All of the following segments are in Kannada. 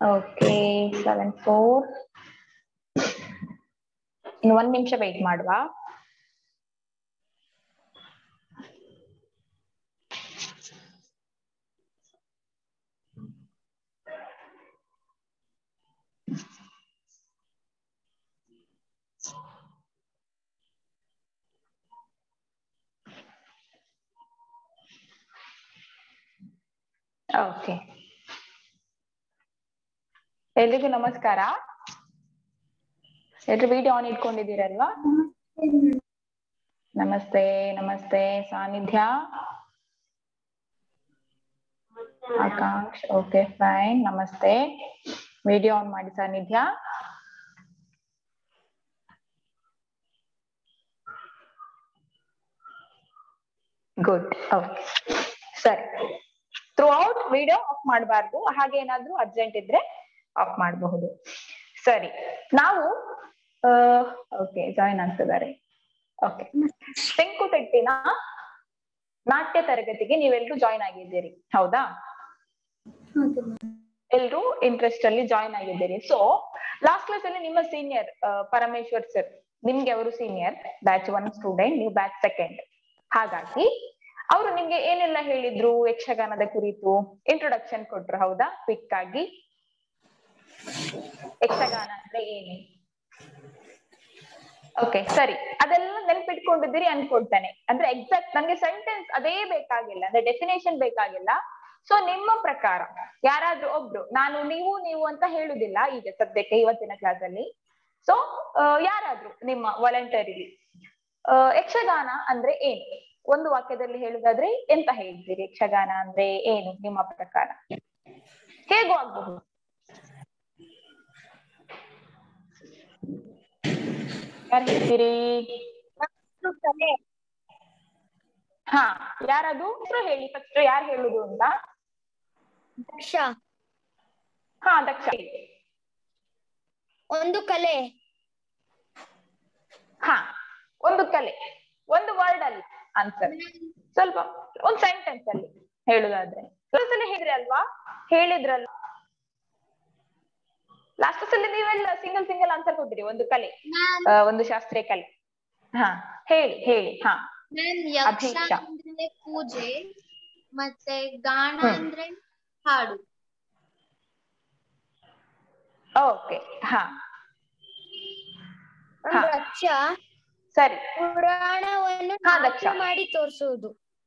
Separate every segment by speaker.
Speaker 1: ಓಕೆ ಸೆವೆನ್ ಫೋರ್ ಇನ್ನು ಒಂದ್ ನಿಮಿಷ ವೆಯ್ಟ್ ಮಾಡುವ ಓಕೆ ಎಲ್ರಿಗೂ ನಮಸ್ಕಾರ ಎಲ್ರು ವಿಡಿಯೋ ಆನ್ ಇಟ್ಕೊಂಡಿದ್ದೀರಲ್ವಾ ನಮಸ್ತೆ ನಮಸ್ತೆ ಸಾನ್ನಿಧ್ಯ ಆಕಾಂಕ್ಷ್ ಓಕೆ ಫೈನ್ ನಮಸ್ತೆ ವಿಡಿಯೋ ಆನ್ ಮಾಡಿ ಸಾನ್ನಿಧ್ಯ ಗುಡ್ ಓಕೆ ಸರಿ ಥ್ರೂ ಔಟ್ ವಿಡಿಯೋ ಆಫ್ ಮಾಡಬಾರ್ದು ಹಾಗೆ ಏನಾದ್ರೂ ಅರ್ಜೆಂಟ್ ಇದ್ರೆ ಆಫ್ ಮಾಡಬಹುದು ಸರಿ ನಾವು ಓಕೆ ಜಾಯಿನ್ ಆಗ್ತಿದ್ದಾರೆ ಓಕೆ ತೆಂಕುತಿಟ್ಟಿನ ನಾಟ್ಯ ತರಗತಿಗೆ ನೀವೆಲ್ರೂ ಜಾಯಿನ್ ಆಗಿದ್ದೀರಿ ಹೌದಾ ಎಲ್ರು ಇಂಟ್ರೆಸ್ಟ್ ಅಲ್ಲಿ ಜಾಯಿನ್ ಆಗಿದ್ದೀರಿ ಸೊ ಲಾಸ್ಟ್ ಕ್ಲಾಸ್ ಅಲ್ಲಿ ನಿಮ್ಮ ಸೀನಿಯರ್ ಪರಮೇಶ್ವರ್ ಸರ್ ನಿಮ್ಗೆ ಅವರು ಸೀನಿಯರ್ ಬ್ಯಾಚ್ ಒನ್ ಸ್ಟೂಡೆಂಟ್ ನೀವು ಬ್ಯಾಚ್ ಸೆಕೆಂಡ್ ಹಾಗಾಗಿ ಅವರು ನಿಮ್ಗೆ ಏನೆಲ್ಲ ಹೇಳಿದ್ರು ಯಕ್ಷಗಾನದ ಕುರಿತು ಇಂಟ್ರೊಡಕ್ಷನ್ ಕೊಟ್ರು ಹೌದಾ ಕ್ವಿಕ್ ಆಗಿ ಯಕ್ಷಗಾನ ಅಂದ್ರೆ ಏನು ಓಕೆ ಸರಿ ಅದೆಲ್ಲ ನೆನ್ಪಿಟ್ಕೊಂಡಿದ್ದೀರಿ ಅನ್ಕೊಳ್ತಾನೆ ಅಂದ್ರೆ ಎಕ್ಸಾಕ್ಟ್ ನಂಗೆ ಸೆಂಟೆನ್ಸ್ ಅದೇ ಬೇಕಾಗಿಲ್ಲ ಅಂದ್ರೆ ಡೆಫಿನೇಷನ್ ಬೇಕಾಗಿಲ್ಲ ಸೊ ನಿಮ್ಮ ಪ್ರಕಾರ ಯಾರಾದ್ರೂ ಒಬ್ರು ನಾನು ನೀವು ನೀವು ಅಂತ ಹೇಳುದಿಲ್ಲ ಈಗ ಸದ್ಯಕ್ಕೆ ಇವತ್ತಿನ ಕ್ಲಾಸ್ ಅಲ್ಲಿ ಸೊ ಯಾರಾದ್ರೂ ನಿಮ್ಮ ವಾಲಂಟರಿಲಿ ಯಕ್ಷಗಾನ ಅಂದ್ರೆ ಏನು ಒಂದು ವಾಕ್ಯದಲ್ಲಿ ಹೇಳುದಾದ್ರೆ ಎಂತ ಹೇಳ್ತೀರಿ ಯಕ್ಷಗಾನ ಅಂದ್ರೆ ಏನು ನಿಮ್ಮ ಪ್ರಕಾರ ಹೇಗೂ ಆಗಬಹುದು ಯಾರು ಹೇಳ್ತೀರಿ ಹಾ ಯಾರದು ಹೆಸರು ಹೇಳಿ ಫಸ್ಟ್ ಯಾರು ಹೇಳುದು ಅಂತ
Speaker 2: ದಕ್ಷ
Speaker 1: ಹಾ ದಕ್ಷ ಹೇಳಿ.
Speaker 2: ಒಂದು ಕಲೆ
Speaker 1: ಹಾ ಒಂದು ಕಲೆ ಒಂದು ವರ್ಡ್ ಅಲ್ಲಿ ಆನ್ಸರ್ ಸ್ವಲ್ಪ ಒಂದ್ ಸೆಂಟೆನ್ಸ್ ಅಲ್ಲಿ ಹೇಳುದಾದ್ರೆ ಲಾಸ್ಟ್ ಅಲ್ಲಿ ಹೇಳಿದ್ರಿ ಅಲ್ವಾ ಹೇಳಿದ್ರಲ್ವಾ ಲಾಸ್ಟ್ ಅಲ್ಲಿ ನೀವೆಲ್ಲ ಸಿಂಗಲ್ ಸಿಂಗಲ್ ಆನ್ಸರ್ ಕೊಟ್ಟಿರಿ ಒಂದು ಕಲೆ ಆ, ಒಂದು ಶಾಸ್ತ್ರೀಯ ಕಲೆ ಹಾ ಹೇಳಿ ಹೇಳಿ ಹಾ
Speaker 3: ಮ್ಯಾಮ್ ಯಕ್ಷ
Speaker 1: ಅಭೀಕ್ಷಾ.
Speaker 3: ಅಂದ್ರೆ ಪೂಜೆ ಮತ್ತೆ ಗಾನ
Speaker 1: ಹ್ಮ್.
Speaker 3: ಅಂದ್ರೆ ಹಾಡು
Speaker 1: ಓಕೆ ಹಾ
Speaker 2: ಒಂದು
Speaker 1: ಹಾ.
Speaker 2: ದಕ್ಷ
Speaker 1: ಸರಿ
Speaker 2: ಪುರಾಣವನ್ನು
Speaker 1: ಹಾ,
Speaker 2: ನಾಟ್ಯ
Speaker 1: ದಕ್ಷ.
Speaker 2: ಮಾಡಿ ತೋರಿಸುವುದು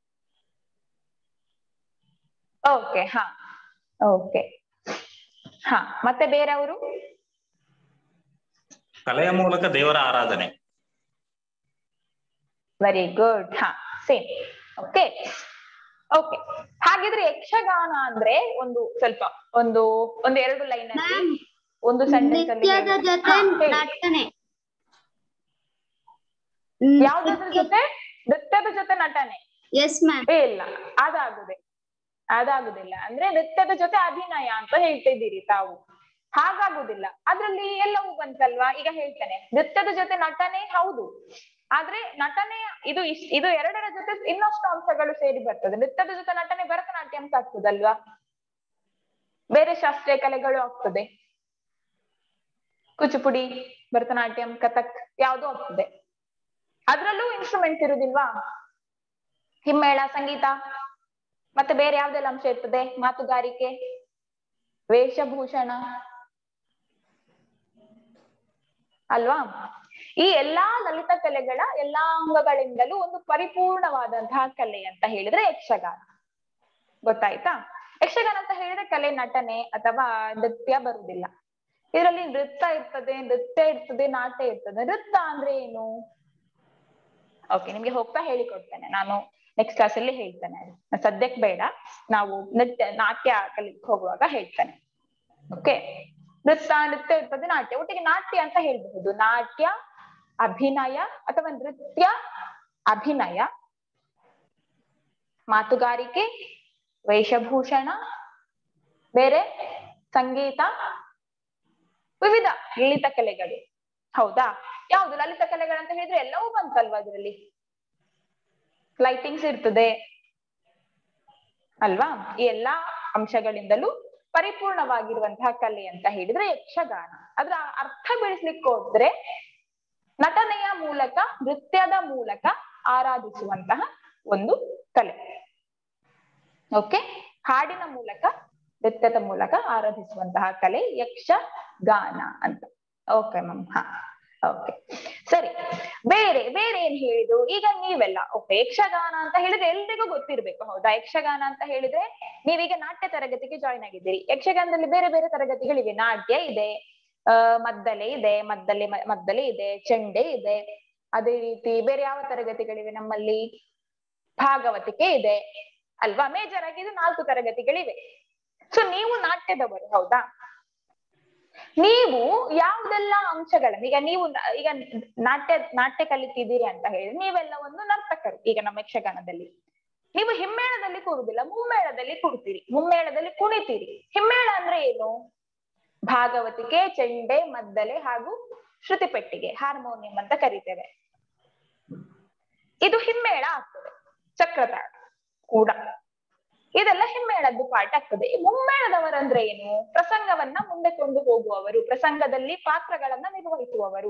Speaker 1: ಓಕೆ ಹಾ ಓಕೆ ಹಾ ಮತ್ತೆ ಬೇರೆಯವರು
Speaker 4: ಕಲೆಯ ಮೂಲಕ ದೇವರ ಆರಾಧನೆ
Speaker 1: ವೆರಿ ಗುಡ್ ಹಾ ಸೇಮ್ ಓಕೆ ಓಕೆ ಹಾಗಿದ್ರೆ ಯಕ್ಷಗಾನ ಅಂದ್ರೆ ಒಂದು ಸ್ವಲ್ಪ ಒಂದು ಒಂದು ಎರಡು ಲೈನ್ ಅಲ್ಲಿ
Speaker 3: ಮ್ಯಾಮ್
Speaker 1: ಒಂದು ಸೆಂಟೆನ್ಸ್ ಅಲ್ಲಿ
Speaker 3: ನೃತ್ಯದ
Speaker 1: ಹೇಳಿ.
Speaker 3: ಜೊತೆ
Speaker 1: ಹಾ, ಹೇಳಿ.
Speaker 3: ನಟನೆ
Speaker 1: ಯಾವ್ದಾದ್ರ ಜೊತೆ ನೃತ್ಯದ ಜೊತೆ ನಟನೆ
Speaker 3: ಎಸ್ ಮ್ಯಾಮ್
Speaker 1: ಏ ಇಲ್ಲ ಅದಾಗುದಿಲ್ಲ ಅದಾಗುದಿಲ್ಲ ಅಂದ್ರೆ ನೃತ್ಯದ ಜೊತೆ ಅಭಿನಯ ಅಂತ ಹೇಳ್ತಿದ್ದೀರಿ ತಾವು ಹಾಗಾಗುದಿಲ್ಲ ಅದ್ರಲ್ಲಿ ಎಲ್ಲವೂ ಬಂತಲ್ವಾ ಈಗ ಹೇಳ್ತೇನೆ ನೃತ್ಯದ ಜೊತೆ ನಟನೆ ಹೌದು ಆದ್ರೆ ನಟನೆ ಇದು ಇಶ್- ಇದು ಎರಡರ ಜೊತೆ ಇನ್ನಷ್ಟು ಅಂಶಗಳು ಸೇರಿ ಬರ್ತದೆ ನೃತ್ಯದ ಜೊತೆ ನಟನೆ ಭರತನಾಟ್ಯ ಅಂತ ಆಗ್ತದಲ್ವಾ ಬೇರೆ ಶಾಸ್ತ್ರೀಯ ಕಲೆಗಳು ಆಗ್ತದೆ ಕುಚುಪುಡಿ ಭರತನಾಟ್ಯಂ ಕಥಕ್ ಯಾವ್ದು ಆಗ್ತದೆ ಅದ್ರಲ್ಲೂ ಇನ್ಸ್ಟ್ರೂಮೆಂಟ್ಸ್ ಇರುದಿಲ್ವಾ ಹಿಮ್ಮೇಳ ಸಂಗೀತ ಮತ್ತೆ ಬೇರೆ ಯಾವ್ದೆಲ್ಲ ಅಂಶ ಇರ್ತದೆ ಮಾತುಗಾರಿಕೆ ವೇಷಭೂಷಣ ಅಲ್ವಾ ಈ ಎಲ್ಲಾ ಲಲಿತ ಕಲೆಗಳ ಎಲ್ಲಾ ಅಂಗಗಳಿಂದಲೂ ಒಂದು ಪರಿಪೂರ್ಣವಾದಂತಹ ಕಲೆ ಅಂತ ಹೇಳಿದ್ರೆ ಯಕ್ಷಗಾನ ಗೊತ್ತಾಯ್ತಾ ಯಕ್ಷಗಾನ ಅಂತ ಹೇಳಿದ್ರೆ ಕಲೆ ನಟನೆ ಅಥವಾ ನೃತ್ಯ ಬರುವುದಿಲ್ಲ ಇದರಲ್ಲಿ ನೃತ್ಯ ಇರ್ತದೆ ನೃತ್ಯ ಇರ್ತದೆ ನಾಟ್ಯ ಇರ್ತದೆ ನೃತ್ಯ ಅಂದ್ರೆ ಏನು ಓಕೆ ನಿಮ್ಗೆ ಹೋಗ್ತಾ ಹೇಳಿಕೊಡ್ತೇನೆ ನಾನು ನೆಕ್ಸ್ಟ್ ಕ್ಲಾಸ್ ಅಲ್ಲಿ ಹೇಳ್ತೇನೆ ಅದು. ಸದ್ಯಕ್ಕೆ ಬೇಡ ನಾವು ನೃತ್ಯ ನಾಟ್ಯ ಕಲಿಕ್ ಹೋಗುವಾಗ ಹೇಳ್ತೇನೆ ಓಕೆ ನೃತ್ಯ ನೃತ್ಯ ಇರ್ತದೆ ನಾಟ್ಯ ಒಟ್ಟಿಗೆ ನಾಟ್ಯ ಅಂತ ಹೇಳ್ಬಹುದು ನಾಟ್ಯ ಅಭಿನಯ ಅಥವಾ ನೃತ್ಯ ಅಭಿನಯ ಮಾತುಗಾರಿಕೆ ವೇಷಭೂಷಣ ಬೇರೆ ಸಂಗೀತ ವಿವಿಧ ಲಲಿತ ಕಲೆಗಳು ಹೌದಾ ಯಾವ್ದು ಲಲಿತ ಕಲೆಗಳಂತ ಹೇಳಿದ್ರೆ ಎಲ್ಲವೂ ಬಂತಲ್ವಾ ಅದ್ರಲ್ಲಿ ಲೈಟಿಂಗ್ಸ್ ಇರ್ತದೆ ಅಲ್ವಾ ಈ ಎಲ್ಲಾ ಅಂಶಗಳಿಂದಲೂ ಪರಿಪೂರ್ಣವಾಗಿರುವಂತಹ ಕಲೆ ಅಂತ ಹೇಳಿದ್ರೆ ಯಕ್ಷಗಾನ ಅದ್ರ ಅರ್ಥ ಬೆಳೆಸ್ಲಿಕ್ಕೆ ಹೋದ್ರೆ ನಟನೆಯ ಮೂಲಕ ನೃತ್ಯದ ಮೂಲಕ ಆರಾಧಿಸುವಂತಹ ಒಂದು ಕಲೆ ಓಕೆ ಹಾಡಿನ ಮೂಲಕ ನೃತ್ಯದ ಮೂಲಕ ಆರಾಧಿಸುವಂತಹ ಕಲೆ ಯಕ್ಷಗಾನ ಅಂತ ಓಕೆ ಮ್ಯಾಮ್ ಹಾ ಓಕೆ ಸರಿ ಬೇರೆ ಬೇರೆ ಏನ್ ಹೇಳಿದ್ರು ಈಗ ನೀವೆಲ್ಲ ಓಕೆ ಯಕ್ಷಗಾನ ಅಂತ ಹೇಳಿದ್ರೆ ಎಲ್ರಿಗೂ ಗೊತ್ತಿರ್ಬೇಕು ಹೌದಾ ಯಕ್ಷಗಾನ ಅಂತ ಹೇಳಿದ್ರೆ ನೀವೀಗ ನಾಟ್ಯ ತರಗತಿಗೆ ಜಾಯ್ನ್ ಆಗಿದ್ದೀರಿ ಯಕ್ಷಗಾನದಲ್ಲಿ ಬೇರೆ ಬೇರೆ ತರಗತಿಗಳಿವೆ ನಾಟ್ಯ ಇದೆ ಆ ಮದ್ದಲೆ ಇದೆ ಮದ್ದಲೆ ಮದ್ದಲೆ ಇದೆ ಚೆಂಡೆ ಇದೆ ಅದೇ ರೀತಿ ಬೇರೆ ಯಾವ ತರಗತಿಗಳಿವೆ ನಮ್ಮಲ್ಲಿ ಭಾಗವತಿಕೆ ಇದೆ ಅಲ್ವಾ ಮೇಜರ್ ಆಗಿ ಇದು ನಾಲ್ಕು ತರಗತಿಗಳಿವೆ ಸೊ ನೀವು ನಾಟ್ಯದವರು ಹೌದಾ ನೀವು ಯಾವುದೆಲ್ಲ ಅಂಶಗಳನ್ನ ಈಗ ನೀವು ನ- ಈಗ ನಾಟ್ಯ ನಾಟ್ಯ ಕಲಿತಿದ್ದೀರಿ ಅಂತ ಹೇಳಿದ್ರೆ ನೀವೆಲ್ಲ ಒಂದು ನರ್ತಕರು ಈಗ ನಮ್ಮ ಯಕ್ಷಗಾನದಲ್ಲಿ ನೀವು ಹಿಮ್ಮೇಳದಲ್ಲಿ ಕೂರುದಿಲ್ಲ ಮುಮ್ಮೇಳದಲ್ಲಿ ಕೂರ್ತೀರಿ ಮುಮ್ಮೇಳದಲ್ಲಿ ಕುಣಿತೀರಿ ಹಿಮ್ಮೇಳ ಅಂದ್ರೆ ಏನು ಭಾಗವತಿಕೆ ಚೆಂಡೆ ಮದ್ದಲೆ ಹಾಗೂ ಶ್ರುತಿ ಪೆಟ್ಟಿಗೆ ಹಾರ್ಮೋನಿಯಂ ಅಂತ ಕರಿತೇವೆ ಇದು ಹಿಮ್ಮೇಳ ಆಗ್ತದೆ ಚಕ್ರತಾಳ ಕೂಡ ಇದೆಲ್ಲ ಹಿಮ್ಮೇಳದ್ದು ಪಾಠ ಆಗ್ತದೆ ಈ ಮುಮ್ಮೇಳದವರಂದ್ರೆ ಏನು ಪ್ರಸಂಗವನ್ನ ಮುಂದೆ ಕೊಂಡು ಹೋಗುವವರು ಪ್ರಸಂಗದಲ್ಲಿ ಪಾತ್ರಗಳನ್ನ ನಿರ್ವಹಿಸುವವರು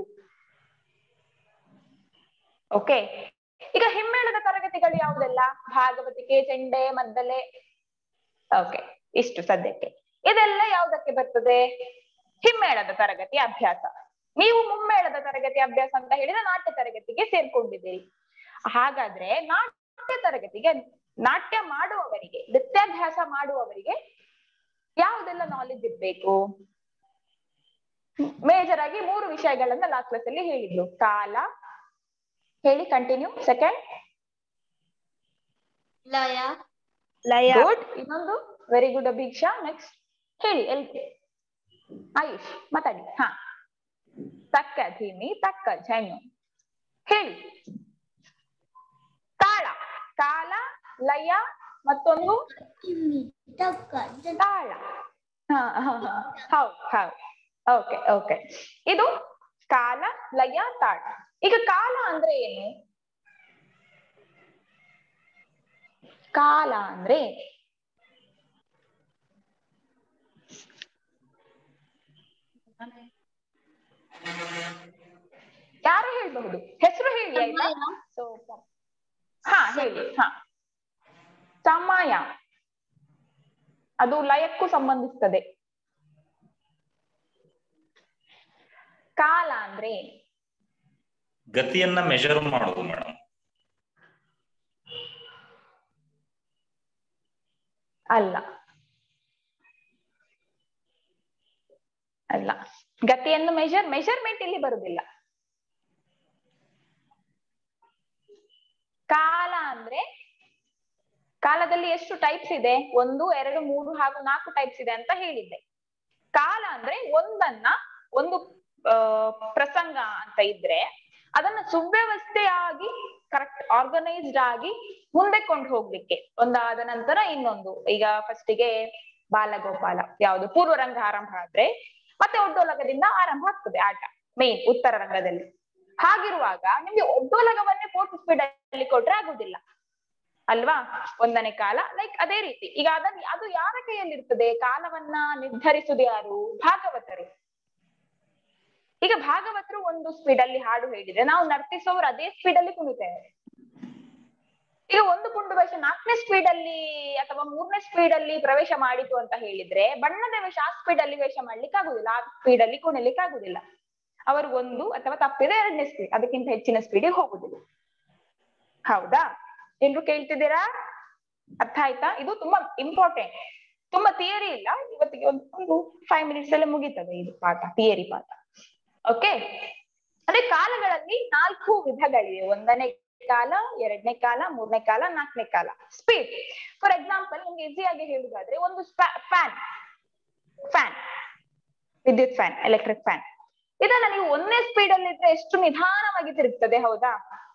Speaker 1: ಓಕೆ ಈಗ ಹಿಮ್ಮೇಳದ ತರಗತಿಗಳು ಯಾವುದೆಲ್ಲ ಭಾಗವತಿಕೆ ಚೆಂಡೆ ಮದ್ದಲೆ ಓಕೆ ಇಷ್ಟು ಸದ್ಯಕ್ಕೆ ಇದೆಲ್ಲ ಯಾವುದಕ್ಕೆ ಬರ್ತದೆ ಹಿಮ್ಮೇಳದ ತರಗತಿ ಅಭ್ಯಾಸ ನೀವು ಮುಮ್ಮೇಳದ ತರಗತಿ ಅಭ್ಯಾಸ ಅಂತ ಹೇಳಿದ್ರೆ ನಾಟ್ಯ ತರಗತಿಗೆ ಸೇರ್ಕೊಂಡಿದ್ದೀರಿ ಹಾಗಾದ್ರೆ ನಾಟ್ಯ ತರಗತಿಗೆ ನಾಟ್ಯ ಮಾಡುವವರಿಗೆ ನೃತ್ಯಾಭ್ಯಾಸ ಮಾಡುವವರಿಗೆ ಯಾವುದೆಲ್ಲ ನಾಲೆಜ್ ಇರ್ಬೇಕು ಮೇಜರ್ ಆಗಿ ಮೂರು ವಿಷಯಗಳನ್ನ ಲಾಸ್ಟ್ ಕ್ಲಾಸ್ ಅಲ್ಲಿ ಹೇಳಿದ್ರು ಕಾಲ ಹೇಳಿ ಕಂಟಿನ್ಯೂ ಸೆಕೆಂಡ್
Speaker 3: ಲಯ
Speaker 2: ಲಯ
Speaker 1: ಗುಡ್ ಇನ್ನೊಂದು ವೆರಿ ಗುಡ್ ಅಭೀಕ್ಷಾ ನೆಕ್ಸ್ಟ್ ಹೇಳಿ ಎಲ್ ಆಯುಷ್ ಮಾತಾಡಿ ಹಾ ತಕ್ಕ ಧಿಮಿ ತಕ್ಕ ಝಣ್ಣು ಹೇಳಿ ತಾಳ ಕಾಲ ಲಯ ಮತ್ತೊಂದು ತಾಳ ಹಾ ಹಾ ಹಾ ಹೌದು ಹೌದು ಓಕೆ ಓಕೆ ಇದು ಕಾಲ ಲಯ ತಾಳ ಈಗ ಕಾಲ ಅಂದ್ರೆ ಏನು ಕಾಲ ಅಂದ್ರೆ ಯಾರು ಹೇಳ್ಬಹುದು ಹೆಸರು ಹೇಳಿ ಆಯ್ತಾ So, ಹಾ ಹೇಳಿ ಹಾ ಸಮಯ ಅದು ಲಯಕ್ಕೂ ಸಂಬಂಧಿಸ್ತದೆ ಕಾಲ ಅಂದ್ರೆ ಏನು
Speaker 4: ಗತಿಯನ್ನ ಮೆಜರ್ ಮಾಡುದು ಮೇಡಮ್
Speaker 1: ಅಲ್ಲ ಅಲ್ಲ ಗತಿಯನ್ನು ಮೆಜರ್ ಮೆಜರ್ಮೆಂಟ್ ಇಲ್ಲಿ ಬರುದಿಲ್ಲ ಕಾಲ ಅಂದ್ರೆ ಕಾಲದಲ್ಲಿ ಎಷ್ಟು ಟೈಪ್ಸ್ ಇದೆ ಒಂದು ಎರಡು ಮೂರು ಹಾಗೂ ನಾಲ್ಕು ಟೈಪ್ಸ್ ಇದೆ ಅಂತ ಹೇಳಿದ್ದೆ ಕಾಲ ಅಂದ್ರೆ ಒಂದನ್ನ ಒಂದು ಆ, ಪ್ರಸಂಗ ಅಂತ ಇದ್ರೆ ಅದನ್ನ ಸುವ್ಯವಸ್ಥೆಯಾಗಿ ಕರೆಕ್ಟ್ ಆರ್ಗನೈಸ್ಡ್ ಆಗಿ ಮುಂದೆ ಕೊಂಡು ಹೋಗ್ಲಿಕ್ಕೆ ಒಂದಾದ ನಂತರ ಇನ್ನೊಂದು ಈಗ ಫಸ್ಟಿಗೆ ಬಾಲಗೋಪಾಲ ಯಾವುದು ಪೂರ್ವ ರಂಗ ಆರಂಭ ಆದ್ರೆ ಮತ್ತೆ ಒಡ್ಡೋಲಗದಿಂದ ಆರಂಭ ಆಗ್ತದೆ ಆಟ ಮೇನ್ ಉತ್ತರ ರಂಗದಲ್ಲಿ ಹಾಗಿರುವಾಗ ನಿಮ್ಗೆ ಒಡ್ಡೋಲಗವನ್ನೇ ಫೋರ್ತ್ ಸ್ಪೀಡ್ ಅಲ್ಲಿ ಕೊಟ್ರೆ ಆಗುದಿಲ್ಲ ಅಲ್ವಾ ಒಂದನೇ ಕಾಲ ಲೈಕ್ ಅದೇ ರೀತಿ ಈಗ ಅದನ್ನ ಅದು ಯಾರ ಕೈಯಲ್ಲಿರ್ತದೆ ಕಾಲವನ್ನ ನಿರ್ಧರಿಸುದು ಯಾರು ಭಾಗವತರು ಈಗ ಭಾಗವತರು ಒಂದು ಸ್ಪೀಡ್ ಅಲ್ಲಿ ಹಾಡು ಹೇಳಿದ್ರೆ ನಾವು ನರ್ತಿಸೋರು ಅದೇ ಸ್ಪೀಡ್ ಅಲ್ಲಿ ಕುಣಿತೇವೆ ಈಗ ಒಂದು ಕುಂಡು ವೇಷ ನಾಲ್ಕನೇ ಸ್ಪೀಡ್ ಅಲ್ಲಿ ಅಥವಾ ಮೂರನೇ ಸ್ಪೀಡ್ ಅಲ್ಲಿ ಪ್ರವೇಶ ಮಾಡಿತು ಅಂತ ಹೇಳಿದ್ರೆ ಬಣ್ಣದ ವೇಷ ಆ ಸ್ಪೀಡ್ ಅಲ್ಲಿ ವೇಷ ಮಾಡ್ಲಿಕ್ಕೆ ಆಗುದಿಲ್ಲ ಆ ಸ್ಪೀಡ್ ಅಲ್ಲಿ ಕುಣಿಲಿಕ್ಕೆ ಆಗುದಿಲ್ಲ ಅವರು ಒಂದು ಅಥವಾ ತಪ್ಪಿದ್ರೆ ಎರಡನೇ ಸ್ಪೀಡ್ ಅದಕ್ಕಿಂತ ಹೆಚ್ಚಿನ ಸ್ಪೀಡಿಗೆ ಹೋಗುದಿಲ್ಲ ಹೌದಾ ಎಲ್ರು ಕೇಳ್ತಿದ್ದೀರಾ ಅರ್ಥ ಆಯ್ತಾ ಇದು ತುಂಬಾ ಇಂಪಾರ್ಟೆಂಟ್ ತುಂಬಾ ಥಿಯರಿ ಇಲ್ಲ ಇವತ್ತಿಗೆ ಒಂದು ಒಂದು ಫೈವ್ ಮಿನಿಟ್ಸ್ ಅಲ್ಲೇ ಮುಗೀತದೆ ಇದು ಪಾಠ ಥಿಯರಿ ಪಾಠ ಓಕೆ ಅದೇ ಕಾಲಗಳಲ್ಲಿ ನಾಲ್ಕು ವಿಧಗಳಿವೆ ಒಂದನೇ ಕಾಲ ಎರಡನೇ ಕಾಲ ಮೂರನೇ ಕಾಲ ನಾಲ್ಕನೇ ಕಾಲ ಸ್ಪೀಡ್ ಫಾರ್ ಎಕ್ಸಾಂಪಲ್ ನಿಮ್ಗೆ ಈಸಿಯಾಗಿ ಹೇಳುದಾದ್ರೆ ಒಂದು ಫ್ಯಾನ್ ಫ್ಯಾನ್ ವಿದ್ಯುತ್ ಫ್ಯಾನ್ ಎಲೆಕ್ಟ್ರಿಕ್ ಫ್ಯಾನ್ ಇದನ್ನ ನೀವು ಒಂದನೇ ಸ್ಪೀಡ್ ಅಲ್ಲಿ ಇದ್ರೆ ಎಷ್ಟು ನಿಧಾನವಾಗಿ ತಿರುಗ್ತದೆ ಹೌದಾ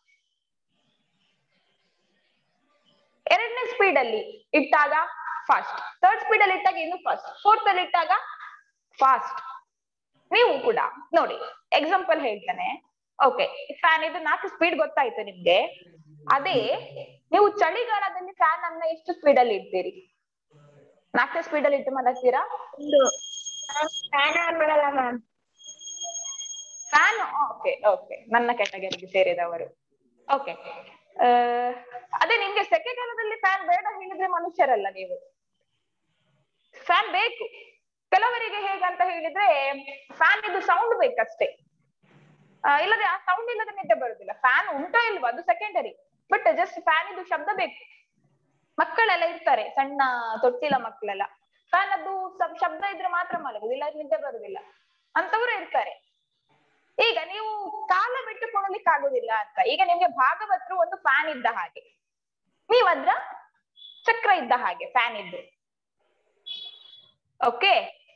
Speaker 1: ಎರಡನೇ ಸ್ಪೀಡ್ ಅಲ್ಲಿ ಇಟ್ಟಾಗ ಫಾಸ್ಟ್ ಥರ್ಡ್ ಸ್ಪೀಡ್ ಅಲ್ಲಿ ಇಟ್ಟಾಗ ಇನ್ನು ಫಾಸ್ಟ್ ಫೋರ್ತ್ ಅಲ್ಲಿ ಇಟ್ಟಾಗ ಫಾಸ್ಟ್ ನೀವು ಕೂಡ ನೋಡಿ ಎಕ್ಸಾಂಪಲ್ ಹೇಳ್ತಾನೆ ಓಕೆ ಫ್ಯಾನ್ ಇದು ನಾಲ್ಕು ಸ್ಪೀಡ್ ಗೊತ್ತಾಯ್ತು ನಿಮ್ಗೆ ಅದೇ ನೀವು ಚಳಿಗಾಲದಲ್ಲಿ ಫ್ಯಾನ್ ಅನ್ನ ಎಷ್ಟು ಸ್ಪೀಡ್ ಅಲ್ಲಿ ಇಡ್ತೀರಿ ನಾಲ್ಕನೇ ಸ್ಪೀಡ್ ಅಲ್ಲಿ ಇಟ್ಟು ಮಲಗ್ತೀರಾ
Speaker 2: ಒಂದು ಫ್ಯಾನ್ ಆನ್ ಮಾಡಲ್ಲ ಮ್ಯಾಮ್
Speaker 1: ಫ್ಯಾನ್ ಓಕೆ ಓಕೆ ನನ್ನ ಕೆಟಗರಿಗೆ ಸೇರಿದವರು ಓಕೆ ಅದೇ ನಿಮ್ಗೆ ಸೆಕೆಗಾಲದಲ್ಲಿ ಫ್ಯಾನ್ ಬೇಡ ಹೇಳಿದ್ರೆ ಮನುಷ್ಯರಲ್ಲ ನೀವು ಫ್ಯಾನ್ ಬೇಕು ಕೆಲವರಿಗೆ ಹೇಗಂತ ಹೇಳಿದ್ರೆ ಫ್ಯಾನ್ ಇದು ಸೌಂಡ್ ಬೇಕಷ್ಟೇ ಆ, ಇಲ್ಲದೆ ಆ ಸೌಂಡ್ ಇಲ್ಲದೆ ನಿದ್ದೆ ಬರುದಿಲ್ಲ ಫ್ಯಾನ್ ಉಂಟೋ ಇಲ್ವಾ ಅದು ಸೆಕೆಂಡರಿ ಬಟ್ ಜಸ್ಟ್ ಫ್ಯಾನ್ ಇದು ಶಬ್ದ ಬೇಕು ಮಕ್ಕಳೆಲ್ಲ ಇರ್ತಾರೆ ಸಣ್ಣ ತೊಟ್ಟಿಲ ಮಕ್ಕಳೆಲ್ಲ ಫ್ಯಾನ್ ಅದು ಸಬ್- ಶಬ್ದ ಇದ್ರೆ ಮಾತ್ರ ಮಲಗುದು ಇಲ್ಲ ನಿದ್ದೆ ಬರುದಿಲ್ಲ ಅಂತವರು ಇರ್ತಾರೆ ಈಗ ನೀವು ಕಾಲ ಬಿಟ್ಟು ಕೊಡಲಿಕ್ಕೆ ಆಗುದಿಲ್ಲ ಅಂತ ಈಗ ನಿಮ್ಗೆ ಭಾಗವತರು ಒಂದು ಫ್ಯಾನ್ ಇದ್ದ ಹಾಗೆ ನೀವ್ ಅದ್ರ ಚಕ್ರ ಇದ್ದ ಹಾಗೆ ಫ್ಯಾನ್ ಇದ್ದು ಓಕೆ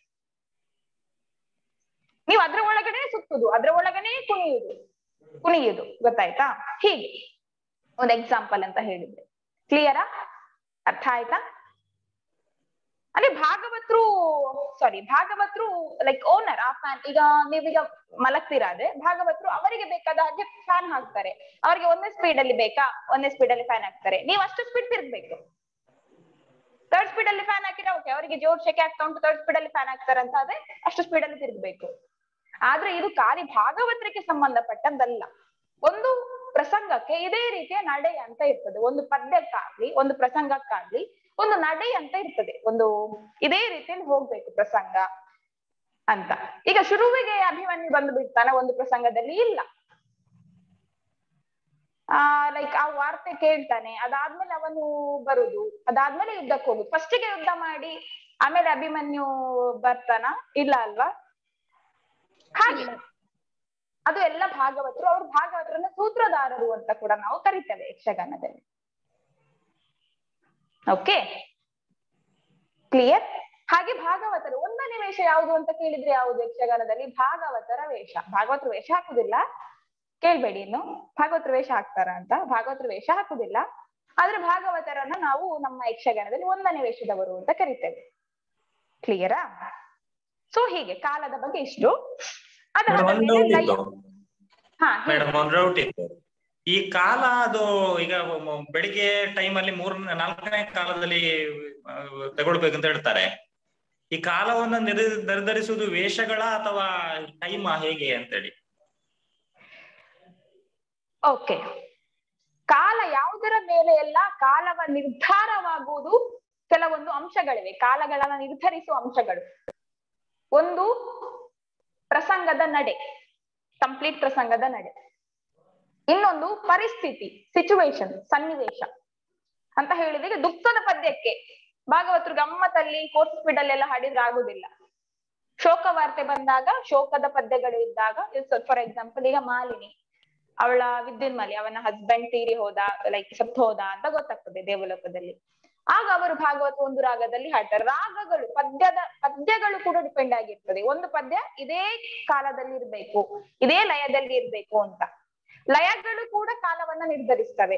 Speaker 1: ನೀವು ಅದ್ರ ಒಳಗಡೆ ಸುತ್ತುದು ಅದ್ರ ಒಳಗನೆ ಕುಣಿಯುದು ಕುಣಿಯುದು ಗೊತ್ತಾಯ್ತಾ ಹೀಗೆ ಒಂದು ಎಕ್ಸಾಂಪಲ್ ಅಂತ ಹೇಳಿದ್ರೆ ಕ್ಲಿಯರಾ ಅರ್ಥ ಆಯ್ತಾ ಅಂದ್ರೆ ಭಾಗವತರು ಸಾರಿ ಭಾಗವತರು ಲೈಕ್ ಓನರ್ ಆ ಫ್ಯಾನ್ ಈಗ ನೀವೀಗ ಮಲಗ್ತೀರಾ ಆದ್ರೆ ಭಾಗವತರು ಅವರಿಗೆ ಬೇಕಾದ ಹಾಗೆ ಫ್ಯಾನ್ ಹಾಕ್ತಾರೆ ಅವರಿಗೆ ಒಂದೇ ಸ್ಪೀಡ್ ಅಲ್ಲಿ ಬೇಕಾ ಒಂದೇ ಸ್ಪೀಡ್ ಅಲ್ಲಿ ಫ್ಯಾನ್ ಹಾಕ್ತಾರೆ ನೀವು ಅಷ್ಟು ಸ್ಪೀಡ್ ತಿರ್ಗ್ಬೇಕು ಥರ್ಡ್ ಸ್ಪೀಡ್ ಅಲ್ಲಿ ಫ್ಯಾನ್ ಹಾಕಿದ್ರೆ ಓಕೆ ಅವರಿಗೆ ಜೋರ್ ಶೆಕೆ ಆಗ್ತಾ ಉಂಟು ಥರ್ಡ್ ಸ್ಪೀಡ್ ಅಲ್ಲಿ ಫ್ಯಾನ್ ಹಾಕ್ತಾರೆ ಅಂತ ಆದ್ರೆ ಅಷ್ಟು ಸ್ಪೀಡ್ ಅಲ್ಲಿ ತಿರ್ಗ್ಬೇಕು ಆದ್ರೆ ಇದು ಖಾಲಿ ಭಾಗವತರಿಗೆ ಸಂಬಂಧಪಟ್ಟದ್ದಲ್ಲ ಒಂದು ಪ್ರಸಂಗಕ್ಕೆ ಇದೇ ರೀತಿಯ ನಡೆ ಅಂತ ಇರ್ತದೆ ಒಂದು ಪದ್ಯಕ್ಕಾಗ್ಲಿ ಒಂದು ಪ್ರಸಂಗಕ್ಕಾಗ್ಲಿ ಒಂದು ನಡೆ ಅಂತ ಇರ್ತದೆ ಒಂದು ಇದೇ ರೀತಿಯಲ್ಲಿ ಹೋಗ್ಬೇಕು ಪ್ರಸಂಗ ಅಂತ ಈಗ ಶುರುವಿಗೆ ಅಭಿಮನ್ಯು ಬಂದು ಬಿಡ್ತಾನ ಒಂದು ಪ್ರಸಂಗದಲ್ಲಿ ಇಲ್ಲ ಆ ಲೈಕ್ ಆ ವಾರ್ತೆ ಕೇಳ್ತಾನೆ ಅದಾದ್ಮೇಲೆ ಅವನು ಬರುದು ಅದಾದ್ಮೇಲೆ ಯುದ್ಧಕ್ಕೆ ಹೋಗುದು ಫಸ್ಟಿಗೆ ಯುದ್ಧ ಮಾಡಿ ಆಮೇಲೆ ಅಭಿಮನ್ಯು ಬರ್ತಾನ ಇಲ್ಲ ಅಲ್ವಾ ಹಾಗೆ ಅದು ಎಲ್ಲ ಭಾಗವತರು ಅವ್ರು ಭಾಗವತರನ್ನ ಸೂತ್ರಧಾರರು ಅಂತ ಕೂಡ ನಾವು ಕರಿತೇವೆ ಯಕ್ಷಗಾನದಲ್ಲಿ ಓಕೆ ಕ್ಲಿಯರ್ ಹಾಗೆ ಭಾಗವತರು ಒಂದನೇ ವೇಷ ಯಾವುದು ಅಂತ ಕೇಳಿದ್ರೆ ಯಾವುದು ಯಕ್ಷಗಾನದಲ್ಲಿ ಭಾಗವತರ ವೇಷ ಭಾಗವತರ ವೇಷ ಹಾಕುದಿಲ್ಲ ಕೇಳ್ಬೇಡಿ ಇನ್ನು ಭಾಗವತರ ವೇಷ ಹಾಕ್ತಾರ ಅಂತ ಭಾಗವತರ ವೇಷ ಹಾಕುದಿಲ್ಲ ಆದ್ರೆ ಭಾಗವತರನ್ನ ನಾವು ನಮ್ಮ ಯಕ್ಷಗಾನದಲ್ಲಿ ಒಂದನೇ ವೇಷದವರು ಅಂತ ಕರಿತೇವೆ ಕ್ಲಿಯರಾ ಸೊ ಹೀಗೆ ಕಾಲದ ಬಗ್ಗೆ ಇಷ್ಟು ಅದಾದ
Speaker 4: ಮೇಡಮ್ ಒಂದು
Speaker 1: ಮೇಲೆ
Speaker 4: ಡೌಟ್
Speaker 1: ಲಯ-
Speaker 4: ಇತ್ತು
Speaker 1: ಹಾ ಹೇಳಿ.
Speaker 4: ಮೇಡಮ್ ಒಂದು ಡೌಟ್ ಇತ್ತು ಈ ಕಾಲ ಅದು ಈಗ ಮ- ಬೆಳಿಗ್ಗೆ ಟೈಮ್ ಅಲ್ಲಿ ಮೂರನೇ ನಾಲ್ಕನೇ ಕಾಲದಲ್ಲಿ ಆ, ತಗೊಳ್ಬೇಕಂತ ಹೇಳ್ತಾರೆ ಈ ಕಾಲವನ್ನು ನಿರ್- ನಿರ್ಧರಿಸುವುದು ವೇಷಗಳ ಅಥವಾ ಟೈಮ್ ಹೇಗೆ ಅಂತೇಳಿ
Speaker 1: ಓಕೆ ಕಾಲ ಯಾವುದರ ಮೇಲೆ ಎಲ್ಲ ಕಾಲವ ನಿರ್ಧಾರವಾಗುವುದು ಕೆಲವೊಂದು ಅಂಶಗಳಿವೆ ಕಾಲಗಳನ್ನ ನಿರ್ಧರಿಸುವ ಅಂಶಗಳು ಒಂದು ಪ್ರಸಂಗದ ನಡೆ ಕಂಪ್ಲೀಟ್ ಪ್ರಸಂಗದ ನಡೆ ಇನ್ನೊಂದು ಪರಿಸ್ಥಿತಿ ಸಿಚುವೇಶನ್ ಸನ್ನಿವೇಶ ಅಂತ ಹೇಳಿದ್ರೆ ಈಗ ದುಃಖದ ಪದ್ಯಕ್ಕೆ ಭಾಗವತರು ಗಮ್ಮತ್ತಲ್ಲಿ ಫೋರ್ತ್ ಸ್ಪೀಡ್ ಅಲ್ಲೆಲ್ಲ ಹಾಡಿದ್ರೆ ಆಗುದಿಲ್ಲ ಶೋಕ ವಾರ್ತೆ ಬಂದಾಗ ಶೋಕದ ಪದ್ಯಗಳು ಇದ್ದಾಗ ಫಾರ್ ಎಕ್ಸಾಂಪಲ್ ಈಗ ಮಾಲಿನಿ ಅವಳ ವಿದ್ಯುನ್ಮಲಿ ಅವನ ಹಸ್ಬೆಂಡ್ ತೀರಿ ಹೋದ ಲೈಕ್ ಸತ್ತು ಹೋದ ಅಂತ ಗೊತ್ತಾಗ್ತದೆ ದೇವಲೋಕದಲ್ಲಿ ಆಗ ಅವರು ಭಾಗವತ ಒಂದು ರಾಗದಲ್ಲಿ ಹಾಡ್ತಾರೆ ರಾಗಗಳು ಪದ್ಯದ ಪದ್ಯಗಳು ಕೂಡ ಡಿಪೆಂಡ್ ಆಗಿರ್ತದೆ ಒಂದು ಪದ್ಯ ಇದೇ ಕಾಲದಲ್ಲಿ ಇರ್ಬೇಕು ಇದೇ ಲಯದಲ್ಲಿ ಇರ್ಬೇಕು ಅಂತ ಲಯಗಳು ಕೂಡ ಕಾಲವನ್ನ ನಿರ್ಧರಿಸ್ತವೆ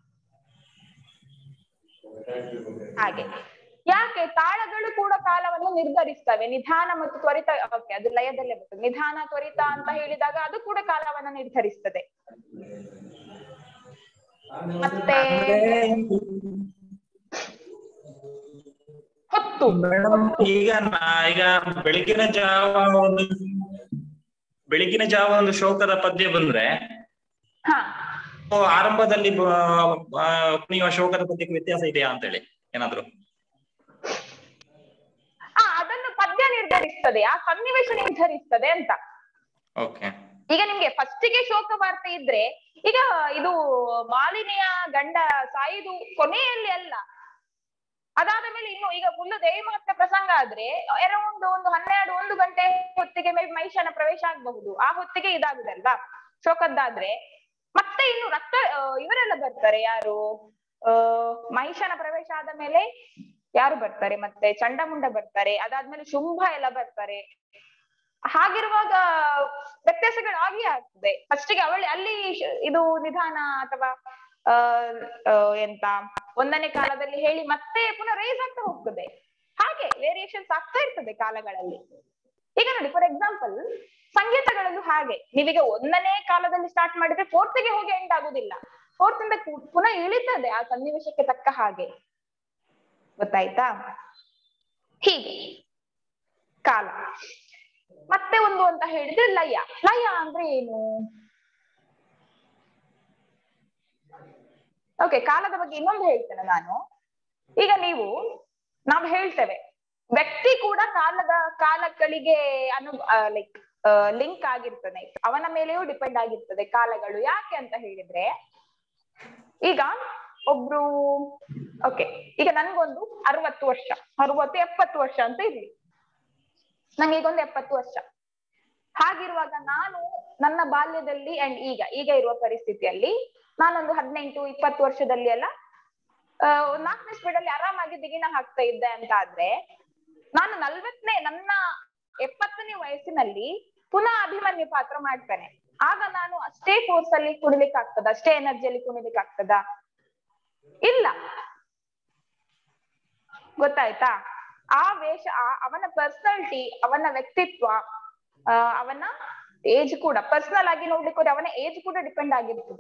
Speaker 1: ಹಾಗೆ ಯಾಕೆ ತಾಳಗಳು ಕೂಡ ಕಾಲವನ್ನು ನಿರ್ಧರಿಸ್ತವೆ ನಿಧಾನ ಮತ್ತು ತ್ವರಿತ ಓಕೆ ಅದು ಲಯದಲ್ಲೇ ಬರ್ತದೆ ನಿಧಾನ ತ್ವರಿತ ಅಂತ ಹೇಳಿದಾಗ ಅದು ಕೂಡ ಕಾಲವನ್ನ ನಿರ್ಧರಿಸ್ತದೆ ಮತ್ತೆ ಹೊತ್ತು
Speaker 4: ಈಗ ನಾ- ಈಗ ಬೆಳಗಿನ ಜಾವ ಒಂದು ಬೆಳಗಿನ ಜಾವ ಒಂದು ಶೋಕದ ಪದ್ಯ ಬಂದ್ರೆ
Speaker 1: ಹಾ
Speaker 4: ಓ, ಆರಂಭದಲ್ಲಿ ಬ- ಆ, ಕುಣಿಯುವ ಶೋಕದ ಪದ್ಯಕ್ಕೆ ವ್ಯತ್ಯಾಸ ಇದೆಯಾ ಅಂತೇಳಿ ಏನಾದ್ರು
Speaker 1: ಆ ಅದನ್ನು ಪದ್ಯ ನಿರ್ಧರಿಸ್ತದೆ ಆ ಸನ್ನಿವೇಶ ನಿರ್ಧರಿಸ್ತದೆ ಅಂತ
Speaker 4: ಓಕೆ
Speaker 1: ಈಗ ನಿಮ್ಗೆ ಫಸ್ಟಿಗೆ ಶೋಕ ವಾರ್ತೆ ಇದ್ರೆ ಈಗ ಇದು ಮಾಲಿನಿಯ ಗಂಡ ಸಾಯುದು ಕೊನೆಯಲ್ಲಿ ಅಲ್ಲ ಅದಾದ ಮೇಲೆ ಇನ್ನು ಈಗ ಫುಲ್ ದೇವಿ ಮಹತ್ವ ಪ್ರಸಂಗ ಆದ್ರೆ ಅರೌಂಡ್ ಒಂದು ಹನ್ನೆರಡು ಒಂದು ಗಂಟೆ ಹೊತ್ತಿಗೆ ಮೇ ಮಹಿಷನ ಪ್ರವೇಶ ಆಗಬಹುದು ಆ ಹೊತ್ತಿಗೆ ಇದಾಗುದಲ್ವಾ ಶೋಕದ್ದಾದ್ರೆ ಮತ್ತೆ ಇನ್ನು ರಕ್ತ ಆ, ಇವರೆಲ್ಲ ಬರ್ತಾರೆ ಯಾರು ಆ ಮಹಿಷನ ಪ್ರವೇಶ ಆದ ಮೇಲೆ ಯಾರು ಬರ್ತಾರೆ ಮತ್ತೆ ಚಂಡಮುಂಡ ಬರ್ತಾರೆ ಅದಾದ್ಮೇಲೆ ಶುಂಭ ಎಲ್ಲ ಬರ್ತಾರೆ ಹಾಗಿರುವಾಗ ವ್ಯತ್ಯಾಸಗಳು ಆಗಿಯೇ ಆಗ್ತದೆ ಫಸ್ಟಿಗೆ ಅವಳಿ ಅಲ್ಲಿ ಶ್- ಇದು ನಿಧಾನ ಅಥವಾ ಆ ಆ, ಎಂತ ಒಂದನೇ ಕಾಲದಲ್ಲಿ ಹೇಳಿ ಮತ್ತೆ ಪುನಃ ರೇಸ್ ಆಗ್ತಾ ಹೋಗ್ತದೆ ಹಾಗೆ ವೇರಿಯೇಷನ್ಸ್ ಆಗ್ತಾ ಇರ್ತದೆ ಕಾಲಗಳಲ್ಲಿ ಈಗ ನೋಡಿ ಫಾರ್ ಎಕ್ಸಾಂಪಲ್ ಸಂಗೀತಗಳಲ್ಲೂ ಹಾಗೆ ನೀವೀಗ ಒಂದನೇ ಕಾಲದಲ್ಲಿ ಸ್ಟಾರ್ಟ್ ಮಾಡಿದ್ರೆ ಫೋರ್ತ್ ಗೆ ಹೋಗಿ ಎಂಡ್ ಆಗುದಿಲ್ಲ ಫೋರ್ತ್ ಇಂದ ಪು- ಪುನಃ ಇಳಿತದೆ ಆ ಸನ್ನಿವೇಶಕ್ಕೆ ತಕ್ಕ ಹಾಗೆ ಗೊತ್ತಾಯ್ತಾ ಹೀಗೆ ಕಾಲ ಮತ್ತೆ ಒಂದು ಅಂತ ಹೇಳಿದ್ರೆ ಲಯ ಲಯ ಅಂದ್ರೆ ಏನು ಓಕೆ ಕಾಲದ ಬಗ್ಗೆ ಇನ್ನೊಂದು ಹೇಳ್ತೇನೆ ನಾನು ಈಗ ನೀವು ನಾವು ಹೇಳ್ತೇವೆ ವ್ಯಕ್ತಿ ಕೂಡ ಕಾಲದ ಕಾಲಗಳಿಗೆ ಅನು ಲೈಕ್ ಲಿಂಕ್ ಆಗಿರ್ತದೆ ಅವನ ಮೇಲೆಯೂ ಡಿಪೆಂಡ್ ಆಗಿರ್ತದೆ ಕಾಲಗಳು ಯಾಕೆ ಅಂತ ಹೇಳಿದ್ರೆ ಈಗ ಒಬ್ರು ಓಕೆ ಈಗ ನನ್ಗೊಂದು ಅರವತ್ತು ವರ್ಷ ಅರವತ್ತು ಎಪ್ಪತ್ತು ವರ್ಷ ಅಂತ ಇರ್ಲಿ ನಂಗೆ ಈಗೊಂದು ಎಪ್ಪತ್ತು ವರ್ಷ ಹಾಗಿರುವಾಗ ನಾನು ನನ್ನ ಬಾಲ್ಯದಲ್ಲಿ ಅಂಡ್ ಈಗ ಈಗ ಇರುವ ಪರಿಸ್ಥಿತಿಯಲ್ಲಿ ನಾನೊಂದು ಹದಿನೆಂಟು ಇಪ್ಪತ್ತು ವರ್ಷದಲ್ಲಿ ಎಲ್ಲ ನಾಲ್ಕನೇ ಸ್ಪೀಡ್ ಅಲ್ಲಿ ಆರಾಮಾಗಿ ದಿಗಿನ ಹಾಕ್ತಾ ಇದ್ದೆ ಅಂತ ಆದ್ರೆ ನಾನು ನಲ್ವತ್ತನೇ ನನ್ನ ಎಪ್ಪತ್ತನೇ ವಯಸ್ಸಿನಲ್ಲಿ ಪುನಃ ಅಭಿಮನ್ಯು ಪಾತ್ರ ಮಾಡ್ತೇನೆ ಆಗ ನಾನು ಅಷ್ಟೇ ಫೋರ್ಸ್ ಅಲ್ಲಿ ಕುಣಿಲಿಕ್ಕೆ ಆಗ್ತದ ಅಷ್ಟೇ ಎನರ್ಜಿಯಲ್ಲಿ ಕುಣಿಲಿಕ್ಕೆ ಆಗ್ತದ ಇಲ್ಲ ಗೊತ್ತಾಯ್ತಾ ಆ ವೇಷ ಆ- ಅವನ ಪರ್ಸನಾಲಿಟಿ ಅವನ ವ್ಯಕ್ತಿತ್ವ ಆ, ಅವನ ಏಜ್ ಕೂಡ ಪರ್ಸನಲ್ ಆಗಿ ನೋಡ್ಲಿಕ್ಕೆ ಹೋದ್ರೆ ಅವನ ಏಜ್ ಕೂಡ ಡಿಪೆಂಡ್ ಆಗಿರ್ತದೆ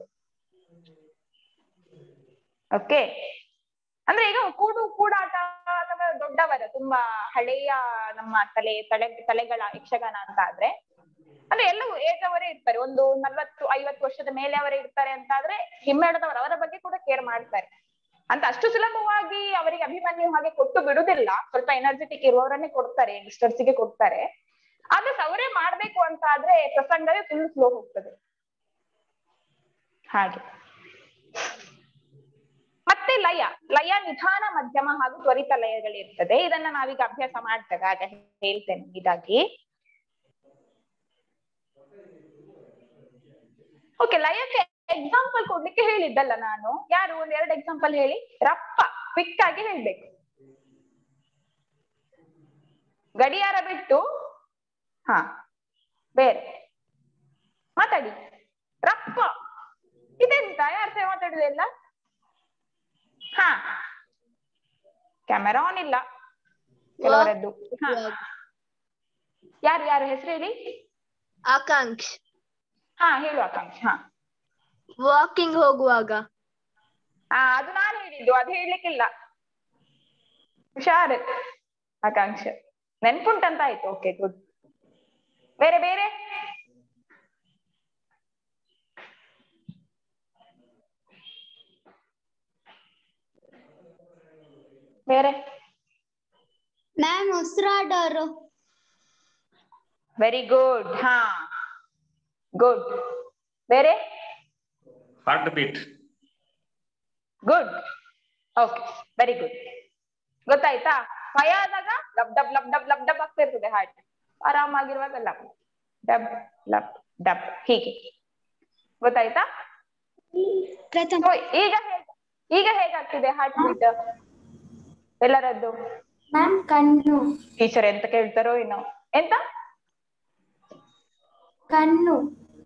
Speaker 1: ಓಕೆ ಅಂದ್ರೆ ಈಗ ಕೂಡು ಕೂಡಾಟ ಅಥವಾ ದೊಡ್ಡವರ ತುಂಬಾ ಹಳೆಯ ನಮ್ಮ ತಲೆ ತಲೆ ತಲೆಗಳ ಯಕ್ಷಗಾನ ಅಂತ ಆದ್ರೆ ಅಂದ್ರೆ ಎಲ್ಲವೂ ಏಜ್ ಅವರೇ ಇರ್ತಾರೆ ಒಂದು ನಲ್ವತ್ತು ಐವತ್ತು ವರ್ಷದ ಮೇಲೆ ಅವರೇ ಇರ್ತಾರೆ ಅಂತ ಆದ್ರೆ ಹಿಮ್ಮೇಳದವರು ಅವರ ಬಗ್ಗೆ ಕೂಡ ಕೇರ್ ಮಾಡ್ತಾರೆ ಅಂತ ಅಷ್ಟು ಸುಲಭವಾಗಿ ಅವರಿಗೆ ಅಭಿಮನ್ಯು ಹಾಗೆ ಕೊಟ್ಟು ಬಿಡುದಿಲ್ಲ ಸ್ವಲ್ಪ ಎನರ್ಜೆಟಿಕ್ ಇರುವವರನ್ನೇ ಕೊಡ್ತಾರೆ ಯಂಗ್ಸ್ಟರ್ಸ್ ಗೆ ಕೊಡ್ತಾರೆ ಆದ್ರೆ ಅವರೇ ಮಾಡ್ಬೇಕು ಅಂತ ಆದ್ರೆ ಪ್ರಸಂಗವೇ ಫುಲ್ ಸ್ಲೋ ಹೋಗ್ತದೆ ಹಾಗೆ ಮತ್ತೆ ಲಯ ಲಯ ನಿಧಾನ ಮಧ್ಯಮ ಹಾಗೂ ತ್ವರಿತ ಲಯಗಳಿರ್ತದೆ ಇದನ್ನ ನಾವೀಗ ಅಭ್ಯಾಸ ಮಾಡ್ತೇವೆ ಆಗ ಹೇಳ್ತೇನೆ ಇದಾಗಿ ಓಕೆ ಲಯಕ್ಕೆ ಎಕ್ಸಾಂಪಲ್ ಕೊಡ್ಲಿಕ್ಕೆ ಹೇಳಿದ್ದಲ್ಲ ನಾನು ಯಾರು ಒಂದ್ ಎರಡು ಎಕ್ಸಾಂಪಲ್ ಹೇಳಿ ರಪ್ಪ ಕ್ವಿಕ್ ಆಗಿ ಹೇಳ್ಬೇಕು ಗಡಿಯಾರ ಬಿಟ್ಟು ಹಾ ಬೇರೆ ಮಾತಾಡಿ ರಪ್ಪ ಇದೆಂತ ಯಾರ ಸಹ ಮಾತಾಡುದಿಲ್ಲ ಹಾ ಕ್ಯಾಮೆರಾ ಆನ್ ಇಲ್ಲ ಕೆಲವರದ್ದು ಹಾ ಯಾರು ಯಾರು ಹೆಸರು ಹೇಳಿ
Speaker 3: ಆಕಾಂಕ್ಷ್
Speaker 1: ಹಾ ಹೇಳು ಆಕಾಂಕ್ಷ ಹಾ
Speaker 3: ವಾಕಿಂಗ್ ಹೋಗುವಾಗ
Speaker 1: ಹಾ ಅದು ನಾನು ಹೇಳಿದ್ದು ಅದು ಹೇಳಲಿಕ್ಕಿಲ್ಲ ಹುಷಾರ್ ಆಕಾಂಕ್ಷ ನೆನ್ಪುಂಟಂತ ಆಯ್ತು ಓಕೆ ಗುಡ್ ಬೇರೆ ಬೇರೆ ಬೇರೆ
Speaker 3: ಮ್ಯಾಮ್ ಉಸಿರಾಡೋರು
Speaker 1: ವೆರಿ ಗುಡ್ ಹಾ ಗುಡ್ ಬೇರೆ
Speaker 4: heart beat
Speaker 1: good okay very good ಗೊತ್ತಾಯ್ತಾ ಭಯ ಆದಾಗ lub dub lub dub lub dub ಆಗ್ತಾ ಇರ್ತದೆ ಹಾರ್ಟ್ ಆರಾಮಾಗಿರುವಾಗ ಲಬ್ ಡಬ್ ಲಬ್ ಡಬ್ ಹೀಗೆ ಗೊತ್ತಾಯ್ತಾ
Speaker 3: ಪ್ರಥಮ
Speaker 1: So, ಈಗ ಹೇಗ ಈಗ ಹೇಗಾಗ್ತಿದೆ ಹಾರ್ಟ್ ಬೀಟ್ ಎಲ್ಲರದ್ದು
Speaker 3: ಮ್ಯಾಮ್ ಕಣ್ಣು
Speaker 1: ಟೀಚರ್ ಎಂತ ಕೇಳ್ತಾರೋ ಏನೋ ಎಂತ
Speaker 3: ಕಣ್ಣು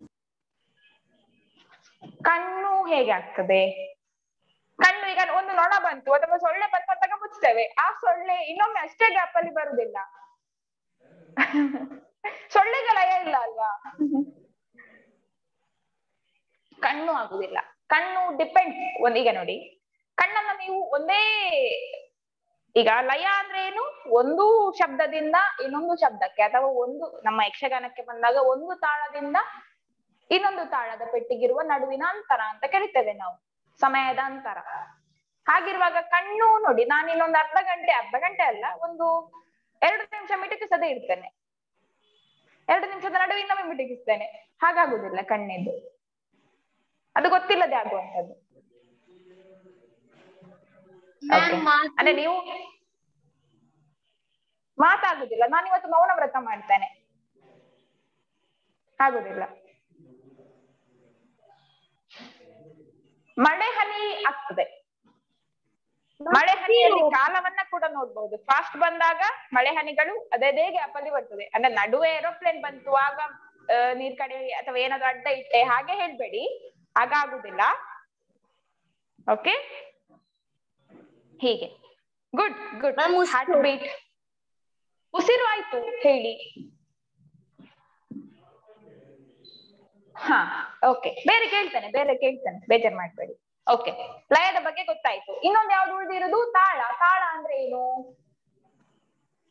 Speaker 1: ಕಣ್ಣು ಹೇಗೆ ಆಗ್ತದೆ ಕಣ್ಣು ಈಗ ಒಂದು ನೊಣ ಬಂತು ಅಥವಾ ಸೊಳ್ಳೆ ಬಂತು ಅಂತಾಗ ಮುಚ್ತೇವೆ ಆ ಸೊಳ್ಳೆ ಇನ್ನೊಮ್ಮೆ ಅಷ್ಟೇ ಗ್ಯಾಪ್ ಅಲ್ಲಿ ಬರುದಿಲ್ಲ ಸೊಳ್ಳೆಗೆ ಲಯ ಇಲ್ಲ ಅಲ್ವಾ ಕಣ್ಣು ಆಗುದಿಲ್ಲ ಕಣ್ಣು ಡಿಪೆಂಡ್ ಒಂದ್ ಈಗ ನೋಡಿ ಕಣ್ಣನ್ನ ನೀವು ಒಂದೇ ಈಗ ಲಯ ಅಂದ್ರೆ ಏನು ಒಂದು ಶಬ್ದದಿಂದ ಇನ್ನೊಂದು ಶಬ್ದಕ್ಕೆ ಅಥವಾ ಒಂದು ನಮ್ಮ ಯಕ್ಷಗಾನಕ್ಕೆ ಬಂದಾಗ ಒಂದು ತಾಳದಿಂದ ಇನ್ನೊಂದು ತಾಳದ ಪೆಟ್ಟಿಗಿರುವ ನಡುವಿನ ಅಂತರ ಅಂತ ಕರಿತೇವೆ ನಾವು ಸಮಯದ ಅಂತರ ಹಾಗಿರುವಾಗ ಕಣ್ಣು ನೋಡಿ ನಾನು ಇನ್ನೊಂದು ಅರ್ಧ ಗಂಟೆ ಅರ್ಧ ಗಂಟೆ ಅಲ್ಲ ಒಂದು ಎರಡು ನಿಮಿಷ ಮಿಟುಕಿಸದೆ ಇರ್ತೇನೆ ಎರಡು ನಿಮಿಷದ ನಡುವೆ ಇನ್ನೊಮ್ಮೆ ಮಿಟುಕಿಸ್ತೇನೆ ಹಾಗಾಗುದಿಲ್ಲ ಕಣ್ಣಿದ್ದು ಅದು ಗೊತ್ತಿಲ್ಲದೆ ಆಗುವಂತದ್ದು Okay. ಅಂದ್ರೆ ನೀವು ಮಾತಾಗುದಿಲ್ಲ ನಾನು ಇವತ್ತು ಮೌನ ವ್ರತ ಮಾಡ್ತೇನೆ ಆಗುದಿಲ್ಲ ಮಳೆ ಹನಿ ಆಗ್ತದೆ ಮಳೆ ಹನಿಯಲ್ಲಿ ಕಾಲವನ್ನ ಕೂಡ ನೋಡ್ಬಹುದು ಫಾಸ್ಟ್ ಬಂದಾಗ ಮಳೆ ಹನಿಗಳು ಅದೇ ಗ್ಯಾಪ್ ಅಲ್ಲಿ ಬರ್ತದೆ ಅಂದ್ರೆ ನಡುವೆ ಏರೋಪ್ಲೇನ್ ಬಂತು ಆಗ ಆ, ನೀರ್ ಕಡೆ ಅಥವಾ ಏನಾದ್ರು ಅಡ್ಡ ಇಟ್ಟೆ ಹಾಗೆ ಹೇಳ್ಬೇಡಿ ಆಗ ಆಗುದಿಲ್ಲ ಓಕೆ ಹೀಗೆ ಗುಡ್ ಗುಡ್
Speaker 3: Ma'am, ಉಸಿರು.
Speaker 1: ಹಾರ್ಟ್ ಬೀಟ್ ಉಸಿರು ಆಯ್ತು ಹೇಳಿ ಹಾ ಓಕೆ ಬೇರೆ ಕೇಳ್ತೇನೆ ಬೇರೆ ಕೇಳ್ತೇನೆ ಬೇಜಾರ್ ಮಾಡ್ಬೇಡಿ ಓಕೆ ಲಯದ ಬಗ್ಗೆ ಗೊತ್ತಾಯ್ತು ಇನ್ನೊಂದು ಯಾವ್ದು ಉಳಿದಿರೋದು ತಾಳ ತಾಳ ಅಂದ್ರೆ ಏನು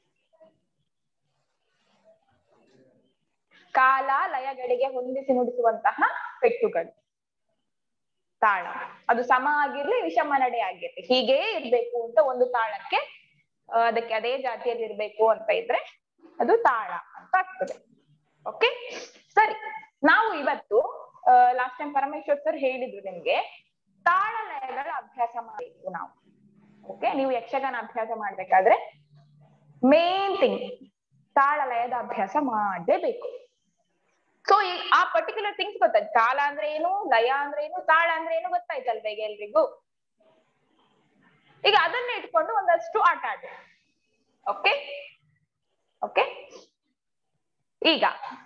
Speaker 1: ಕಾಲ ಲಯಗಳಿಗೆ ಹೊಂದಿಸಿ ನುಡಿಸುವಂತಹ ಪೆಟ್ಟುಗಳು ತಾಳ ಅದು ಸಮ ಆಗಿರ್ಲಿ ವಿಷಮ ನಡೆ ಆಗಿರ್ಲಿ ಹೀಗೇ ಇರ್ಬೇಕು ಅಂತ ಒಂದು ತಾಳಕ್ಕೆ ಆ, ಅದಕ್ಕೆ ಅದೇ ಜಾತಿಯಲ್ಲಿ ಇರ್ಬೇಕು ಅಂತ ಇದ್ರೆ ಅದು ತಾಳ ಅಂತ ಆಗ್ತದೆ ಓಕೆ ಸರಿ ನಾವು ಇವತ್ತು ಲಾಸ್ಟ್ ಟೈಮ್ ಪರಮೇಶ್ವರ್ ಸರ್ ಹೇಳಿದ್ರು ನಿಮ್ಗೆ ತಾಳ ಲಯಗಳ ಅಭ್ಯಾಸ ಮಾಡಬೇಕು ನಾವು ಓಕೆ ನೀವು ಯಕ್ಷಗಾನ ಅಭ್ಯಾಸ ಮಾಡ್ಬೇಕಾದ್ರೆ ಮೇನ್ ಥಿಂಗ್ ತಾಳ ಲಯದ ಅಭ್ಯಾಸ ಮಾಡಲೇಬೇಕು ಸೊ ಆ ಪರ್ಟಿಕ್ಯುಲರ್ ಥಿಂಗ್ಸ್ ಗೊತ್ತಾಯ್ತು ಕಾಲ ಅಂದ್ರೆ ಏನು ಲಯ ಅಂದ್ರೆ ಏನು ತಾಳ ಅಂದ್ರೆ ಏನು ಗೊತ್ತಾಯ್ತಲ್ವ ಈಗ ಎಲ್ರಿಗೂ ಈಗ ಅದನ್ನ ಇಟ್ಕೊಂಡು ಒಂದಷ್ಟು ಆಟ ಆಡಿ ಓಕೆ ಓಕೆ ಈಗ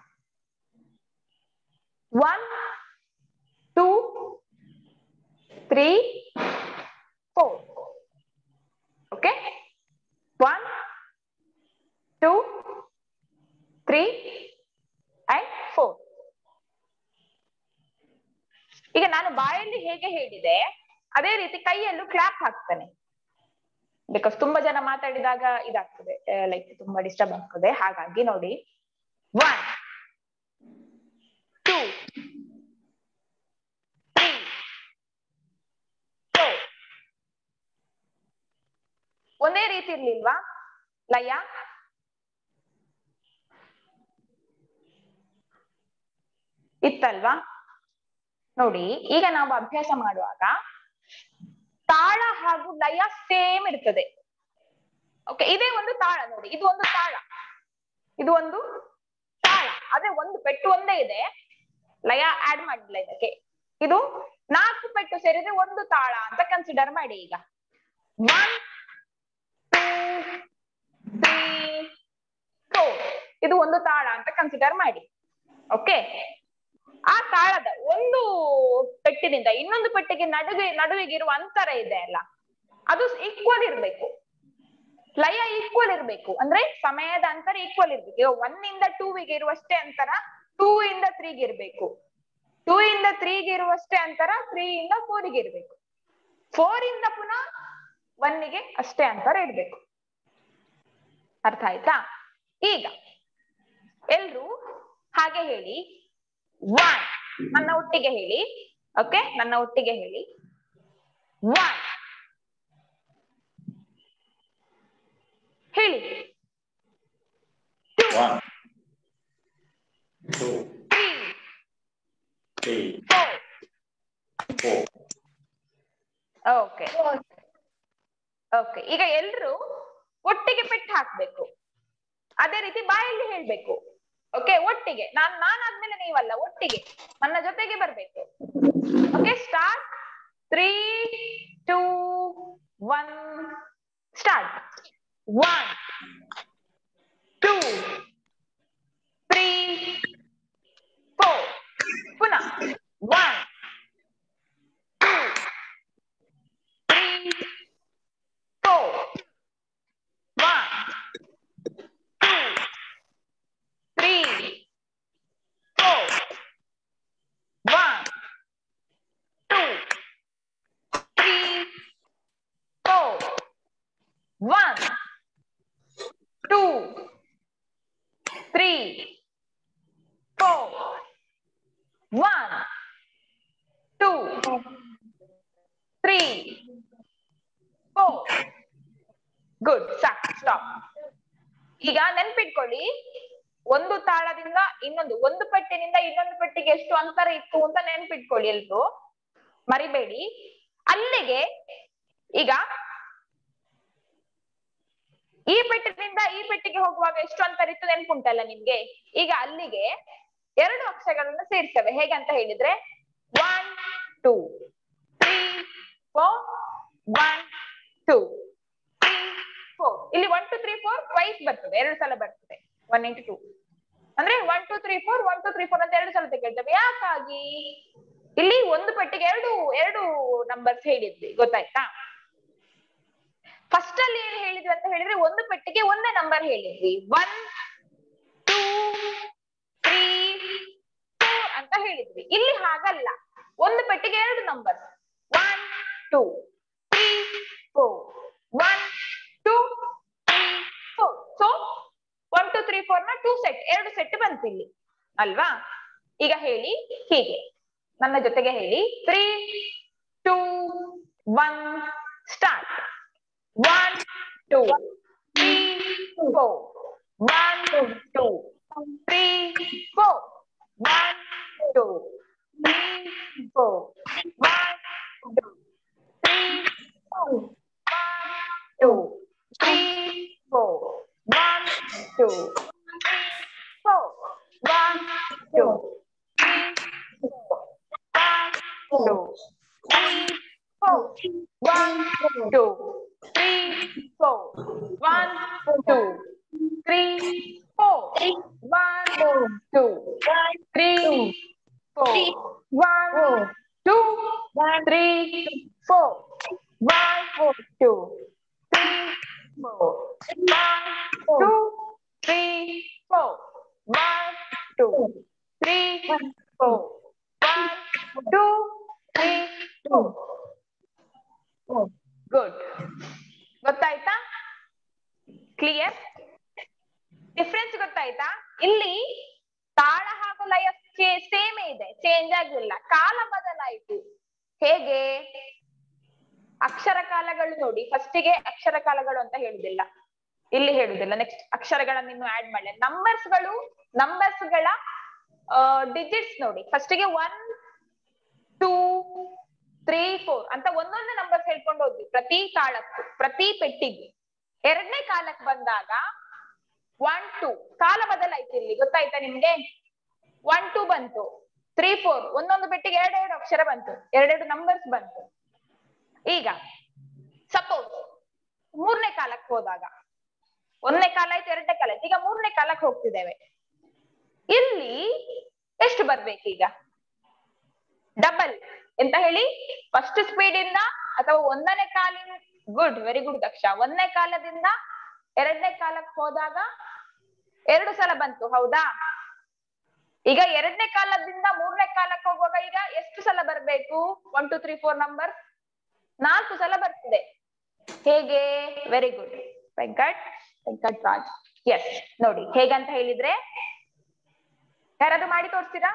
Speaker 1: one two three four okay one two three and four ಈಗ ನಾನು ಬಾಯಲ್ಲಿ ಹೇಗೆ ಹೇಳಿದೆ ಅದೇ ರೀತಿ ಕೈಯಲ್ಲೂ ಕ್ಲಾಪ್ ಹಾಕ್ತಾನೆ ಬಿಕಾಸ್ ತುಂಬಾ ಜನ ಮಾತಾಡಿದಾಗ ಇದಾಗ್ತದೆ ಲೈಕ್ ತುಂಬಾ ಡಿಸ್ಟರ್ಬ್ ಆಗ್ತದೆ ಹಾಗಾಗಿ ನೋಡಿ ಒನ್ ಟೂ ತ್ರೀ ಫೋರ್ ಒಂದೇ ರೀತಿ ಇರ್ಲಿಲ್ವಾ ಲಯ ಇತ್ತಲ್ವಾ ನೋಡಿ ಈಗ ನಾವು ಅಭ್ಯಾಸ ಮಾಡುವಾಗ ತಾಳ ಹಾಗೂ ಲಯ ಸೇಮ್ ಇರ್ತದೆ ಓಕೆ ಇದೇ ಒಂದು ತಾಳ ನೋಡಿ ಇದು ಒಂದು ತಾಳ ಇದು ಒಂದು ತಾಳ ಆದ್ರೆ ಒಂದು ಪೆಟ್ಟು ಒಂದೇ ಇದೆ ಲಯ ಆಡ್ ಮಾಡಿಲ್ಲ ಇದಕ್ಕೆ ಇದು ನಾಲ್ಕು ಪೆಟ್ಟು ಸೇರಿದ್ರೆ ಒಂದು ತಾಳ ಅಂತ ಕನ್ಸಿಡರ್ ಮಾಡಿ ಈಗ ಒನ್ ಟೂ ತ್ರೀ ಫೋರ್ ಇದು ಒಂದು ತಾಳ ಅಂತ ಕನ್ಸಿಡರ್ ಮಾಡಿ ಓಕೆ ಆ ತಾಳದ ಒಂದು ಪೆಟ್ಟಿನಿಂದ ಇನ್ನೊಂದು ಪೆಟ್ಟಿಗೆ ನಡುವೆ ನಡುವಿಗೆ ಇರುವ ಅಂತರ ಇದೆ ಅಲ್ಲ ಅದು ಈಕ್ವಲ್ ಇರ್ಬೇಕು ಲಯ ಈಕ್ವಲ್ ಇರ್ಬೇಕು ಅಂದ್ರೆ ಸಮಯದ ಅಂತರ ಈಕ್ವಲ್ ಇರ್ಬೇಕು ಈಗ ಒನ್ ಇಂದ ಟೂ ಗೆ ಇರುವಷ್ಟೇ ಅಂತರ ಟೂ ಇಂದ ತ್ರೀಗೆ ಇರ್ಬೇಕು ಟೂ ಇಂದ ತ್ರೀಗೆ ಇರುವಷ್ಟೇ ಅಂತರ ತ್ರೀ ಇಂದ ಫೋರಿಗೆ ಇರ್ಬೇಕು ಫೋರ್ ಇಂದ ಪುನಃ ಒನ್ ಗೆ ಅಷ್ಟೇ ಅಂತರ ಇರ್ಬೇಕು ಅರ್ಥ ಆಯ್ತಾ ಈಗ ಎಲ್ರು ಹಾಗೆ ಹೇಳಿ ಒನ್ ನನ್ನ ಒಟ್ಟಿಗೆ ಹೇಳಿ ಓಕೆ ನನ್ನ ಒಟ್ಟಿಗೆ ಹೇಳಿ ಒನ್ ಹೇಳಿ
Speaker 4: one two
Speaker 1: three
Speaker 4: three
Speaker 1: four
Speaker 4: four
Speaker 1: okay okay ಈಗ ಎಲ್ರು ಒಟ್ಟಿಗೆ ಪೆಟ್ಟು ಹಾಕ್ಬೇಕು ಅದೇ ರೀತಿ ಬಾಯಲ್ಲಿ ಹೇಳ್ಬೇಕು ಓಕೆ ಒಟ್ಟಿಗೆ ನಾನ್ ನಾನಾದ್ಮೇಲೆ ನೀವಲ್ಲ ಒಟ್ಟಿಗೆ ನನ್ನ ಜೊತೆಗೆ ಬರ್ಬೇಕು okay start three two one start one two three four ಪುನಃ one two three four one two three four one two three four one two three four one two three four good ಸಾಕ್ ಸ್ಟಾಪ್ ಈಗ ನೆನ್ಪಿಟ್ಕೊಳ್ಳಿ ಒಂದು ತಾಳದಿಂದ ಇನ್ನೊಂದು ಒಂದು ಪೆಟ್ಟಿನಿಂದ ಇನ್ನೊಂದು ಪೆಟ್ಟಿಗೆ ಎಷ್ಟು ಅಂತರ ಇತ್ತು ಅಂತ ನೆನ್ಪಿಟ್ಕೊಳ್ಳಿ ಎಲ್ರು ಮರಿಬೇಡಿ ಅಲ್ಲಿಗೆ ಈಗ ಈ ಪೆಟ್ಟಿನಿಂದ ಈ ಪೆಟ್ಟಿಗೆ ಹೋಗುವಾಗ ಎಷ್ಟು ಅಂತರ ಇತ್ತು ನೆನ್ಪುಂಟಲ್ಲ ನಿಮ್ಗೆ ಈಗ ಅಲ್ಲಿಗೆ ಎರಡು ಅಕ್ಷರಗಳನ್ನ ಸೇರ್ತವೆ ಹೇಗೆ ಅಂತ ಹೇಳಿದ್ರೆ one two three four one two three four ಇಲ್ಲಿ one two three four twice ಬರ್ತದೆ ಎರಡು ಸಲ ಬರ್ತದೆ ಒನ್ ಇಂಟು ಟೂ ಅಂದ್ರೆ one two three four one two three four ಅಂತ ಎರಡು ಸಲ ತೆಗೆಳ್ತೇವೆ ಯಾಕಾಗಿ ಇಲ್ಲಿ ಒಂದು ಪಟ್ಟಿಗೆ ಎರಡು ಎರಡು ನಂಬರ್ಸ್ ಹೇಳಿದ್ವಿ ಗೊತ್ತಾಯ್ತಾ ಫಸ್ಟ್ ಅಲ್ಲಿ ಏನ್ ಹೇಳಿದ್ವಿ ಅಂತ ಹೇಳಿದ್ರೆ ಒಂದು ಪೆಟ್ಟಿಗೆ ಒಂದೇ ನಂಬರ್ ಹೇಳಿದ್ವಿ ಒನ್ ಟೂ ತ್ರೀ ಫೋರ್ ಅಂತ ಹೇಳಿದ್ವಿ ಇಲ್ಲಿ ಹಾಗಲ್ಲ ಒಂದು ಪೆಟ್ಟಿಗೆ ಎರಡು number one two three four one two three four so one two three four ನ ಟೂ ಸೆಟ್ ಎರಡು ಸೆಟ್ ಬಂತು ಇಲ್ಲಿ ಅಲ್ವಾ ಈಗ ಹೇಳಿ ಹೀಗೆ ನನ್ನ ಜೊತೆಗೆ ಹೇಳಿ three two one start one two three four one two three four one two three four one two three four two, three, four. One, two, three, four. One, two, three, four. One, two, three, four. One, two, three, four. One, two, three, four. One, two, three, four. One, two, three, four. One, two, three, four. One, two, three, four. One, two, three, four. One, two, three, four. Good ಗೊತ್ತಾಯ್ತಾ ಕ್ಲಿಯರ್ ಡಿಫ್ರೆನ್ಸ್ ಗೊತ್ತಾಯ್ತಾ ಇಲ್ಲಿ ತಾಳ ಹಾಗೂ ಲಯ ಸೇಮ್ ಇದೆ ಚೇಂಜ್ ಆಗಿಲ್ಲ ಕಾಲ ಬದಲಾಯಿತು ಹೇಗೆ ಅಕ್ಷರ ಕಾಲಗಳು ನೋಡಿ ಫಸ್ಟಿಗೆ ಅಕ್ಷರ ಕಾಲಗಳು ಅಂತ ಹೇಳುದಿಲ್ಲ ಇಲ್ಲಿ ಹೇಳುದಿಲ್ಲ ನೆಕ್ಸ್ಟ್ ಅಕ್ಷರಗಳನ್ನ ಇನ್ನು ಆಡ್ ಮಾಡಿ ನಂಬರ್ಸ್ ಗಳು ನಂಬರ್ಸ್ ಗಳ ಡಿಜಿಟ್ಸ್ ನೋಡಿ ಫಸ್ಟಿಗೆ ಒನ್ ಟೂ ತ್ರೀ ಫೋರ್ ಅಂತ ಒಂದೊಂದು ನಂಬರ್ಸ್ ಹೇಳ್ಕೊಂಡು ಹೋದ್ವಿ ಪ್ರತಿ ತಾಳಕ್ಕೂ ಪ್ರತಿ ಪೆಟ್ಟಿಗೆ ಎರಡನೇ ಕಾಲಕ್ಕೆ ಬಂದಾಗ ಒನ್ ಟೂ ಕಾಲ ಬದಲಾಯ್ತು ಇಲ್ಲಿ ಗೊತ್ತಾಯ್ತಾ ನಿಮ್ಗೆ ಒನ್ ಟೂ ಬಂತು ತ್ರೀ ಫೋರ್ ಒಂದೊಂದು ಪೆಟ್ಟಿಗೆ ಎರಡೆರಡು ಅಕ್ಷರ ಬಂತು ಎರಡೆರಡು ನಂಬರ್ಸ್ ಬಂತು ಈಗ ಸಪೋಸ್ ಮೂರನೇ ಕಾಲಕ್ಕೆ ಹೋದಾಗ ಒಂದನೇ ಕಾಲ ಆಯ್ತು ಎರಡನೇ ಕಾಲ ಆಯ್ತು ಈಗ ಮೂರನೇ ಕಾಲಕ್ಕೆ ಹೋಗ್ತಿದ್ದೇವೆ ಇಲ್ಲಿ ಎಷ್ಟು ಬರ್ಬೇಕೀಗ ಡಬಲ್ ಎಂತ ಹೇಳಿ ಫಸ್ಟ್ ಸ್ಪೀಡ್ ಇಂದ ಅಥವಾ ಒಂದನೇ ಕಾಲಿನ ಗುಡ್ ವೆರಿ ಗುಡ್ ದಕ್ಷ ಒಂದನೇ ಕಾಲದಿಂದ ಎರಡನೇ ಕಾಲಕ್ಕೆ ಹೋದಾಗ ಎರಡು ಸಲ ಬಂತು ಹೌದಾ ಈಗ ಎರಡನೇ ಕಾಲದಿಂದ ಮೂರನೇ ಕಾಲಕ್ಕೆ ಹೋಗುವಾಗ ಈಗ ಎಷ್ಟು ಸಲ ಬರ್ಬೇಕು one two three four number ನಾಲ್ಕು ಸಲ ಬರ್ತಿದೆ ಹೇಗೆ very good Venkat Venkat Raj S ನೋಡಿ ಹೇಗಂತ ಹೇಳಿದ್ರೆ ಯಾರಾದ್ರೂ ಮಾಡಿ ತೋರಿಸ್ತೀರಾ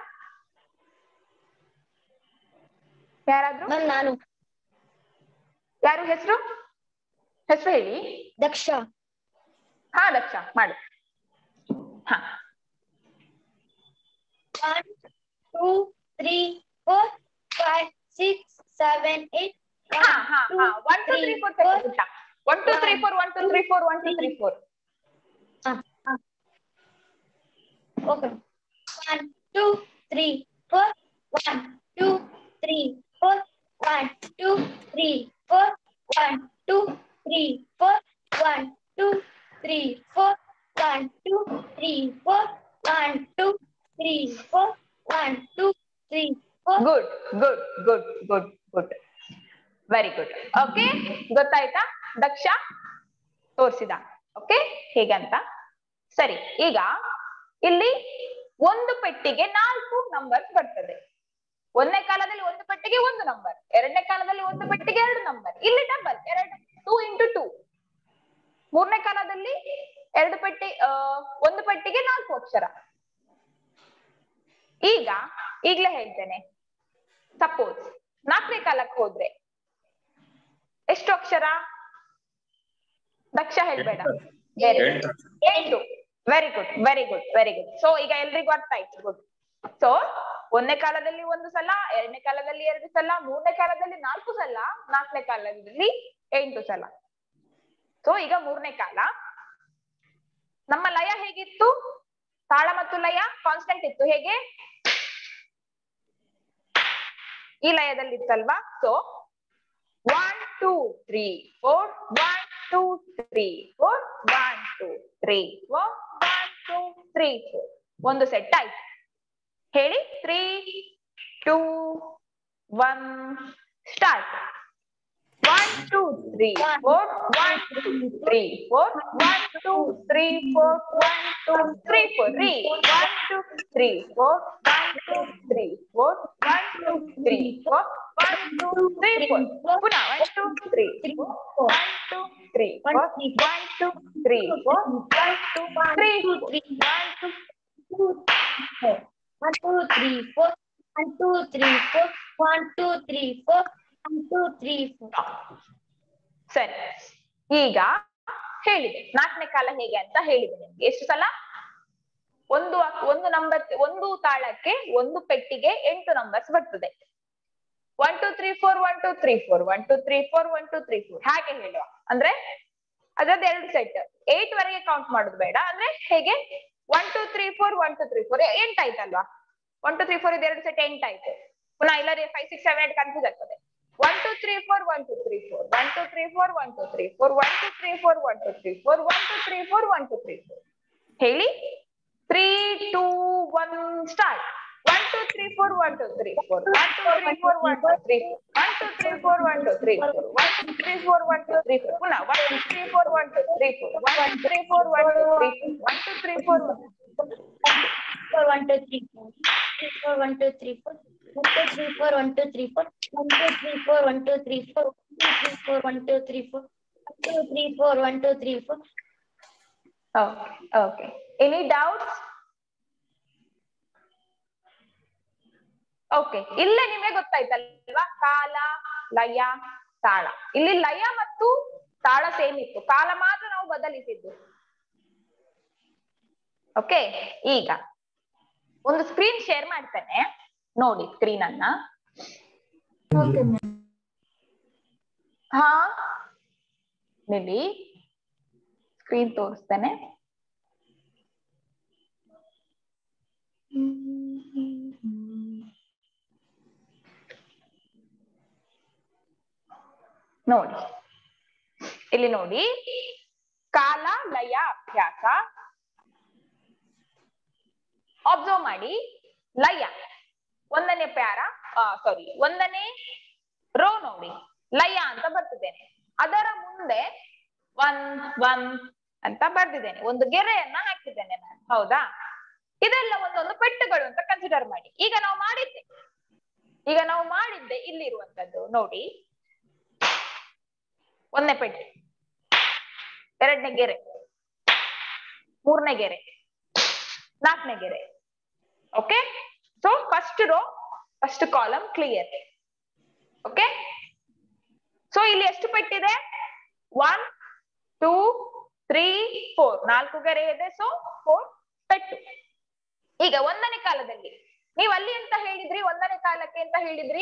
Speaker 1: ಯಾರಾದ್ರೂ
Speaker 2: ಮ್ಯಾಮ್ ನಾನು
Speaker 1: ಯಾರು ಹೆಸರು ಹೆಸರು ಹೇಳಿ
Speaker 2: ದಕ್ಷ
Speaker 1: ಹಾ ದಕ್ಷ ಮಾಡು ಹಾ
Speaker 2: one two three four five six seven eight
Speaker 1: ಹಾ ಹಾ ಹಾ ಒನ್ ಟು ತ್ರೀ ಫೋರ್ ಪುಟ್ಟ one two three four one two three four one two three four
Speaker 2: okay one two three four one two three four one two three four one two three four one two three four one two three four one two three four one two three four
Speaker 1: good good good good good very good okay ಗೊತ್ತಾಯ್ತಾ ದಕ್ಷ ತೋರಿಸಿದ ಓಕೆ ಹೇಗಂತ ಸರಿ ಈಗ ಇಲ್ಲಿ ಒಂದು ಪೆಟ್ಟಿಗೆ ನಾಲ್ಕು ನಂಬರ್ಸ್ ಬರ್ತದೆ ಒಂದನೇ ಕಾಲದಲ್ಲಿ ಒಂದು ಪೆಟ್ಟಿಗೆ ಒಂದು ನಂಬರ್ ಎರಡನೇ ಕಾಲದಲ್ಲಿ ಒಂದು ಪೆಟ್ಟಿಗೆ ಎರಡು ನಂಬರ್ ಇಲ್ಲಿ ಡಬಲ್ ಎರಡು ಟೂ ಇಂಟು ಟೂ ಮೂರನೇ ಕಾಲದಲ್ಲಿ ಎರಡು ಪೆಟ್ಟಿ ಆ, ಒಂದು ಪೆಟ್ಟಿಗೆ ನಾಲ್ಕು ಅಕ್ಷರ ಈಗ ಈಗ್ಲೇ ಹೇಳ್ತೇನೆ ಸಪೋಸ್ ನಾಲ್ಕನೇ ಕಾಲಕ್ಕೆ ಹೋದ್ರೆ ಎಷ್ಟು ಅಕ್ಷರ ದಕ್ಷ ಹೇಳ್ಬೇಡ ಬೇರೆ
Speaker 4: ಎಂಟು.
Speaker 1: ಎಂಟು very good very good very good so ಈಗ ಎಲ್ರಿಗೂ ಅರ್ಥ ಆಯ್ತು ಗುಡ್ ಸೊ ಒಂದನೇ ಕಾಲದಲ್ಲಿ ಒಂದು ಸಲ ಎರಡನೇ ಕಾಲದಲ್ಲಿ ಎರಡು ಸಲ ಮೂರನೇ ಕಾಲದಲ್ಲಿ ನಾಲ್ಕು ಸಲ ನಾಲ್ಕನೇ ಕಾಲದಲ್ಲಿ ಎಂಟು ಸಲ ಸೊ ಈಗ ಮೂರನೇ ಕಾಲ ನಮ್ಮ ಲಯ ಹೇಗಿತ್ತು ತಾಳ ಮತ್ತು ಲಯ ಕಾನ್ಸ್ಟೆಂಟ್ ಇತ್ತು ಹೇಗೆ ಈ ಲಯದಲ್ಲಿ ಇತ್ತಲ್ವಾ so one two three four one two three four one two three four one two three four ಒಂದು ಸೆಟ್ ಆಯ್ತು ಹೇಳಿ three two one start one two three four one two three four one two three four one two three four ರೀ one two three four one two three four one two three four one two three four ಪುನಃ one two three four one two three four one two three four one two three four one two
Speaker 2: two, four. One, two, three, four. One, two, three, four. One, two, three, four. One, two, three, four.
Speaker 1: ಸರಿ ಈಗ ಹೇಳಿದೆ ನಾಲ್ಕನೇ ಕಾಲ ಹೇಗೆ ಅಂತ ಹೇಳಿದೆ ನಿಮ್ಗೆ ಎಷ್ಟು ಸಲ ಒಂದು ಅಕ್- ಒಂದು ನಂಬರ್ ಒಂದು ತಾಳಕ್ಕೆ ಒಂದು ಪೆಟ್ಟಿಗೆ ಎಂಟು ನಂಬರ್ಸ್ ಬರ್ತದೆ one two three four one two three four one two three four one two three four ಹಾಗೆ ಹೇಳುವ ಅಂದ್ರೆ ಅದ್ರದ್ದು ಎರಡು ಸೆಟ್ ಏಟ್ ವರೆಗೆ ಕೌಂಟ್ ಮಾಡೋದು ಬೇಡ ಅಂದ್ರೆ ಹೇಗೆ one two three four one two three four ಎಂಟಾಯ್ತಲ್ವಾ ಒನ್ ಟು ತ್ರೀ ಫೋರ್ ಇದು ಎರಡು ಸೆಟ್ ಎಂಟಾಯ್ತು ಪುನಃ ಇಲ್ಲದೆ five six seven eight confuse ಆಗ್ತದೆ one two three four one two three four one two three four one two three four one two three four one two three four one two three four one two three four ಹೇಳಿ three two one start one two three four one two three four one two three four one two three one two three four one two three four one two three four one two three four ಪುನಃ one two three four one two three four one two three four one two three one two three four
Speaker 2: Four, one, two, three, four. Three, four, one, two, three, four. One, two, three, four, one, two, three, four. One, two, three, four, one, two, three, four. One, two, three, four, one, two, three, four. One, two, three, four, one, two, three, four.
Speaker 1: Okay okay any doubts okay ಇಲ್ಲೇ ನಿಮಗೆ ಗೊತ್ತಾಯ್ತಲ್ವಾ ಕಾಲ ಲಯ ತಾಳ ಇಲ್ಲಿ ಲಯ ಮತ್ತು ತಾಳ ಸೇಮ್ ಇತ್ತು ಕಾಲ ಮಾತ್ರ ನಾವು ಬದಲಿಸಿದ್ದು ಓಕೆ ಈಗ ಒಂದು ಸ್ಕ್ರೀನ್ ಶೇರ್ ಮಾಡ್ತೇನೆ ನೋಡಿ ಸ್ಕ್ರೀನ್ ಅನ್ನ
Speaker 3: ಓಕೆ ಮ್ಯಾಮ್
Speaker 1: ಹಾ ನಿಲ್ಲಿ ಸ್ಕ್ರೀನ್ ತೋರಿಸ್ತೇನೆ ನೋಡಿ ಇಲ್ಲಿ ನೋಡಿ ಕಾಲ ಲಯ ಅಭ್ಯಾಸ ಅಬ್ಸರ್ವ್ ಮಾಡಿ ಲಯ ಒಂದನೇ ಪ್ಯಾರ ಸಾರಿ ಒಂದನೇ ರೋ ನೋಡಿ ಲಯ ಅಂತ ಬರ್ತಿದ್ದೇನೆ ಅದರ ಮುಂದೆ ಒನ್ ಒನ್ ಅಂತ ಬರ್ದಿದ್ದೇನೆ ಒಂದು ಗೆರೆಯನ್ನ ಹಾಕಿದ್ದೇನೆ ನಾನು ಹೌದಾ ಇದೆಲ್ಲ ಒಂದೊಂದು ಪೆಟ್ಟುಗಳು ಅಂತ ಕನ್ಸಿಡರ್ ಮಾಡಿ ಈಗ ನಾವು ಮಾಡಿದ್ದೆ ಈಗ ನಾವು ಮಾಡಿದ್ದೆ ಇಲ್ಲಿರುವಂತದ್ದು ನೋಡಿ ಒಂದನೇ ಪೆಟ್ಟು ಎರಡನೇ ಗೆರೆ ಮೂರನೇ ಗೆರೆ ನಾಲ್ಕನೇ ಗೆರೆ okay so first row first column clear okay so ಇಲ್ಲಿ ಎಷ್ಟು ಪೆಟ್ಟಿದೆ ಒನ್ ಟೂ ತ್ರೀ ಫೋರ್ ನಾಲ್ಕು ಗೆರೆ ಇದೆ ಸೊ ಫೋರ್ ಪೆಟ್ಟು ಈಗ ಒಂದನೇ ಕಾಲದಲ್ಲಿ ನೀವು ಅಲ್ಲಿ ಅಂತ ಹೇಳಿದ್ರಿ ಒಂದನೇ ಕಾಲಕ್ಕೆ ಅಂತ ಹೇಳಿದ್ರಿ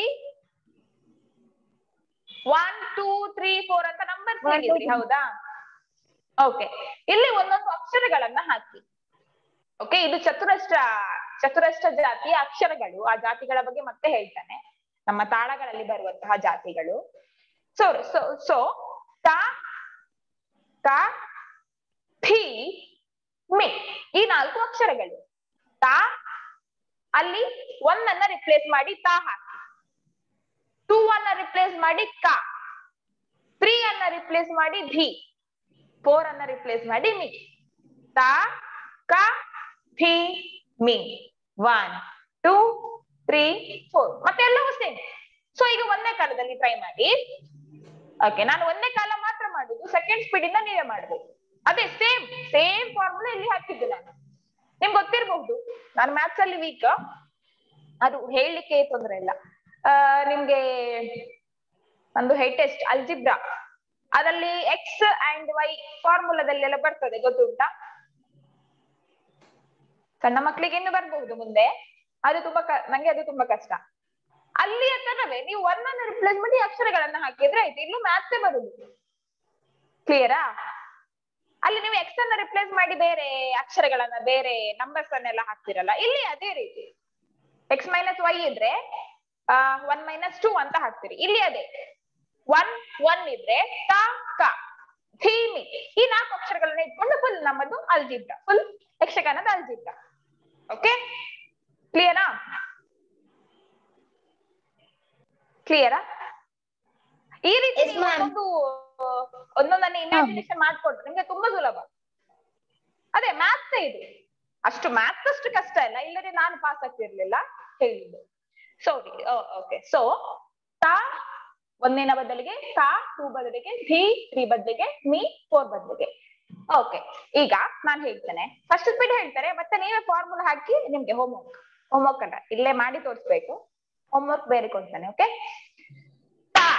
Speaker 1: ಒನ್ ಟೂ ತ್ರೀ ಫೋರ್ ಅಂತ ನಂಬರ್
Speaker 2: One, two,
Speaker 1: ಹೇಳಿದ್ರಿ
Speaker 2: three.
Speaker 1: ಹೌದಾ ಓಕೆ ಇಲ್ಲಿ ಒಂದೊಂದು ಅಕ್ಷರಗಳನ್ನ ಹಾಕಿ ಓಕೆ ಇದು ಚತುರಷ್ಟ ಚತುರಷ್ಟ ಜಾತಿಯ ಅಕ್ಷರಗಳು ಆ ಜಾತಿಗಳ ಬಗ್ಗೆ ಮತ್ತೆ ಹೇಳ್ತಾನೆ ನಮ್ಮ ತಾಳಗಳಲ್ಲಿ ಬರುವಂತಹ ಜಾತಿಗಳು ಸೊ ಸೊ ಸೊ ತ ಕ ಥಿ ಮಿ ಈ ನಾಲ್ಕು ಅಕ್ಷರಗಳು ತ ಅಲ್ಲಿ ಒಂದನ್ನ ರಿಪ್ಲೇಸ್ ಮಾಡಿ ತಾ ಹಾಕಿ ಟೂ ಅನ್ನ ರಿಪ್ಲೇಸ್ ಮಾಡಿ ಕ ತ್ರೀ ಅನ್ನ ರಿಪ್ಲೇಸ್ ಮಾಡಿ ಧಿ ಫೋರ್ ಅನ್ನ ರಿಪ್ಲೇಸ್ ಮಾಡಿ ಮಿ ತ ಕ ಥಿ ಮಿ ಒನ್ ಟೂ ತ್ರೀ ಫೋರ್ ಮತ್ತೆ ಎಲ್ಲವೂ ಸೇಮ್ ಸೊ ಈಗ ಒಂದೇ ಕಾಲದಲ್ಲಿ ಟ್ರೈ ಮಾಡಿ ಓಕೆ ನಾನು ಒಂದೇ ಕಾಲ ಮಾತ್ರ ಮಾಡುದು ಸೆಕೆಂಡ್ ಸ್ಪೀಡ್ ಇಂದ ನೀವೇ ಮಾಡ್ಬೇಕು ಅದೇ ಸೇಮ್ ಸೇಮ್ ಫಾರ್ಮುಲಾ ಇಲ್ಲಿ ಹಾಕಿದ್ದು ನಾನು ನಿಮ್ಗೆ ಗೊತ್ತಿರಬಹುದು ನಾನು ಮ್ಯಾಥ್ಸ್ ಅಲ್ಲಿ ವೀಕ್ ಅದು ಹೇಳಲಿಕ್ಕೆ ತೊಂದ್ರೆ ಇಲ್ಲ ಆ, ನಿಮ್ಗೆ ಒಂದು ಹೈ ಟೆಸ್ಟ್ ಅಲ್ಜಿಬ್ರಾ ಅದರಲ್ಲಿ ಎಕ್ಸ್ ಅಂಡ್ ವೈ ಫಾರ್ಮುಲಾದಲ್ಲಿ ಎಲ್ಲ ಬರ್ತದೆ ಗೊತ್ತುಂಟಾ ಸಣ್ಣ ಮಕ್ಕಳಿಗೆ ಇನ್ನು ಬರ್ಬಹುದು ಮುಂದೆ ಅದು ತುಂಬಾ ಕ- ನಂಗೆ ಅದು ತುಂಬಾ ಕಷ್ಟ ಅಲ್ಲಿಯ ತರವೇ ನೀವು ಒನ್ ಅನ್ನು ರಿಪ್ಲೇಸ್ ಮಾಡಿ ಅಕ್ಷರಗಳನ್ನ ಹಾಕಿದ್ರೆ ಆಯ್ತು ಇಲ್ಲೂ ಮ್ಯಾಥ್ಸೇ ಬರುದು ಕ್ಲಿಯರಾ ಅಲ್ಲಿ ನೀವು ಎಕ್ಸ್ ಅನ್ನ ರಿಪ್ಲೇಸ್ ಮಾಡಿ ಬೇರೆ ಅಕ್ಷರಗಳನ್ನ ಬೇರೆ ನಂಬರ್ಸ್ ಅನ್ನೆಲ್ಲ ಹಾಕ್ತಿರಲ್ಲ ಇಲ್ಲಿ ಅದೇ ರೀತಿ ಎಕ್ಸ್ ಮೈನಸ್ ವೈ ಇದ್ರೆ ಒನ್ ಮೈನಸ್ ಟೂ ಅಂತ ಹಾಕ್ತೀರಿ ಇಲ್ಲಿ ಅದೇ ಒನ್ ಒನ್ ಇದ್ರೆ ತ ಕ ಥೀಮಿ ಈ ನಾಲ್ಕು ಅಕ್ಷರಗಳನ್ನ ಇಟ್ಕೊಂಡು ಫುಲ್ ನಮ್ಮದು ಅಲ್ಜಿಬ್ರಾ ಫುಲ್ ಯಕ್ಷಗಾನದ ಅಲ್ಜಿಬ್ರಾ ಓಕೆ ಕ್ಲಿಯರಾ ಕ್ಲಿಯರಾ ಈ ರೀತಿ
Speaker 2: Yes,
Speaker 1: ನೀವು
Speaker 2: ma'am.
Speaker 1: ಒಂದೊಂದು ಒಂದೊಂದನ್ನ ಇಮ್ಯಾಜಿನೇಷನ್ ಮಾಡ್ಕೊಟ್ರೆ ನಿಮ್ಗೆ ತುಂಬಾ ಸುಲಭ ಅದೇ ಮ್ಯಾಥ್ಸ್ ಇದು ಅಷ್ಟು ಮ್ಯಾಥ್ಸ್ ಅಷ್ಟು ಕಷ್ಟ ಇಲ್ಲ ಇಲ್ಲದೆ ನಾನು ಪಾಸ್ ಆಗ್ತಿರ್ಲಿಲ್ಲ ಹೇಳಿದ್ದು ಸಾರಿ ಓಕೆ ಸೊ ತಾ ಒಂದಿನ ಬದಲಿಗೆ ತಾ ಟೂ ಬದಲಿಗೆ ಧಿ ತ್ರೀ ಬದಲಿಗೆ ಮೀ ಫೋರ್ ಬದಲಿಗೆ ಓಕೆ ಈಗ ನಾನ್ ಹೇಳ್ತೇನೆ ಫಸ್ಟ್ ಸ್ಪೀಡ್ ಹೇಳ್ತಾರೆ ಮತ್ತೆ ನೀವೇ ಫಾರ್ಮುಲಾ ಹಾಕಿ ನಿಮ್ಗೆ ಹೋಮ್ವರ್ಕ್ ಹೋಮ್ವರ್ಕ್ ಅಲ್ಲ ಇಲ್ಲೇ ಮಾಡಿ ತೋರಿಸ್ಬೇಕು ಹೋಮ್ವರ್ಕ್ ಬೇರೆ ಕೊಡ್ತಾನೆ ಓಕೆ ತಾ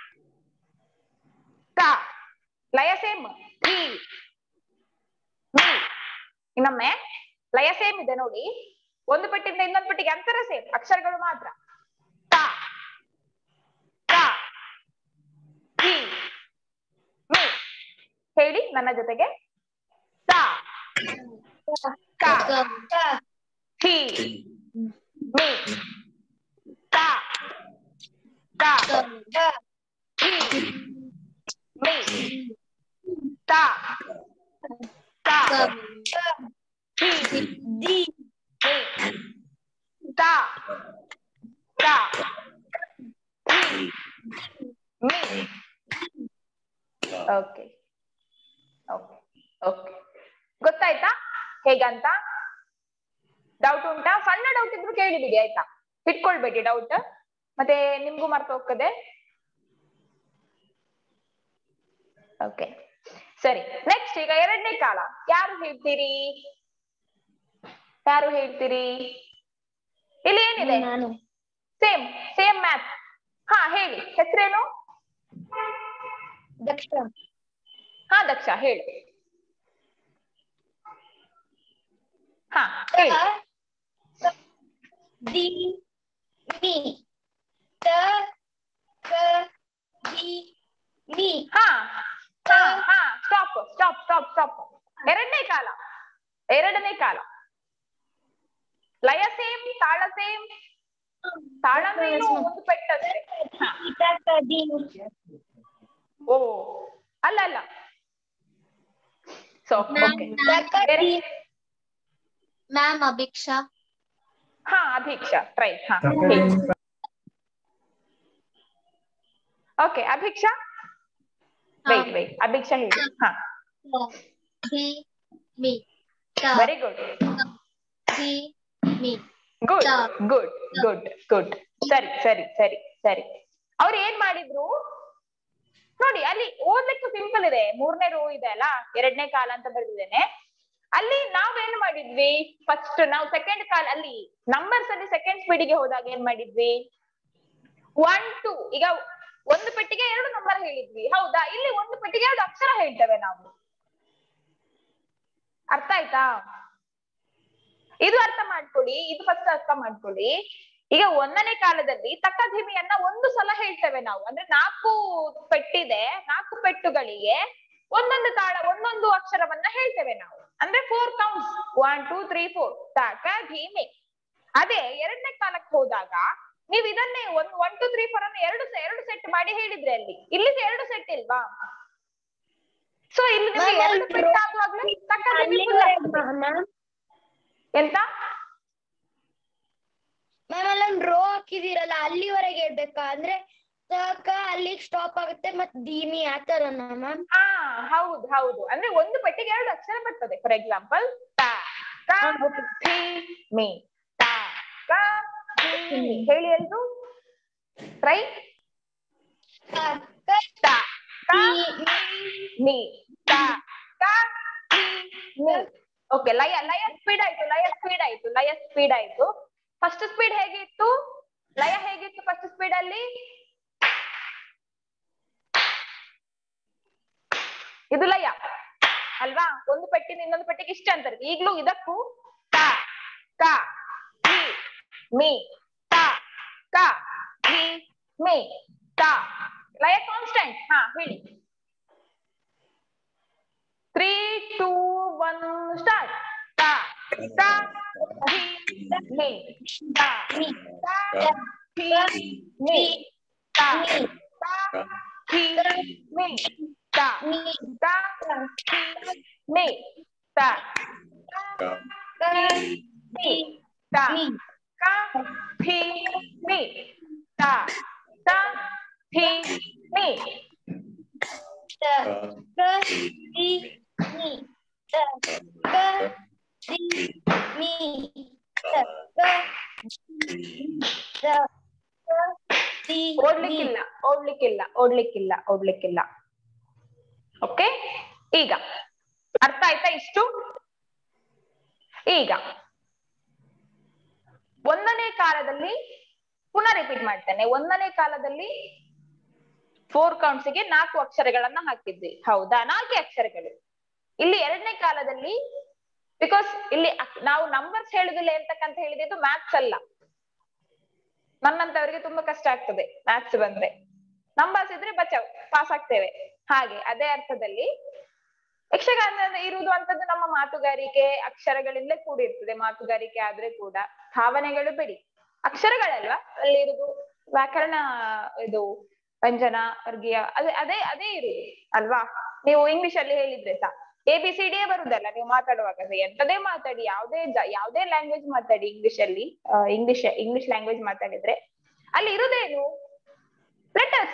Speaker 1: ತಾ ಲಯ ಸೇಮ್ ರಿ ಮಿ ಇನ್ನೊಮ್ಮೆ ಲಯ ಸೇಮ್ ಇದೆ ನೋಡಿ ಒಂದು ಪಟ್ಟಿಯಿಂದ ಇನ್ನೊಂದು ಪಟ್ಟಿಗೆ ಅಂತರ ಸೇಮ್ ಅಕ್ಷರಗಳು ಮಾತ್ರ ತಾ ತಾ ರಿ ಮಿ ಹೇಳಿ ನನ್ನ ಜೊತೆಗೆ ತಾ ಕ ಹಿ ಮಿ ತಾ ಕ ಹಿ ಮಿ ತಾ ಕ ಹಿ ಮಿ ತಾ ಕ ಹಿ ಮಿ ಓಕೆ ಓಕೆ ಓಕೆ ಗೊತ್ತಾಯ್ತಾ ಹೇಗಂತ ಡೌಟ್ ಉಂಟಾ ಸಣ್ಣ ಡೌಟ್ ಇದ್ರು ಕೇಳಿಬಿಡಿ ಆಯ್ತಾ ಇಟ್ಕೊಳ್ಬೇಡಿ ಡೌಟ್ ಮತ್ತೆ ನಿಮ್ಗೂ ಮರ್ತು ಹೋಗ್ತದೆ ಓಕೆ ಸರಿ ನೆಕ್ಸ್ಟ್ ಈಗ ಎರಡನೇ ಕಾಲ ಯಾರು ಹೇಳ್ತೀರಿ ಯಾರು ಹೇಳ್ತೀರಿ ಇಲ್ಲಿ ಏನಿದೆ
Speaker 2: ನಾನು
Speaker 1: ಸೇಮ್ ಸೇಮ್ ಮ್ಯಾಥ್ ಹಾ ಹೇಳಿ ಹೆಸರೇನು
Speaker 2: ದಕ್ಷ
Speaker 1: ಹಾ ದಕ್ಷ ಹೇಳಿ ಹಾ ಹೇಳಿ
Speaker 2: ದಿ ಮಿ ತ ಕ ದಿ ಮಿ
Speaker 1: ಹಾ ಹಾ ಹಾ ಸ್ಟಾಪ್ ಸ್ಟಾಪ್ ಸ್ಟಾಪ್ ಸ್ಟಾಪ್ ಎರಡನೇ ಕಾಲ ಎರಡನೇ ಕಾಲ ಲಯ ಸೇಮ್ ತಾಳ ಸೇಮ್ ತಾಳ ಮೇಲೂ ಒಂದು ಪೆಟ್ಟಷ್ಟೇ ಹಾ.
Speaker 2: ತ ಕ ದಿ
Speaker 1: ಓ ಅಲ್ಲ ಅಲ್ಲ ಸೊ ಓಕೆ
Speaker 2: ತ ಕ ದಿ
Speaker 3: ಮ್ಯಾಮ್ ಅಭಿಕ್ಷಾ
Speaker 1: ಹಾ ಅಭೀಕ್ಷಾ ಟ್ರೈ ಹಾ okay Abhiksha wait wait Abhiksha ಹೇಳಿ ಹಾ
Speaker 3: ದಿ ಮಿ ತ
Speaker 1: ವೆರಿ ಗುಡ್
Speaker 3: ದಿ ಮಿ
Speaker 1: ಗುಡ್
Speaker 3: ತ.
Speaker 1: ಗುಡ್ ಗುಡ್ ಗುಡ್ ಸರಿ ಸರಿ ಸರಿ ಸರಿ ಅವ್ರು ಏನ್ ಮಾಡಿದ್ರು ನೋಡಿ ಅಲ್ಲಿ ಓದ್ಲಿಕ್ಕೆ ಸಿಂಪಲ್ ಇದೆ ಮೂರನೇ ರೋ ಇದೆ ಅಲ್ಲ ಎರಡನೇ ಕಾಲ ಅಂತ ಬರೆದಿದ್ದೇನೆ ಅಲ್ಲಿ ನಾವೇನ್ ಮಾಡಿದ್ವಿ ಫಸ್ಟ್ ನಾವು ಸೆಕೆಂಡ್ ಕಾಲ್ ಅಲ್ಲಿ ನಂಬರ್ಸ್ ಅಲ್ಲಿ ಸೆಕೆಂಡ್ ಸ್ಪೀಡಿಗೆ ಹೋದಾಗ ಏನ್ ಮಾಡಿದ್ವಿ ಒನ್ ಟು ಈಗ ಒಂದು ಪೆಟ್ಟಿಗೆ ಎರಡು ನಂಬರ್ ಹೇಳಿದ್ವಿ ಹೌದಾ ಇಲ್ಲಿ ಒಂದು ಪೆಟ್ಟಿಗೆ ಎರಡು ಅಕ್ಷರ ಹೇಳ್ತೇವೆ ನಾವು ಅರ್ಥ ಆಯ್ತಾ ಇದು ಅರ್ಥ ಮಾಡ್ಕೊಳ್ಳಿ ಇದು ಫಸ್ಟ್ ಅರ್ಥ ಮಾಡ್ಕೊಳ್ಳಿ ಈಗ ಒಂದನೇ ಕಾಲದಲ್ಲಿ ತಕ್ಕಧಿಮಿಯನ್ನ ಒಂದು ಸಲ ಹೇಳ್ತೇವೆ ನಾವು ಅಂದ್ರೆ ನಾಲ್ಕು ಪೆಟ್ಟಿದೆ ನಾಲ್ಕು ಪೆಟ್ಟುಗಳಿಗೆ ಒಂದೊಂದು ತಾಳ ಒಂದೊಂದು ಅಕ್ಷರವನ್ನ ಹೇಳ್ತೇವೆ ನಾವು ಅಂದ್ರೆ four counts one two three four ತಕ ಧೀಮಿ ಅದೇ ಎರಡನೇ ಕಾಲಕ್ಕೆ ಹೋದಾಗ ನೀವು ಇದನ್ನೇ ಒಂದ್ ಒನ್ ಟೂ ತ್ರೀ ಫೋರ್ ಅನ್ನು ಎರಡು se- ಎರಡು ಸೆಟ್ ಮಾಡಿ ಹೇಳಿದ್ರೆ ಅಲ್ಲಿ ಇಲ್ಲಿ ಎರಡು ಸೆಟ್ ಇಲ್ವಾ ಸೊ ಇಲ್ಲಿ ನಿಮ್ಗೆ
Speaker 2: Ma'am,
Speaker 1: ಎರಡು
Speaker 2: ಅಲ್ಲಿ
Speaker 1: ಪೆಟ್ಟು ಆಗುವಾಗ್ಲೇ ತಕ್ಕಧಿಮಿ full ಆಗ್ತದೆ.
Speaker 2: ಮ್ಯಾಮ್
Speaker 1: ಎಂತ
Speaker 2: ಮ್ಯಾಮ್ ಅಲ್ಲೊಂದ್ ರೋ ಹಾಕಿದಿರಲ್ಲ ಅಲ್ಲಿವರೆಗೆ ಹೇಳ್ಬೇಕಾ ಅಂದ್ರೆ ತಕ ಅಲ್ಲಿಗೆ ಸ್ಟಾಪ್ ಆಗುತ್ತೆ ಮತ್ ದೀಮಿ ಆತರನ ಮ್ಯಾಮ್
Speaker 1: ಹಾ ಹೌದು ಹೌದು ಅಂದ್ರೆ ಒಂದು ಪೆಟ್ಟಿಗೆ ಎರಡು ಅಕ್ಷರ ಬರ್ತದೆ ಫಾರ್ ಎಕ್ಸಾಂಪಲ್ ತ ಕ ಥಿ ಮಿ ತ ಕ ಥಿ ಮಿ ಹೇಳಿ ಎಲ್ರು ಟ್ರೈ ತ ಕ ಮಿ ತ ಕ ಥಿ ಮಿ ಓಕೆ ಲಯ ಲಯ ಸ್ಪೀಡ್ ಆಯ್ತು ಲಯ ಸ್ಪೀಡ್ ಆಯ್ತು ಲಯ ಸ್ಪೀಡ್ ಆಯ್ತು ಫಸ್ಟ್ ಸ್ಪೀಡ್ ಹೇಗಿತ್ತು ಲಯ ಹೇಗಿತ್ತು ಫಸ್ಟ್ ಸ್ಪೀಡ್ ಅಲ್ಲಿ ಇದು ಲಯ ಅಲ್ವಾ ಒಂದು ಪೆಟ್ಟಿನ ಇನ್ನೊಂದು ಪೆಟ್ಟಿಗೆ ಇಷ್ಟ ಅಂತಾರೆ ಈಗ್ಲೂ ಇದಕ್ಕೂ ತ ಕ ಹಿ ಮಿ ತ ಕ ಹಿ ಮಿ ತ ಲಯ ಕಾನ್ಸ್ಟೆಂಟ್ ಹಾ ಹೇಳಿ ತ್ರೀ ಟೂ ಒನ್ ಸ್ಟಾರ್ಟ್ ತ ಕ ಹಿ ಮಿ ತ ಕ ಹಿ ಮಿ ತ ಕ ಹಿ ಮಿ ತ ತ ಹಿ ಮಿ ತ ಮಿ ತ ಕ ಹಿ ಮಿ ತ ತ ಹಿ ಮಿ ಓಡ್ಲಿಕ್ಕಿಲ್ಲ ಓಡ್ಲಿಕ್ಕಿಲ್ಲ ಓಡ್ಲಿಕ್ಕಿಲ್ಲ ಓಡ್ಲಿಕ್ಕಿಲ್ಲ ಓಕೆ ಈಗ ಅರ್ಥ ಆಯ್ತಾ ಇಷ್ಟು ಈಗ ಒಂದನೇ ಕಾಲದಲ್ಲಿ ಪುನಃ ರಿಪೀಟ್ ಮಾಡ್ತೇನೆ ಒಂದನೇ ಕಾಲದಲ್ಲಿ ಫೋರ್ ಕೌಂಟ್ಸ್ಗೆ ನಾಲ್ಕು ಅಕ್ಷರಗಳನ್ನ ಹಾಕಿದ್ವಿ ಹೌದಾ ನಾಲ್ಕೇ ಅಕ್ಷರಗಳು ಇಲ್ಲಿ ಎರಡನೇ ಕಾಲದಲ್ಲಿ ಬಿಕಾಸ್ ಇಲ್ಲಿ ಅಕ್- ನಾವು ನಂಬರ್ಸ್ ಹೇಳುದಿಲ್ಲ ಎಂತಕ್ಕಂತ ಹೇಳಿದ್ದು ಮ್ಯಾಥ್ಸ್ ಅಲ್ಲ ನನ್ನಂತವರಿಗೆ ತುಂಬಾ ಕಷ್ಟ ಆಗ್ತದೆ ಮ್ಯಾಥ್ಸ್ ಬಂದ್ರೆ ನಂಬರ್ಸ್ ಇದ್ರೆ ಬಚಾವ್ ಪಾಸ್ ಆಗ್ತೇವೆ ಹಾಗೆ ಅದೇ ಅರ್ಥದಲ್ಲಿ ಯಕ್ಷಗಾನ ಇರುವುದು ಅಂತದ್ದು ನಮ್ಮ ಮಾತುಗಾರಿಕೆ ಅಕ್ಷರಗಳಿಂದಲೇ ಕೂಡಿರ್ತದೆ ಮಾತುಗಾರಿಕೆ ಆದ್ರೆ ಕೂಡ ಭಾವನೆಗಳು ಬಿಡಿ ಅಕ್ಷರಗಳಲ್ವಾ ಅಲ್ಲಿರುವುದು ವ್ಯಾಕರಣ ಇದು ವ್ಯಂಜನ ವರ್ಗೀಯ ಅದೇ ಅದೇ ಅದೇ ಇರುದು ಅಲ್ವಾ ನೀವು ಇಂಗ್ಲಿಷ್ ಅಲ್ಲಿ ಹೇಳಿದ್ರೆ ಸಹ ಎ ಬಿ ಸಿ ಡಿಯೇ ಬರುದಲ್ಲ ನೀವು ಮಾತಾಡುವಾಗ ಸಹ ಎಂತದೇ ಮಾತಾಡಿ ಯಾವುದೇ ಜ- ಯಾವುದೇ ಲ್ಯಾಂಗ್ವೇಜ್ ಮಾತಾಡಿ ಇಂಗ್ಲಿಷ್ ಅಲ್ಲಿ ಇಂಗ್ಲಿಷ್ ಇಂಗ್ಲಿಷ್ ಲ್ಯಾಂಗ್ವೇಜ್ ಮಾತಾಡಿದ್ರೆ ಅಲ್ಲಿ ಇರುದೇನು ಲೆಟರ್ಸ್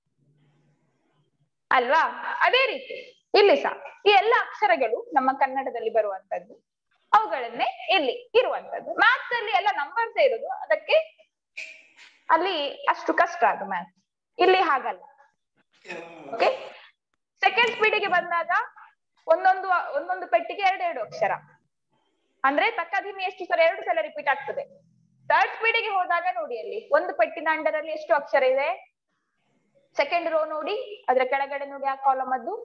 Speaker 1: ಅಲ್ವಾ ಅದೇ ರೀತಿ ಇಲ್ಲಿ ಸಹ ಈ ಎಲ್ಲ ಅಕ್ಷರಗಳು ನಮ್ಮ ಕನ್ನಡದಲ್ಲಿ ಬರುವಂತದ್ದು ಅವುಗಳನ್ನೇ ಇಲ್ಲಿ ಇರುವಂತದ್ದು ಮ್ಯಾಥ್ಸ್ ಅಲ್ಲಿ ಎಲ್ಲ ನಂಬರ್ಸ್ ಇರುದು ಅದಕ್ಕೆ ಅಲ್ಲಿ ಅಷ್ಟು ಕಷ್ಟ ಅದು ಮ್ಯಾಥ್ಸ್ ಇಲ್ಲಿ ಹಾಗಲ್ಲ ಓಕೆ ಸೆಕೆಂಡ್ ಸ್ಪೀಡಿಗೆ ಬಂದಾಗ ಒಂದೊಂದು ಒಂದೊಂದು ಪೆಟ್ಟಿಗೆ ಎರಡೆರಡು ಅಕ್ಷರ ಅಂದ್ರೆ ತಕ್ಕಧಿಮಿ ಎಷ್ಟು ಸಲ ಎರಡು ಸಲ ರಿಪೀಟ್ ಆಗ್ತದೆ ಥರ್ಡ್ ಸ್ಪೀಡಿಗೆ ಹೋದಾಗ ನೋಡಿ ಅಲ್ಲಿ ಒಂದು ಪೆಟ್ಟಿನ ಅಂಡರ್ ಅಲ್ಲಿ ಎಷ್ಟು ಅಕ್ಷರ ಇದೆ ಸೆಕೆಂಡ್ ರೋ ನೋಡಿ ಅದ್ರ ಕೆಳಗಡೆ ನೋಡಿ ಆ ಕಾಲಮ್ ಅದ್ದು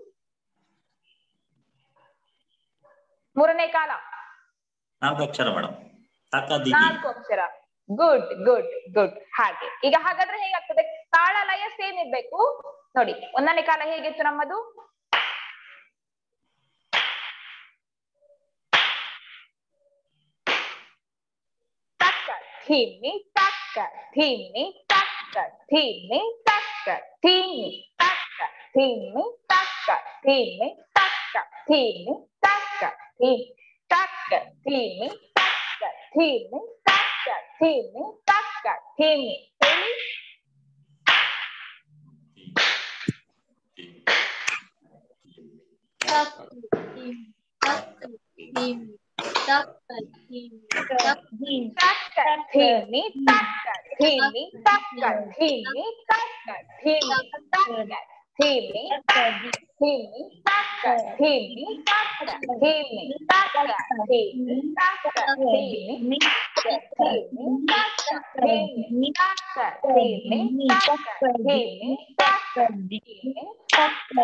Speaker 1: ಮೂರನೇ ಕಾಲ
Speaker 4: ನಾಲ್ಕು ಅಕ್ಷರ ಮೇಡಮ್ ತಕ್ಕದಿಗಿ
Speaker 1: ನಾಲ್ಕು ಅಕ್ಷರ ಗುಡ್ ಗುಡ್ ಗುಡ್ ಹಾಗೆ ಈಗ ಹಾಗಾದ್ರೆ ಹೇಗಾಗ್ತದೆ ತಾಳ ಲಯ ಸೇಮ್ ಇರ್ಬೇಕು ನೋಡಿ ಒಂದನೇ ಕಾಲ ಹೇಗಿತ್ತು ನಮ್ಮದು ತಕ್ಕ ಧೀಮಿ ತಕ್ಕ ಧೀಮಿ ತಕ್ಕ ಧೀಮಿ ತಕ್ಕ ಧೀಮಿ ತಕ್ಕ ಧೀಮಿ ತಕ್ಕ ಧೀಮಿ ತಕ್ಕ ಧೀಮಿ ತಕ್ಕ ಧೀಮಿ ತಕ್ಕ ಧೀಮಿ ತಕ್ಕ ಧೀಮಿ ತಕ್ಕ ಧೀಮಿ ತಕ್ಕ ಧೀಮಿ ಹೇಳಿ
Speaker 3: tak tim tak tim tak tim tak
Speaker 1: ತಕ್ಕ ಧೀಮಿ ತಕ್ಕ ಧೀಮಿ ತಕ್ಕ ಧೀಮಿ ತಕ್ಕ ಧೀಮಿ ತಕ್ಕ ಧೀಮಿ ಧೀಮಿ ತಕ್ಕ ಧೀಮಿ ತಕ್ಕ ಧೀಮಿ ತಕ್ಕ ಧೀಮಿ ತಕ್ಕ ಧೀಮಿ ಧೀಮಿ ತಕ್ಕ ಧೀಮಿ ತಕ್ಕ ಧೀಮಿ ತಕ್ಕ ಧೀಮಿ ತಕ್ಕ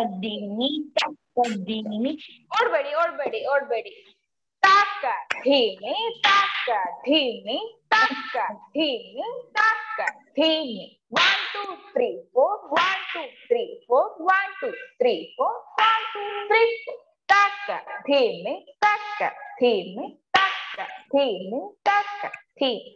Speaker 1: ಧೀಮಿ ಓಡ್ಬೇಡಿ ಓಡ್ಬೇಡಿ ಓಡ್ಬೇಡಿ ತಾಕ ಧೀಮಿ ತಾಕ ಧೀಮಿ ತಾಕ ಧೀಮಿ ತಾಕ ಧೀಮಿ one two three four one two three four one two three four one two three ತಾಕ ಧೀಮಿ ತಾಕ ಧೀಮಿ ತಾಕ ಧೀಮಿ ತಾಕ ಧೀಮಿ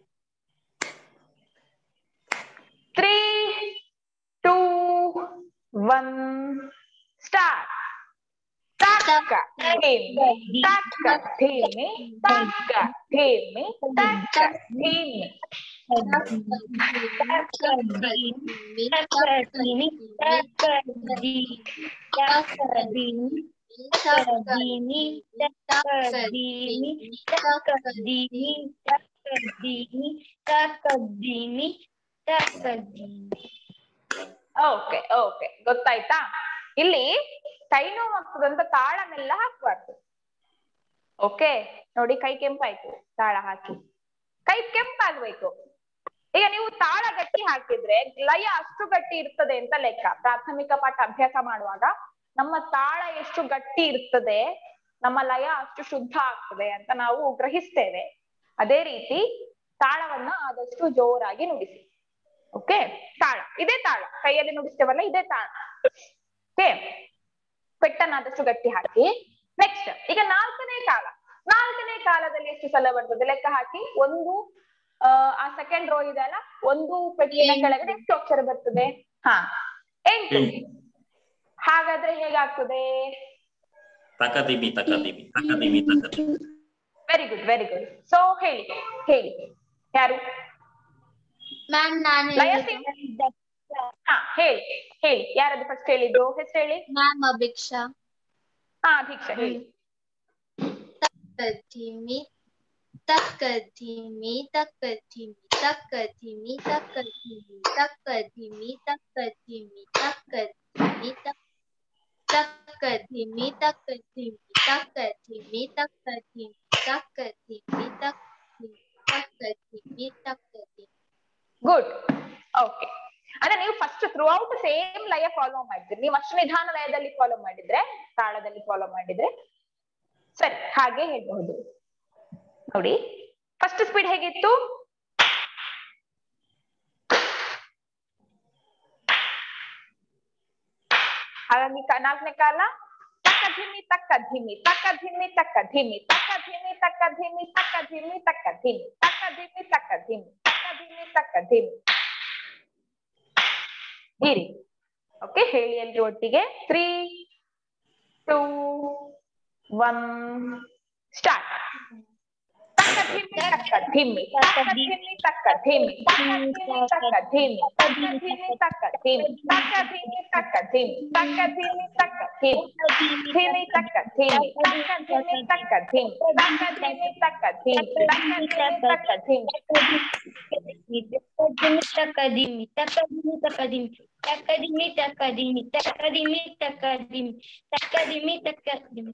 Speaker 1: ತ್ರೀ ಟೂ ಒನ್ ಸ್ಟಾರ್ಟ್ ತಕ್ಕ ಧೀಮಿ ತಕ್ಕ ಧೀಮಿ ತಕ್ಕ ಧೀಮಿ ತಕ್ಕ ಧೀಮಿ ಓಕೆ ಓಕೆ ಗೊತ್ತಾಯ್ತಾ ಇಲ್ಲಿ ಕೈ ನೋವು ಆಗ್ತದಂತ ತಾಳನೆಲ್ಲ ಹಾಕ್ಬಾರ್ದು ಓಕೆ ನೋಡಿ ಕೈ ಕೆಂಪಾಯ್ತು ತಾಳ ಹಾಕಿ ಕೈ ಕೆಂಪಾಗ್ಬೇಕು ಈಗ ನೀವು ತಾಳ ಗಟ್ಟಿ ಹಾಕಿದ್ರೆ ಲಯ ಅಷ್ಟು ಗಟ್ಟಿ ಇರ್ತದೆ ಅಂತ ಲೆಕ್ಕ ಪ್ರಾಥಮಿಕ ಪಾಠ ಅಭ್ಯಾಸ ಮಾಡುವಾಗ ನಮ್ಮ ತಾಳ ಎಷ್ಟು ಗಟ್ಟಿ ಇರ್ತದೆ ನಮ್ಮ ಲಯ ಅಷ್ಟು ಶುದ್ಧ ಆಗ್ತದೆ ಅಂತ ನಾವು ಗ್ರಹಿಸ್ತೇವೆ ಅದೇ ರೀತಿ ತಾಳವನ್ನ ಆದಷ್ಟು ಜೋರಾಗಿ ನುಡಿಸಿ ಓಕೆ ತಾಳ ಇದೇ ತಾಳ ಕೈಯಲ್ಲಿ ನುಡಿಸ್ತೇವಲ್ಲ ಇದೇ ತಾಳ ಓಕೆ ಪೆಟ್ಟನ್ನಾದಷ್ಟು ಗಟ್ಟಿ ಹಾಕಿ ನೆಕ್ಸ್ಟ್ ಈಗ ನಾಲ್ಕನೇ ಕಾಲ ನಾಲ್ಕನೇ ಕಾಲದಲ್ಲಿ ಎಷ್ಟು ಸಲ ಬರ್ತದೆ ಲೆಕ್ಕ ಹಾಕಿ ಒಂದು ಆ, ಆ ಸೆಕೆಂಡ್ ರೋ ಇದೆ ಅಲ್ಲ ಒಂದು ಪೆಟ್ಟಿನ ಕೆಳಗಡೆ ಎಷ್ಟು ಅಕ್ಷರ ಬರ್ತದೆ ಹಾ ಎಂಟು
Speaker 4: ಎಂಟು.
Speaker 1: ಹಾಗಾದ್ರೆ ಹೇಗಾಗ್ತದೆ
Speaker 4: ತಕದಿಮಿ ತಕದಿಮಿ ತಕದಿಮಿ ತಕದಿಮಿ
Speaker 1: very good very good so ಹೇಳಿ ಹೇಳಿ ಯಾರು
Speaker 3: ಮ್ಯಾಮ್ ನಾನು
Speaker 1: ಲಯ ಹಾ ಹೇಳಿ ಹೇಳಿ ಯಾರದು ಫಸ್ಟ್ ಹೇಳಿದ್ದು ಹೆಸರು ಹೇಳಿ
Speaker 3: ಮ್ಯಾಮ್ ಅಭಿಕ್ಷಾ
Speaker 1: ಹಾ ದೀಕ್ಷಾ ಹೇಳಿ
Speaker 3: ತಕ್ಕಧಿಮಿ ತಕ್ಕಧಿಮಿ ತಕ್ಕಧಿಮಿ ತಕ್ಕಧಿಮಿ ತಕ್ಕಧಿಮಿ ತಕ್ಕಧಿಮಿ ತಕ್ಕಧಿಮಿ ತಕ್ಕಧಿಮಿ ತಕ್ಕಧಿಮಿ ತಕ್ಕಧಿಮಿ ತಕ್ಕ ಧಿಮಿ ತಕ್ಕ ಧಿಮಿ ತಕ್ಕ ಧಿಮಿ ತಕ್ಕ ಧಿಮಿ ತಕ್ಕ ಧಿಮಿ ತಕ್ಕ ಧಿಮಿ
Speaker 1: ಗುಡ್ ಓಕೆ ಅಂದ್ರೆ ನೀವು ಫಸ್ಟ್ ಥ್ರೂ ಔಟ್ ಸೇಮ್ ಲಯ ಫಾಲೋ ಮಾಡಿದ್ರಿ ನೀವು ಅಷ್ಟು ನಿಧಾನ ಲಯದಲ್ಲಿ ಫಾಲೋ ಮಾಡಿದ್ರೆ ತಾಳದಲ್ಲಿ ಫಾಲೋ ಮಾಡಿದ್ರೆ ಸರಿ ಹಾಗೆ ಹೇಳ್ಬಹುದು ನೋಡಿ ಫಸ್ಟ್ ಸ್ಪೀಡ್ ಹೇಗಿತ್ತು ಹಾಗಾಗಿ ಕ- ನಾಲ್ಕನೇ ಕಾಲ ತಕ್ಕ ಧಿಮಿ ತಕ್ಕ ಧಿಮಿ ತಕ್ಕ ಧಿಮಿ ತಕ್ಕ ಧಿಮಿ ತಕ್ಕ ಧಿಮಿ ತಕ್ಕ ಧಿಮಿ ತಕ್ಕ ಧಿಮಿ ತಕ್ಕ ಧಿಮಿ ತಕ್ಕ ಧಿಮಿ ತಕ್ಕ ಧಿಮಿ ತಕ್ಕ ಧಿಮಿ ತಕ್ಕ ಧಿಮಿ ಈ ರೀತಿ ಓಕೆ ಹೇಳಿ ಎಲ್ರು ಒಟ್ಟಿಗೆ ತ್ರೀ ಟೂ ಒನ್ ಸ್ಟಾರ್ಟ್ ತಕ್ಕ ಧಿಮಿ ತಕ್ಕ ಧಿಮಿ ತಕ್ಕ ಧಿಮಿ ತಕ್ಕ ಧಿಮಿ ತಕ್ಕ ಧಿಮಿ ತಕ್ಕ ಧಿಮಿ ತಕ್ಕ ಧಿಮಿ ತಕ್ಕ ಧಿಮಿ ತಕ್ಕ ಧಿಮಿ ತಕ್ಕ ಧಿಮಿ ತಕ್ಕ ಧಿಮಿ ಧಿಮಿ ತಕ್ಕ ಧಿಮಿ ತಕ್ಕ ಧಿಮಿ ತಕ್ಕ ಧಿಮಿ ತಕ್ಕ ಧಿಮಿ ತಕ್ಕ ಧಿಮಿ ತಕ್ಕ ಧಿಮಿ ತಕ್ಕ ಧಿಮಿ
Speaker 2: Takadimi, takadimi, takadimi, takadimi, takadimi, takadimi, takadimi.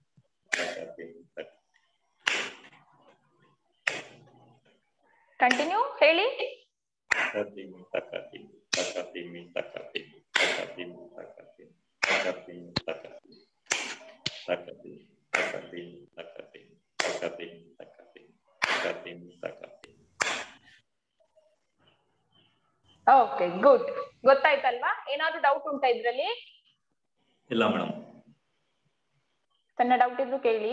Speaker 1: Continue ಹೇಳಿ
Speaker 4: Takatimi, takatimi, takatimi, takatimi, takatimi, takatimi, takatimi, takatimi, takatimi, takatimi, takatimi, takatimi, takatimi, takatimi, takatimi.
Speaker 1: Okay good ಗೊತ್ತಾಯ್ತಲ್ವಾ ಏನಾದ್ರು ಡೌಟ್ ಉಂಟಾ ಇದ್ರಲ್ಲಿ
Speaker 4: ಇಲ್ಲ ಮೇಡಮ್
Speaker 1: ಸಣ್ಣ ಡೌಟ್ ಇದ್ರು ಕೇಳಿ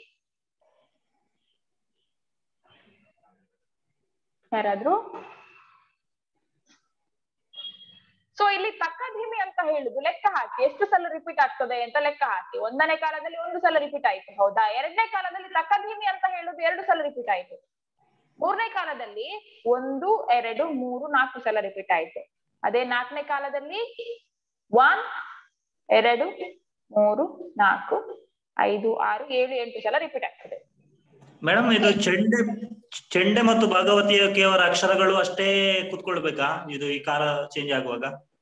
Speaker 1: ಯಾರಾದ್ರೂ ಸೊ ಇಲ್ಲಿ ತಕ್ಕಧಿಮಿ ಅಂತ ಹೇಳುದು ಲೆಕ್ಕ ಹಾಕಿ ಎಷ್ಟು ಸಲ ರಿಪೀಟ್ ಆಗ್ತದೆ ಅಂತ ಲೆಕ್ಕ ಹಾಕಿ ಒಂದನೇ ಕಾಲದಲ್ಲಿ ಒಂದು ಸಲ ರಿಪೀಟ್ ಆಯ್ತು ಹೌದಾ ಎರಡನೇ ಕಾಲದಲ್ಲಿ ತಕ್ಕಧಿಮಿ ಅಂತ ಹೇಳುದು ಎರಡು ಸಲ ರಿಪೀಟ್ ಆಯ್ತು ಮೂರನೇ ಕಾಲದಲ್ಲಿ ಒಂದು ಎರಡು ಮೂರು ನಾಲ್ಕು ಸಲ ರಿಪೀಟ್ ಆಯ್ತು ಅದೇ ನಾಲ್ಕನೇ ಕಾಲದಲ್ಲಿ ಒನ್ ಎರಡು ಮೂರು ನಾಲ್ಕು ಐದು ಆರು ಏಳು ಎಂಟು ಸಲ ರಿಪೀಟ್ ಆಗ್ತದೆ
Speaker 4: ಮೇಡಮ್ ಇದು ಚೆಂಡೆ ಚೆಂಡೆ ಮತ್ತು ಭಾಗವತಿಯ ಕೇವಲ ಅಕ್ಷರಗಳು ಅಷ್ಟೇ ಕುತ್ಕೊಳ್ಬೇಕಾ ಇದು ಈ ಕಾಲ ಚೇಂಜ್ ಆಗುವಾಗ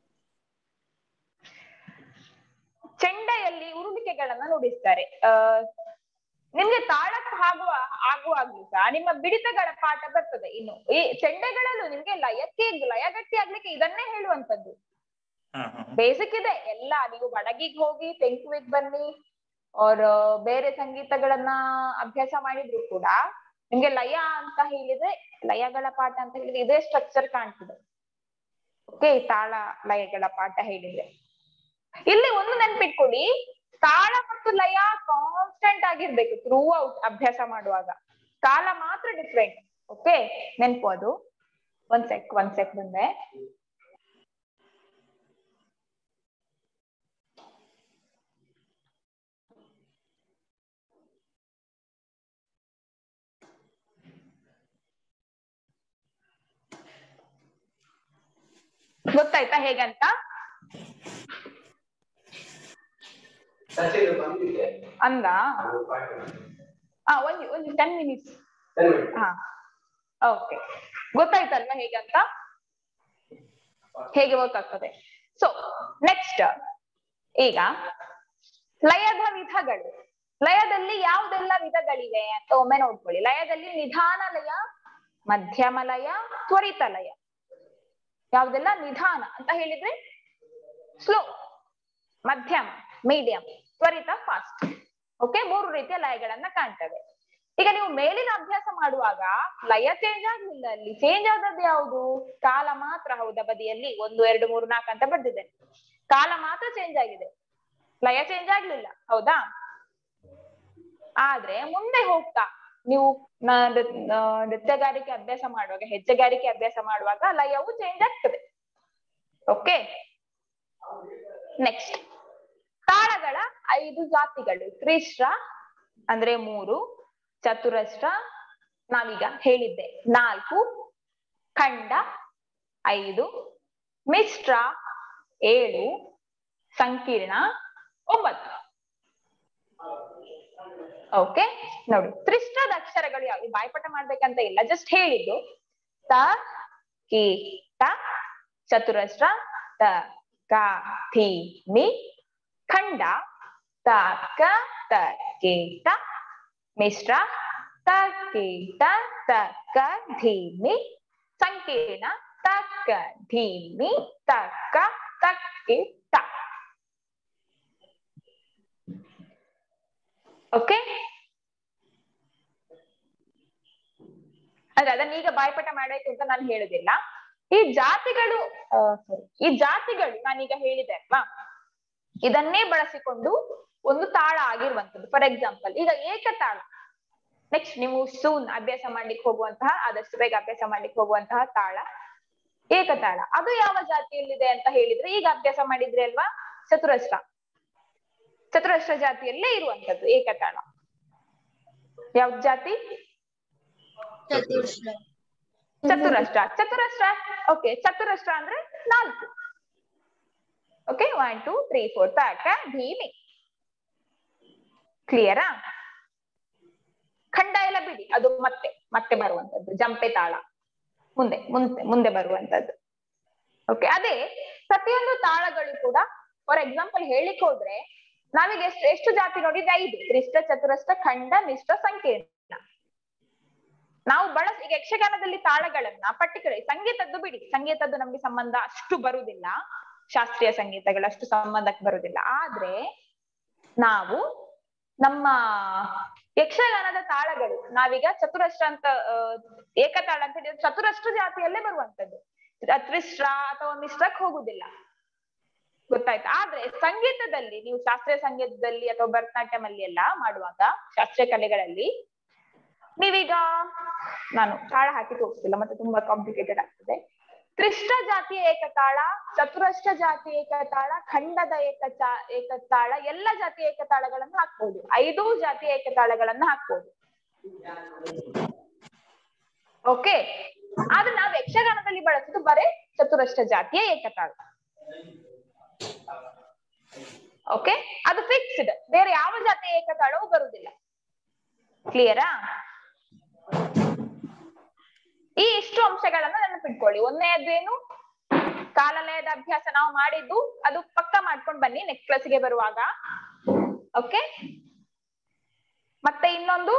Speaker 1: ಚೆಂಡೆಯಲ್ಲಿ ಉರುಳಿಕೆಗಳನ್ನ ನುಡಿಸ್ತಾರೆ ಆ ನಿಮ್ಗೆ ತಾಳ ಆಗುವ ಆಗುವಾಗ್ಲೂ ಸಹ ನಿಮ್ಮ ಬಿಡಿತಗಳ ಪಾಠ ಬರ್ತದೆ ಇನ್ನು ಈ ಚೆಂಡೆಗಳಲ್ಲೂ ನಿಮ್ಗೆ ಲಯಕ್ಕೆ ಲಯಗಟ್ಟಿ ಆಗ್ಲಿಕ್ಕೆ ಇದನ್ನೇ ಹೇಳುವಂತದ್ದು
Speaker 4: ಹಾ ಹಾ
Speaker 1: ಬೇಸಿಕ್ ಇದೆ ಎಲ್ಲ ನೀವು ಬಡಗಿಗ್ ಹೋಗಿ ತೆಂಕುವಿಗ್ ಬನ್ನಿ ಅವ್ರ ಬೇರೆ ಸಂಗೀತಗಳನ್ನ ಅಭ್ಯಾಸ ಮಾಡಿದ್ರು ಕೂಡ ನಿಮ್ಗೆ ಲಯ ಅಂತ ಹೇಳಿದ್ರೆ ಲಯಗಳ ಪಾಠ ಅಂತ ಹೇಳಿದ್ರೆ ಇದೇ ಸ್ಟ್ರಕ್ಚರ್ ಕಾಣ್ತದೆ ಓಕೆ ತಾಳ ಲಯಗಳ ಪಾಠ ಹೇಳಿದ್ರೆ ಇಲ್ಲಿ ಒಂದು ನೆನ್ಪಿಟ್ಕೊಳ್ಳಿ ತಾಳ ಮತ್ತು ಲಯ ಕಾನ್ಸ್ಟೆಂಟ್ ಆಗಿರ್ಬೇಕು ಥ್ರೂ ಔಟ್ ಅಭ್ಯಾಸ ಮಾಡುವಾಗ ಕಾಲ ಮಾತ್ರ ಡಿಫ್ರೆಂಟ್ ಓಕೆ ನೆನ್ಪು ಅದು ಒಂದ್ ಸೆಕ್ ಒಂದ್ ಸೆಕ್ ಮುಂದೆ ಗೊತ್ತಾಯ್ತಾ ಹೇಗಂತ
Speaker 5: ಸಚಿನ್ ಬಂದಿದೆ
Speaker 1: ಅಂದ
Speaker 5: ನಾನು ಪಾಠ
Speaker 1: ಆ ಒಂದು ಒಂದು ಟೆನ್ ಮಿನಿಟ್ಸ್ ಹಾ ಓಕೆ ಗೊತ್ತಾಯ್ತಲ್ವಾ ಹೇಗಂತ ಹೇಗೆ ವರ್ಕ್ ಆಗ್ತದೆ ಸೊ ನೆಕ್ಸ್ಟ್ ಈಗ ಲಯದ ವಿಧಗಳು ಲಯದಲ್ಲಿ ಯಾವುದೆಲ್ಲ ವಿಧಗಳಿವೆ ಅಂತ ಒಮ್ಮೆ ನೋಡ್ಕೊಳ್ಳಿ ಲಯದಲ್ಲಿ ನಿಧಾನ ಲಯ ಮಧ್ಯಮ ಲಯ ತ್ವರಿತ ಲಯ ಯಾವ್ದೆಲ್ಲ ನಿಧಾನ ಅಂತ ಹೇಳಿದ್ರೆ ಸ್ಲೋ ಮಧ್ಯಮ ಮೀಡಿಯಂ ತ್ವರಿತ ಫಾಸ್ಟ್ ಓಕೆ ಮೂರು ರೀತಿಯ ಲಯಗಳನ್ನ ಕಾಣ್ತವೆ ಈಗ ನೀವು ಮೇಲಿನ ಅಭ್ಯಾಸ ಮಾಡುವಾಗ ಲಯ ಚೇಂಜ್ ಆಗ್ಲಿಲ್ಲ ಅಲ್ಲಿ ಚೇಂಜ್ ಆದದ್ದು ಯಾವುದು ಕಾಲ ಮಾತ್ರ ಹೌದಾ ಬದಿಯಲ್ಲಿ ಒಂದು ಎರಡು ಮೂರು ನಾಲ್ಕು ಅಂತ ಬರ್ದಿದೆ ಕಾಲ ಮಾತ್ರ ಚೇಂಜ್ ಆಗಿದೆ ಲಯ ಚೇಂಜ್ ಆಗ್ಲಿಲ್ಲ ಹೌದಾ ಆದ್ರೆ ಮುಂದೆ ಹೋಗ್ತಾ ನೀವು ನ- ನೃ- ಆ, ನೃತ್ಯಗಾರಿಕೆ ಅಭ್ಯಾಸ ಮಾಡುವಾಗ ಹೆಜ್ಜೆಗಾರಿಕೆ ಅಭ್ಯಾಸ ಮಾಡುವಾಗ ಲಯವು ಚೇಂಜ್ ಆಗ್ತದೆ ಓಕೆ ನೆಕ್ಸ್ಟ್ ತಾಳಗಳ ಐದು ಜಾತಿಗಳು ತ್ರಿಶ್ರ ಅಂದ್ರೆ ಮೂರು ಚತುರಶ್ರ ನಾವೀಗ ಹೇಳಿದ್ದೆ ನಾಲ್ಕು ಖಂಡ ಐದು ಮಿಶ್ರ ಏಳು ಸಂಕೀರ್ಣ ಒಂಬತ್ತು ಓಕೆ ನೋಡಿ ತ್ರಿಶ್ರದ ಅಕ್ಷರಗಳು ಯಾವ್ದು ಬಾಯ್ಪಾಠ ಮಾಡ್ಬೇಕಂತ ಇಲ್ಲ ಜಸ್ಟ್ ಹೇಳಿದ್ದು ತ ಕಿ ಟ ಚತುರಶ್ರ ತ ಕ ಥಿ ಮಿ ಖಂಡ ತಕ ತಕೇಟ ಮಿಶ್ರ ತಕೇಟ ತಕ ಧೀಮಿ ಸಂಕೀರ್ಣ ತಕ ಧೀಮಿ ತಕ ತಕೇಟ ಓಕೆ ಅದೇ ಅದನ್ನ ಈಗ ಬಾಯ್ಪಾಠ ಮಾಡಬೇಕು ಅಂತ ನಾನು ಹೇಳುದಿಲ್ಲ ಈ ಜಾತಿಗಳು ಆ, sorry, ಈ ಜಾತಿಗಳು ನಾನೀಗ ಹೇಳಿದೆ ಅಲ್ವಾ ಇದನ್ನೇ ಬಳಸಿಕೊಂಡು ಒಂದು ತಾಳ ಆಗಿರುವಂತದ್ದು ಫಾರ್ ಎಕ್ಸಾಂಪಲ್ ಈಗ ಏಕತಾಳ ನೆಕ್ಸ್ಟ್ ನೀವು ಸೂನ್ ಅಭ್ಯಾಸ ಮಾಡ್ಲಿಕ್ಕೆ ಹೋಗುವಂತಹ ಆದಷ್ಟು ಬೇಗ ಅಭ್ಯಾಸ ಮಾಡ್ಲಿಕ್ಕೆ ಹೋಗುವಂತಹ ತಾಳ ಏಕತಾಳ ಅದು ಯಾವ ಜಾತಿಯಲ್ಲಿದೆ ಅಂತ ಹೇಳಿದ್ರೆ ಈಗ ಅಭ್ಯಾಸ ಮಾಡಿದ್ರಿ ಅಲ್ವಾ ಚತುರಸ್ರ ಚತುರಸ್ರ ಜಾತಿಯಲ್ಲೇ ಇರುವಂತದ್ದು ಏಕತಾಳ ಯಾವ ಜಾತಿ
Speaker 3: ಚತುರ್ಶ್ರ
Speaker 1: ಚತುರಸ್ರ ಚತುರಸ್ರ ಓಕೆ ಚತುರಸ್ರ ಅಂದ್ರೆ ನಾಲ್ಕು okay one two three four ತಾಕ ಭೀಮಿ ಕ್ಲಿಯರಾ ಖಂಡ ಎಲ್ಲ ಬಿಡಿ ಅದು ಮತ್ತೆ ಮತ್ತೆ ಬರುವಂತದ್ದು ಜಂಪೆ ತಾಳ ಮುಂದೆ ಮುಂದೆ ಮುಂದೆ ಬರುವಂತದ್ದು ಓಕೆ ಅದೇ ಪ್ರತಿಯೊಂದು ತಾಳಗಳು ಕೂಡ ಫಾರ್ ಎಕ್ಸಾಂಪಲ್ ಹೇಳಿಕ್ ಹೋದ್ರೆ ನಾವೀಗ ಎಷ್ಟು ಎಷ್ಟು ಜಾತಿ ನೋಡಿದ್ರೆ ಐದು ತ್ರಿಷ್ಟ ಚತುರಸ್ರ ಖಂಡ ಮಿಶ್ರ ಸಂಕೀರ್ಣ ನಾವು ಬಳಸ ಈಗ ಯಕ್ಷಗಾನದಲ್ಲಿ ತಾಳಗಳನ್ನ ಪರ್ಟಿಕ್ಯುಲರ್ ಸಂಗೀತದ್ದು ಬಿಡಿ ಸಂಗೀತದ್ದು ನಮ್ಗೆ ಸಂಬಂಧ ಅಷ್ಟು ಬರುವುದಿಲ್ಲ ಶಾಸ್ತ್ರೀಯ ಸಂಗೀತಗಳು ಅಷ್ಟು ಸಂಬಂಧಕ್ಕೆ ಬರುವುದಿಲ್ಲ ಆದ್ರೆ ನಾವು ನಮ್ಮ ಯಕ್ಷಗಾನದ ತಾಳಗಳು ನಾವೀಗ ಚತುರಸ್ರ ಅಂತ ಆ, ಏಕತಾಳ ಅಂತ ಹೇಳಿದ್ರೆ ಚತುರಸ್ರ ಜಾತಿಯಲ್ಲೇ ಬರುವಂತದ್ದು ತ್ರಿಸ್ರ ಅಥವಾ ಮಿಶ್ರಕ್ ಹೋಗುದಿಲ್ಲ ಗೊತ್ತಾಯ್ತಾ ಆದ್ರೆ ಸಂಗೀತದಲ್ಲಿ ನೀವು ಶಾಸ್ತ್ರೀಯ ಸಂಗೀತದಲ್ಲಿ ಅಥವಾ ಭರತನಾಟ್ಯಂ ಅಲ್ಲಿ ಎಲ್ಲ ಮಾಡುವಾಗ ಶಾಸ್ತ್ರೀಯ ಕಲೆಗಳಲ್ಲಿ ನೀವೀಗ ನಾನು ತಾಳ ಹಾಕಿ ತೋರಿಸ್ತಿಲ್ಲ ಮತ್ತೆ ತುಂಬಾ ಕಾಂಪ್ಲಿಕೇಟೆಡ್ ಆಗ್ತದೆ ತ್ರಿಷ್ಟ ಜಾತಿಯ ಏಕತಾಳ ಚತುರಷ್ಟ ಜಾತಿ ಏಕತಾಳ ಖಂಡದ ಏಕಚ ಏಕತಾಳ ಎಲ್ಲ ಜಾತಿಯ ಏಕತಾಳಗಳನ್ನು ಹಾಕ್ಬೋದು ಐದು ಜಾತಿಯ ಏಕತಾಳಗಳನ್ನ ಹಾಕ್ಬೋದು ಓಕೆ ಆದ್ರೆ ನಾವು ಯಕ್ಷಗಾನದಲ್ಲಿ ಬಳಸುದು ಬರೇ ಚತುರಷ್ಟ ಜಾತಿಯ ಏಕತಾಳ ಓಕೆ ಅದು ಫಿಕ್ಸ್ಡ್ ಬೇರೆ ಯಾವ ಜಾತಿಯ ಏಕತಾಳವೂ ಬರುವುದಿಲ್ಲ ಕ್ಲಿಯರಾ ಈ ಇಷ್ಟು ಅಂಶಗಳನ್ನ ನೆನಪಿಟ್ಕೊಳ್ಳಿ ಒಂದನೇದೇನು ಕಾಲಲಯದ ಅಭ್ಯಾಸ ನಾವು ಮಾಡಿದ್ದು ಅದು ಪಕ್ಕ ಮಾಡ್ಕೊಂಡ್ ಬನ್ನಿ ನೆಕ್ಸ್ಟ್ ಕ್ಲಾಸ್ಗೆ ಬರುವಾಗ ಓಕೆ ಮತ್ತೆ ಇನ್ನೊಂದು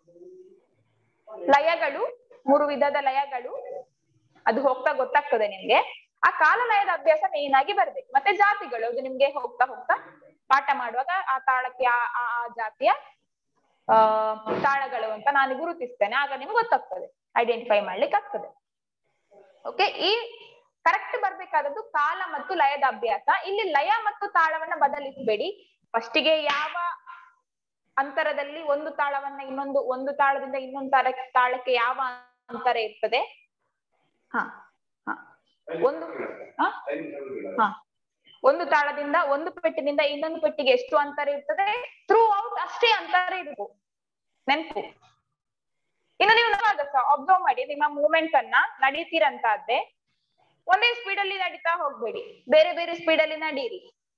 Speaker 1: ಲಯಗಳು ಮೂರು ವಿಧದ ಲಯಗಳು ಅದು ಹೋಗ್ತಾ ಗೊತ್ತಾಗ್ತದೆ ನಿಮ್ಗೆ ಆ ಕಾಲಲಯದ ಅಭ್ಯಾಸ ಮೇನ್ ಆಗಿ ಬರ್ಬೇಕು ಮತ್ತೆ ಜಾತಿಗಳು ಅದು ನಿಮ್ಗೆ ಹೋಗ್ತಾ ಹೋಗ್ತಾ ಪಾಠ ಮಾಡುವಾಗ ಆ ತಾಳಕ್ಕೆ ಆ ಆ ಆ ಜಾತಿಯ ಆ ತಾಳಗಳು ಅಂತ ನಾನು ಗುರುತಿಸ್ತೇನೆ ಆಗ ನಿಮ್ಗೆ ಗೊತ್ತಾಗ್ತದೆ ಐಡೆಂಟಿಫೈ ಮಾಡ್ಲಿಕ್ಕೆ ಆಗ್ತದೆ ಓಕೆ ಈ ಕರೆಕ್ಟ್ ಬರ್ಬೇಕಾದದ್ದು ಕಾಲ ಮತ್ತು ಲಯದ ಅಭ್ಯಾಸ ಇಲ್ಲಿ ಲಯ ಮತ್ತು ತಾಳವನ್ನ ಬದಲಿಸಬೇಡಿ ಫಸ್ಟಿಗೆ ಯಾವ ಅಂತರದಲ್ಲಿ ಒಂದು ತಾಳವನ್ನ ಇನ್ನೊಂದು ಒಂದು ತಾಳದಿಂದ ಇನ್ನೊಂದು ತಾಳ ತಾಳಕ್ಕೆ ಯಾವ ಅಂತರ ಇರ್ತದೆ ಹ ಹ ಒಂದು ಹ ಹ ಒಂದು ತಾಳದಿಂದ ಒಂದು ಪೆಟ್ಟಿನಿಂದ ಇನ್ನೊಂದು ಪೆಟ್ಟಿಗೆ ಎಷ್ಟು ಅಂತರ ಇರ್ತದೆ ಥ್ರೂ ಔಟ್ ಅಷ್ಟೇ ಅಂತರ ಇರಬೇಕು ನೆನ್ಪು ಇನ್ನು ನೀವು ಅಬ್ಸರ್ವ್ ಮಾಡಿ ನಿಮ್ಮ ಮೂವ್ಮೆಂಟ್ ಅನ್ನ ನಡೀತೀರಂತಾದ್ರೆ ಒಂದೇ ಸ್ಪೀಡ್ ಅಲ್ಲಿ ನಡೀತಾ ಹೋಗ್ಬೇಡಿ ಬೇರೆ ಬೇರೆ ಸ್ಪೀಡ್ ಅಲ್ಲಿ ನಡೀರಿ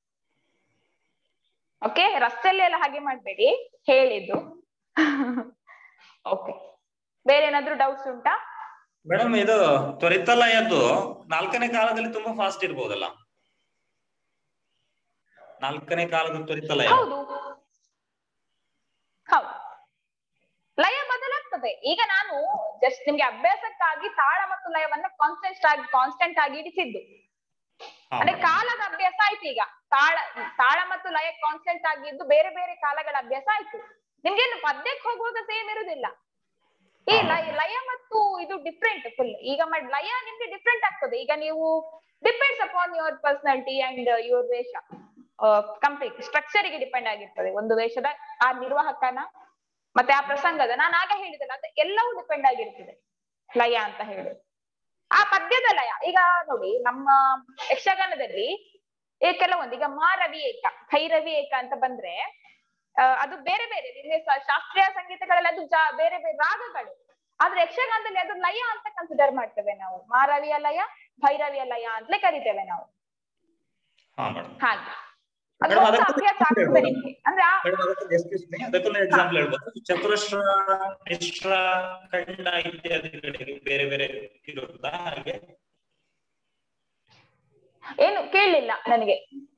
Speaker 1: ಓಕೆ ರಸ್ತೆಯಲ್ಲಿ ಎಲ್ಲ ಹಾಗೆ ಮಾಡ್ಬೇಡಿ ಹೇಳಿದ್ದು ಓಕೆ ಬೇರೆ ಏನಾದ್ರೂ ಡೌಟ್ಸ್ ಉಂಟಾ
Speaker 4: ಮೇಡಮ್ ಇದು ತ್ವರಿತ ಲಯದ್ದು ನಾಲ್ಕನೇ ಕಾಲದಲ್ಲಿ ತುಂಬಾ ಫಾಸ್ಟ್ ಇರ್ಬೋದಲ್ಲ ನಾಲ್ಕನೇ ಕಾಲದ ತ್ವರಿತ ಲಯ
Speaker 1: ಹೌದು ಹೌದು ಲಯ ಬದಲಾಗ್ತದೆ ಈಗ ನಾನು ಜಸ್ಟ್ ನಿಮ್ಗೆ ಅಭ್ಯಾಸಕ್ಕಾಗಿ ತಾಳ ಮತ್ತು ಲಯವನ್ನ ಕಾನ್ಸ್ಟೆಂಟ್ ಆಗಿ ಕಾನ್ಸ್ಟೆಂಟ್ ಆಗಿ ಇಡಿಸಿದ್ದು
Speaker 4: ಹಾ.
Speaker 1: ಅಂದ್ರೆ ಕಾಲದ ಅಭ್ಯಾಸ ಆಯ್ತು ಈಗ ತಾಳ ತಾಳ ಮತ್ತು ಲಯ ಕಾನ್ಸ್ಟೆಂಟ್ ಆಗಿದ್ದು ಬೇರೆ ಬೇರೆ ಕಾಲಗಳ ಅಭ್ಯಾಸ ಆಯ್ತು ನಿಮ್ಗೇನು ಪದ್ಯಕ್ಕೆ ಹೋಗುವಾಗ ಸೇಮ್ ಇರುದಿಲ್ಲ ಈ
Speaker 4: ಹಾ.
Speaker 1: ಲಯ ಲಯ ಮತ್ತು ಇದು ಡಿಫ್ರೆಂಟ್ ಫುಲ್ ಈಗ ಮಾಡ್ ಲಯ ನಿಮ್ಗೆ ಡಿಫ್ರೆಂಟ್ ಆಗ್ತದೆ ಈಗ ನೀವು depends upon your personality and your ವೇಷ ಕಂಪ್ಲೀಟ್ ಸ್ಟ್ರಕ್ಚರ್ ಗೆ ಡಿಪೆಂಡ್ ಆಗಿರ್ತದೆ ಒಂದು ವೇಷದ ಆ ನಿರ್ವಾಹಕನ ಮತ್ತೆ ಆ ಪ್ರಸಂಗದ ನಾನು ಆಗ ಹೇಳಿದಲ್ಲ ಅದು ಎಲ್ಲವೂ ಡಿಪೆಂಡ್ ಆಗಿರ್ತದೆ ಲಯ ಅಂತ ಹೇಳಿ ಆ ಪದ್ಯದ ಲಯ ಈಗ ನೋಡಿ ನಮ್ಮ ಯಕ್ಷಗಾನದಲ್ಲಿ ಈ ಕೆಲವೊಂದು ಈಗ ಮಾರವಿ ಏಕ ಭೈರವಿ ಏಕ ಅಂತ ಬಂದ್ರೆ ಆ, ಅದು ಬೇರೆ ಬೇರೆ ನಿಮ್ಗೆ ಸ- ಶಾಸ್ತ್ರೀಯ ಸಂಗೀತಗಳಲ್ಲಿ ಅದು ಜಾ- ಬೇರೆ ಬೇರೆ ರಾಗಗಳು ಆದ್ರೆ ಯಕ್ಷಗಾನದಲ್ಲಿ ಅದು ಲಯ ಅಂತ ಕನ್ಸಿಡರ್ ಮಾಡ್ತೇವೆ ನಾವು ಮಾರವಿಯ ಲಯ ಭೈರವಿಯ ಲಯ ಅಂತಲೇ ಕರಿತೇವೆ ನಾವು
Speaker 4: ಹಾ ಮೇಡಮ್
Speaker 1: ಹಾಗೆ ಅದು
Speaker 4: ಮೇಡಮ್,
Speaker 1: ಹೊಸ
Speaker 4: ಅದಕ್ಕೆ
Speaker 1: ಅಭ್ಯಾಸ ಆಗ್ತದೆ ನಿಮ್ಗೆ ಅಂದ್ರೆ ಆ
Speaker 4: ಮೇಡಮ್ ಅದಕ್ಕೆ excuse me, ಅದಕ್ಕೊಂದು ಎಕ್ಸಾಂಪಲ್ ಹೇಳ್ಬೋದು ಚತುರಶ್ರ ಮಿಶ್ರ ಖಂಡ ಇತ್ಯಾದಿಗಳಿಗೆ ಬೇರೆ ಬೇರೆ ಇರುತ್ತಾ ಹಾಗೆ
Speaker 1: ಏನು ಕೇಳಲಿಲ್ಲ ನನಗೆ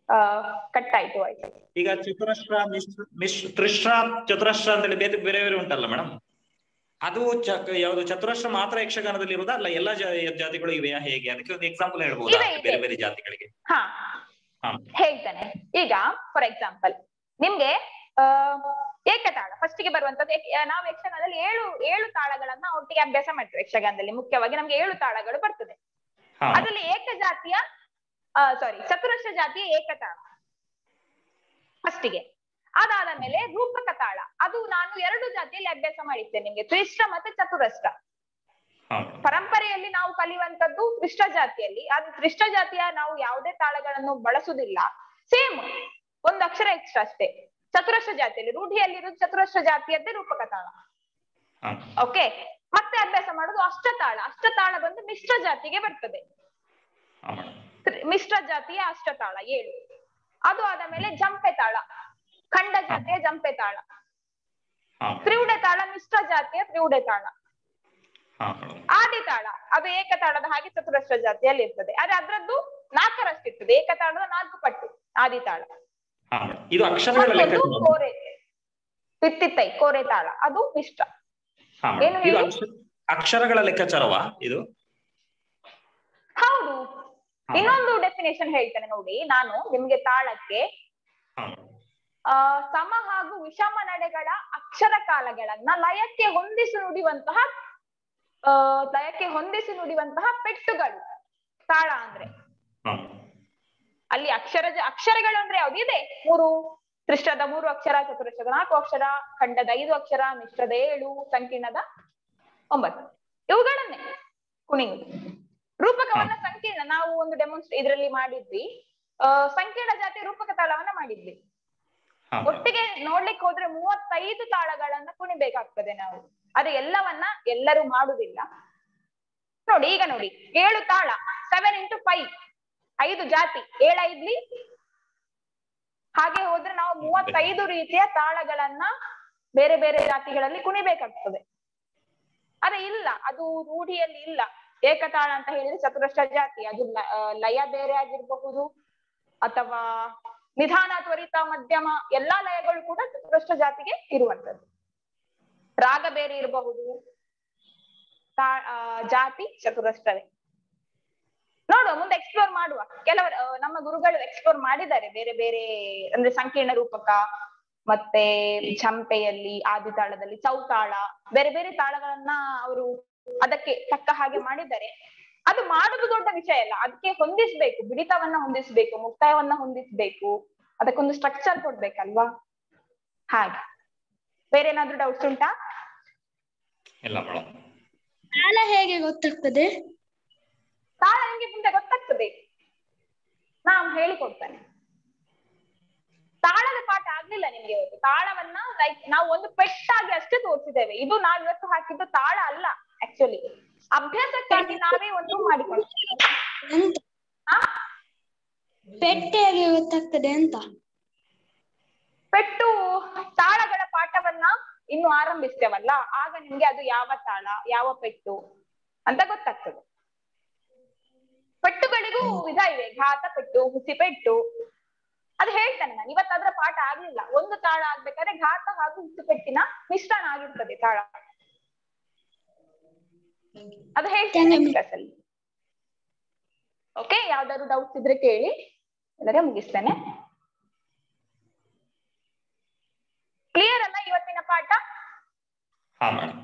Speaker 1: ಆ ಕಟ್ ಆಯ್ತು ಆಯ್ತು
Speaker 4: ಈಗ ಚತುರಶ್ರ ಮಿಶ್ರ ಮಿಶ್ರ ತ್ರಿಶ್ರ ಚತುರಶ್ರ ಅಂತೇಳಿ ಬೇರೆ ಬೇರೆ ಬೇರೆ ಉಂಟಲ್ಲ ಮೇಡಮ್ ಅದು ಚ ಯಾವುದು ಚತುರಶ್ರ ಮಾತ್ರ ಯಕ್ಷಗಾನದಲ್ಲಿ ಇರುವುದಾ ಅಲ್ಲ ಎಲ್ಲಾ ಜಾ- ಜಾತಿಗಳು ಇವೆಯಾ ಹೇಗೆ ಅದಕ್ಕೆ ಒಂದು ಎಕ್ಸಾಂಪಲ್ ಹೇಳ್ಬೋದಾ
Speaker 1: ಇವೆ, ಇವೆ.
Speaker 4: ಬೇರೆ ಬೇರೆ ಜಾತಿಗಳಿಗೆ
Speaker 1: ಹಾ
Speaker 4: ಹಾ
Speaker 1: ಹೇಳ್ತೇನೆ ಈಗ ಫಾರ್ ಎಕ್ಸಾಂಪಲ್ ನಿಮ್ಗೆ ಆ ಏಕತಾಳ ಫಸ್ಟ್ ಗೆ ಬರುವಂತದ್ದು ಏಕ- ನಾವು ಯಕ್ಷಗಾನದಲ್ಲಿ ಏಳು ಏಳು ತಾಳಗಳನ್ನ ಒಟ್ಟಿಗೆ ಅಭ್ಯಾಸ ಮಾಡ್ತೇವೆ ಯಕ್ಷಗಾನದಲ್ಲಿ ಮುಖ್ಯವಾಗಿ ನಮ್ಗೆ ಏಳು ತಾಳಗಳು ಬರ್ತದೆ
Speaker 4: ಹಾ
Speaker 1: ಅದರಲ್ಲಿ ಏಕಜಾತಿಯ ಸಾರಿ ಚತುರಶ್ರ ಜಾತಿಯ ಏಕತಾಳ ಫಸ್ಟಿಗೆ ಅದಾದ ಮೇಲೆ ರೂಪಕ ತಾಳ ಅದು ನಾನು ಎರಡು ಜಾತಿಯಲ್ಲಿ ಅಭ್ಯಾಸ ಮಾಡಿದ್ದೇನೆ ನಿಮ್ಗೆ ತ್ರಿಶ್ರ ಮತ್ತೆ ಚತುರಶ್ರ
Speaker 4: ಹಾ
Speaker 1: ಪರಂಪರೆಯಲ್ಲಿ ನಾವು ಕಲಿಯುವಂತದ್ದು ತ್ರಿಷ್ಟ ಜಾತಿಯಲ್ಲಿ ಅದು ತ್ರಿಷ್ಟ ಜಾತಿಯ ನಾವು ಯಾವುದೇ ತಾಳಗಳನ್ನು ಬಳಸುದಿಲ್ಲ ಸೇಮ್ ಒಂದು ಅಕ್ಷರ ಎಕ್ಸ್ಟ್ರಾ ಅಷ್ಟೇ ಚತುರಶ್ರ ಜಾತಿಯಲ್ಲಿ ರೂಢಿಯಲ್ಲಿರುವುದು ಚತುರಶ್ರ ಜಾತಿಯದ್ದೇ ರೂಪಕ ತಾಳ
Speaker 4: ಹಾ
Speaker 1: ಓಕೆ ಮತ್ತೆ ಅಭ್ಯಾಸ ಮಾಡುದು ಅಷ್ಟತಾಳ ಅಷ್ಟತಾಳ ಬಂದು ಮಿಶ್ರ ಜಾತಿಗೆ ಬರ್ತದೆ
Speaker 4: ಹಾ ಮೇಡಮ್
Speaker 1: ತ್ರಿ- ಮಿಶ್ರ ಜಾತಿಯ ಅಷ್ಟತಾಳ ಏಳು ಅದು ಆದ ಮೇಲೆ ಜಂಪೆ ತಾಳ ಖಂಡ ಜಾತಿಯ ಜಂಪೆ ತಾಳ
Speaker 4: ಹಾ
Speaker 1: ತ್ರಿವುಡೆ ತಾಳ ಮಿಶ್ರ ಜಾತಿಯ ತ್ರಿವುಡೆ ತಾಳ
Speaker 4: ಹಾ ಮೇಡಮ್
Speaker 1: ಆದಿತಾಳ ಅದು ಏಕತಾಳದ ಹಾಗೆ ಚತುರಶ್ರ ಜಾತಿಯಲ್ಲಿ ಇರ್ತದೆ ಆದ್ರೆ ಅದ್ರದ್ದು ನಾಲ್ಕರಷ್ಟು ಇರ್ತದೆ ಏಕತಾಳದ ನಾಲ್ಕು ಪಟ್ಟು ಆದಿತಾಳ
Speaker 4: ಹಾ ಮೇಡಮ್ ಇದು ಅಕ್ಷರಗಳ ಲೆಕ್ಕ
Speaker 1: ಮತ್ತೊಂದು ಕೋರೆ ತಿತ್ತಿತ್ತೈ ಕೋರೆ ತಾಳ ಅದು ಮಿಶ್ರ
Speaker 4: ಹಾ
Speaker 1: ಏನು
Speaker 4: ಮೇಡಮ್ ಇದು
Speaker 1: ಹೇಳಿ?
Speaker 4: ಅಕ್ಷ- ಅಕ್ಷರಗಳ ಲೆಕ್ಕಾಚಾರವಾ ಇದು
Speaker 1: ಹೌದು
Speaker 4: ಹಾ.
Speaker 1: ಇನ್ನೊಂದು ಡೆಫಿನೇಷನ್ ಹೇಳ್ತೇನೆ ನೋಡಿ ನಾನು ನಿಮ್ಗೆ ತಾಳಕ್ಕೆ
Speaker 4: ಹಾ ಮೇಡಮ್
Speaker 1: ಆ ಸಮ ಹಾಗೂ ವಿಷಮ ನಡೆಗಳ ಅಕ್ಷರ ಕಾಲಗಳನ್ನ ಲಯಕ್ಕೆ ಹೊಂದಿಸಿ ನುಡಿಯುವಂತಹ ಆ ಲಯಕ್ಕೆ ಹೊಂದಿಸಿ ನುಡಿಯುವಂತಹ ಪೆಟ್ಟುಗಳು ತಾಳ ಅಂದ್ರೆ
Speaker 4: ಹಾ
Speaker 1: ಅಲ್ಲಿ ಅಕ್ಷರ ಅಕ್ಷರಗಳು ಅಂದ್ರೆ ಯಾವ್ದು ಇದೆ ಮೂರು ತ್ರಿಷ್ಟದ ಮೂರು ಅಕ್ಷರ ಚತುರಶ್ರದ ನಾಲ್ಕು ಅಕ್ಷರ ಖಂಡದ ಐದು ಅಕ್ಷರ ಮಿಶ್ರದ ಏಳು ಸಂಕೀರ್ಣದ ಒಂಬತ್ತು ಇವುಗಳನ್ನೇ ಕುಣಿಯುವುದು ರೂಪಕವನ್ನ ಸಂಕೀರ್ಣ ನಾವು ಒಂದು ಡೆಮೋನ್ಸ್ಟ್ರೇ ಇದರಲ್ಲಿ ಮಾಡಿದ್ವಿ ಆ ಸಂಕೀರ್ಣ ಜಾತಿ ರೂಪಕ ತಾಳವನ್ನ ಮಾಡಿದ್ವಿ
Speaker 4: ಹಾ
Speaker 1: ಒಟ್ಟಿಗೆ ನೋಡ್ಲಿಕ್ಕೆ ಹೋದ್ರೆ ಮೂವತ್ತೈದು ತಾಳಗಳನ್ನ ಕುಣಿಬೇಕಾಗ್ತದೆ ನಾವು ಅದೇ ಎಲ್ಲವನ್ನ ಎಲ್ಲರೂ ಮಾಡುದಿಲ್ಲ ನೋಡಿ ಈಗ ನೋಡಿ ಏಳು ತಾಳ ಸೆವೆನ್ ಇಂಟು ಫೈವ್ ಐದು ಜಾತಿ ಏಳೈದ್ಲಿ ಹಾಗೆ ಹೋದ್ರೆ ನಾವು ಮೂವತ್ತೈದು ರೀತಿಯ ತಾಳಗಳನ್ನ ಬೇರೆ ಬೇರೆ ಜಾತಿಗಳಲ್ಲಿ ಕುಣಿಬೇಕಾಗ್ತದೆ ಅದೇ ಇಲ್ಲ ಅದು ರೂಢಿಯಲ್ಲಿ ಇಲ್ಲ ಏಕತಾಳ ಅಂತ ಹೇಳಿದ್ರೆ ಚತುರಶ್ರ ಜಾತಿ ಅದು ಲ- ಆ, ಲಯ ಬೇರೆ ಆಗಿರಬಹುದು ಅಥವಾ ನಿಧಾನ ತ್ವರಿತ ಮಧ್ಯಮ ಎಲ್ಲಾ ಲಯಗಳು ಕೂಡ ಚತುರಶ್ರ ಜಾತಿಗೆ ಇರುವಂತದ್ದು ರಾಗ ಬೇರೆ ಇರಬಹುದು ತಾ- ಆ, ಜಾತಿ ಚತುರಶ್ರವೇ ನೋಡುವ ಮುಂದೆ ಎಕ್ಸ್ಪ್ಲೋರ್ ಮಾಡುವ ಕೆಲವರು ಆ, ನಮ್ಮ ಗುರುಗಳು ಎಕ್ಸ್ಪ್ಲೋರ್ ಮಾಡಿದ್ದಾರೆ ಬೇರೆ ಬೇರೆ ಅಂದ್ರೆ ಸಂಕೀರ್ಣ ರೂಪಕ ಮತ್ತೆ ಛಂಪೆಯಲ್ಲಿ ಆದಿತಾಳದಲ್ಲಿ ಚೌತಾಳ ಬೇರೆ ಬೇರೆ ತಾಳಗಳನ್ನ ಅವರು ಅದಕ್ಕೆ ತಕ್ಕ ಹಾಗೆ ಮಾಡಿದ್ದಾರೆ ಅದು ಮಾಡುದು ದೊಡ್ಡ ವಿಷಯ ಅಲ್ಲ ಅದಕ್ಕೆ ಹೊಂದಿಸ್ಬೇಕು ಬಿಡಿತವನ್ನ ಹೊಂದಿಸ್ಬೇಕು ಮುಕ್ತಾಯವನ್ನ ಹೊಂದಿಸ್ಬೇಕು ಅದಕ್ಕೊಂದು ಸ್ಟ್ರಕ್ಚರ್ ಕೊಡ್ಬೇಕಲ್ವಾ ಹಾಗೆ ಬೇರೆ ಏನಾದ್ರೂ ಡೌಟ್ಸ್ ಉಂಟಾ
Speaker 4: ಇಲ್ಲ ಮೇಡಮ್
Speaker 2: ಕಾಲ ಹೇಗೆ ಗೊತ್ತಾಗ್ತದೆ
Speaker 1: ತಾಳ ನಿಮ್ಗೆ ಮುಂದೆ ಗೊತ್ತಾಗ್ತದೆ ನಾನು ಹೇಳಿಕೊಡ್ತೇನೆ ತಾಳದ ಪಾಠ ಆಗ್ಲಿಲ್ಲ ನಿಮ್ಗೆ ಇವತ್ತು ತಾಳವನ್ನ ಲೈಕ್ ನಾವು ಒಂದು ಪೆಟ್ಟಾಗಿ ಅಷ್ಟೇ ತೋರಿಸಿದ್ದೇವೆ ಇದು ನಾವ್ ಇವತ್ತು ಹಾಕಿದ್ದು ತಾಳ ಅಲ್ಲ ಆಕ್ಚುಲಿ ಅಭ್ಯಾಸಕ್ಕಾಗಿ ನಾವೇ ಒಂದು ಮಾಡಿಕೊಳ್ತೇವೆ
Speaker 2: ಅಂತ
Speaker 1: ಆ?
Speaker 2: ಪೆಟ್ಟು ಹೇಗೆ ಗೊತ್ತಾಗ್ತದೆ ಅಂತ
Speaker 1: ಪೆಟ್ಟು ತಾಳಗಳ ಪಾಠವನ್ನ ಇನ್ನು ಆರಂಭಿಸ್ತೇವಲ್ಲ ಆಗ ನಿಮ್ಗೆ ಅದು ಯಾವ ತಾಳ ಯಾವ ಪೆಟ್ಟು ಅಂತ ಗೊತ್ತಾಗ್ತದೆ ಪೆಟ್ಟುಗಳಿಗೂ ವಿಧ ಇವೆ ಘಾತ ಪೆಟ್ಟು ಹುಸಿ ಪೆಟ್ಟು ಅದು ಹೇಳ್ತಾನೆ ನಾನು ಇವತ್ತು ಅದ್ರ ಪಾಠ ಆಗ್ಲಿಲ್ಲ ಒಂದು ತಾಳ ಆಗ್ಬೇಕಾದ್ರೆ ಘಾತ ಹಾಗೂ ಹುಸಿ ಪೆಟ್ಟಿನ ಮಿಶ್ರಣ ಆಗಿರ್ತದೆ ತಾಳ ಅದು ಹೇಳ್ತೇನೆ
Speaker 2: Thank you.
Speaker 1: next class ಅಲ್ಲಿ ಓಕೆ ಯಾವ್ದಾದ್ರು ಡೌಟ್ಸ್ ಇದ್ರೆ ಕೇಳಿ ಇಲ್ಲದ್ರೆ ಮುಗಿಸ್ತೇನೆ ಕ್ಲಿಯರ್ ಅಲ್ಲ ಇವತ್ತಿನ ಪಾಠ
Speaker 4: ಹಾ ಮೇಡಮ್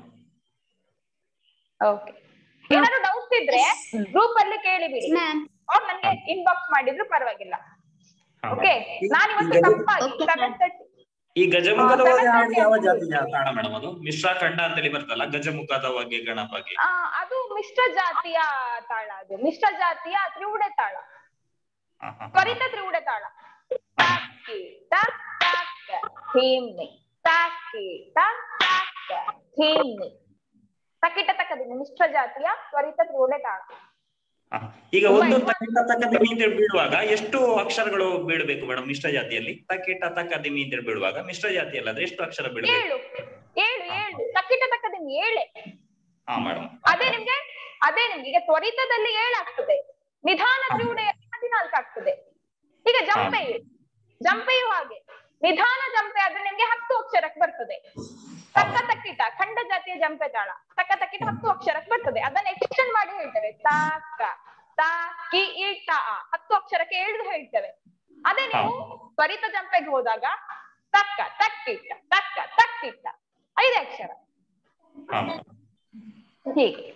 Speaker 1: ಓಕೆ ಏನಾದ್ರು ಡೌಟ್ಸ್ ಇದ್ರೆ ಗ್ರೂಪ್ ಅಲ್ಲಿ ಕೇಳಿ ಬಿಡಿ
Speaker 2: ಮ್ಯಾಮ್
Speaker 1: ಅವ್ರು ನನ್ಗೆ ಇನ್ಬಾಕ್ಸ್ ಮಾಡಿದ್ರು ಪರವಾಗಿಲ್ಲ
Speaker 4: ಹಾ
Speaker 1: ಓಕೆ
Speaker 4: ಮೇಡಮ್
Speaker 1: ನಾನು ಇವತ್ತು
Speaker 4: ಈಗ-
Speaker 1: ತಪ್ಪಾಗಿ
Speaker 2: Okay,
Speaker 1: ಸೆವೆನ್ ತರ್ಟಿ
Speaker 4: ಈ ಗಜಮುಖದ
Speaker 1: ಆ,
Speaker 4: ಬಗ್ಗೆ ಹಾಡು ಯಾವ
Speaker 1: ಸೆವೆನ್
Speaker 4: ಜಾತಿ ತಾಣ ಮೇಡಮ್ ಅದು ಮಿಶ್ರ ಖಂಡ ಅಂತೇಳಿ ಬರ್ತಲ್ಲ ಗಜಮುಖದ ಬಗ್ಗೆ ಗಣಪಗೆ
Speaker 1: ಆ ಅದು ಮಿಶ್ರ ಜಾತಿಯ ತಾಳ ಅದು ಮಿಶ್ರ ಜಾತಿಯ ತ್ರಿವುಡೆ ತಾಳ
Speaker 4: ಹಾ ಹಾ
Speaker 1: ತ್ವರಿತ ತ್ರಿವುಡೆ ತಾಳ ತಾಕಿ ತಕ್ ತಕ್ ಥೀಮ್ನಿ ತಾಕಿ ತಕ್ ತಕ್ ಥೀಮ್ನಿ ತಕಿಟ ತಕ್ಕದಿನಿ ಮಿಶ್ರ ಜಾತಿಯ ತ್ವರಿತ ತ್ರಿವುಡೆ ತಾಳ
Speaker 4: ಹಾ. ಈಗ ಒಂದು ತಕಿಟ ತಕದಿಮಿ ಅಂತ ಬೀಳುವಾಗ ಎಷ್ಟು ಅಕ್ಷರಗಳು ಬೀಳ್ಬೇಕು ಮೇಡಮ್ ಮಿಶ್ರ ಜಾತಿಯಲ್ಲಿ ತಕಿಟ ತಕದಿಮಿ ಅಂತ ಬೀಳುವಾಗ ಮಿಶ್ರ ಜಾತಿಯಲ್ಲಿ ಆದ್ರೆ ಎಷ್ಟು ಅಕ್ಷರ ಬೀಳ್ಬೇಕು
Speaker 1: ಏಳು ಏಳು ಏಳು ತಕಿಟ ತಕ್ಕದಿನಿ ಏಳೆ
Speaker 4: ಹಾ ಮೇಡಮ್
Speaker 1: ಅದೇ ನಿಮ್ಗೆ ಅದೇ ನಿಮ್ಗೆ ಈಗ ತ್ವರಿತದಲ್ಲಿ ಏಳಾಗ್ತದೆ ನಿಧಾನ ತ್ರಿವುಡೆಯಲ್ಲಿ ಹದಿನಾಲ್ಕು ಆಗ್ತದೆ ಈಗ ಈಗ ಜಂಪೆಯು ಜಂಪೆಯು ಹಾಗೆ ನಿಧಾನ ಜಂಪೆ ಆದ್ರೆ ನಿಮ್ಗೆ ಹತ್ತು ಅಕ್ಷರಕ್ಕೆ ಬರ್ತದೆ ತಕ್ಕ ತಕ್ಕಿಟ ಖಂಡ ಜಾತಿಯ ಜಂಪೆ ತಾಳ ತಕ್ಕ ತಕ್ಕಿಟ ಹತ್ತು ಅಕ್ಷರಕ್ಕೆ ಬರ್ತದೆ ಅದನ್ನ ಎಕ್ಸ್ಟೆಂಡ್ ಮಾಡಿ ಹೇಳ್ತೇವೆ ತಾಕ ತಾ ಕಿ ಇ ಟ ಆ ಹತ್ತು ಅಕ್ಷರಕ್ಕೆ ಎಳ್ದು ಹೇಳ್ತೇವೆ ಅದೇ ನೀವು ತ್ವರಿತ ಜಂಪೆಗೆ ಹೋದಾಗ ತಕ್ಕ ತಕ್ಕಿಟ್ಟ ತಕ್ಕ ತಕ್ಕಿಟ್ಟ ಐದೇ ಅಕ್ಷರ
Speaker 4: ಹಾ
Speaker 1: ಹೀಗೆ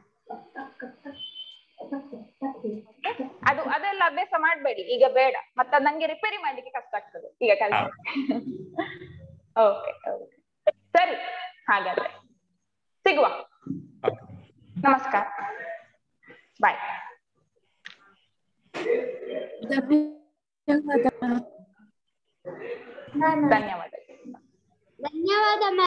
Speaker 1: ಅದು ಅದೆಲ್ಲ ಅಭ್ಯಾಸ ಮಾಡ್ಬೇಡಿ ಈಗ ಬೇಡ ಮತ್ತೆ ನಂಗೆ ರಿಪೇರಿ ಮಾಡ್ಲಿಕ್ಕೆ ಕಷ್ಟ ಆಗ್ತದೆ ಈಗ ಕೆಲಸ ಓಕೆ ಓಕೆ ಸರಿ ಹಾಗಾದ್ರೆ ಸಿಗುವ ನಮಸ್ಕಾರ ಬಾಯ್ ಧನ್ಯವಾದ
Speaker 3: ಧನ್ಯವಾದ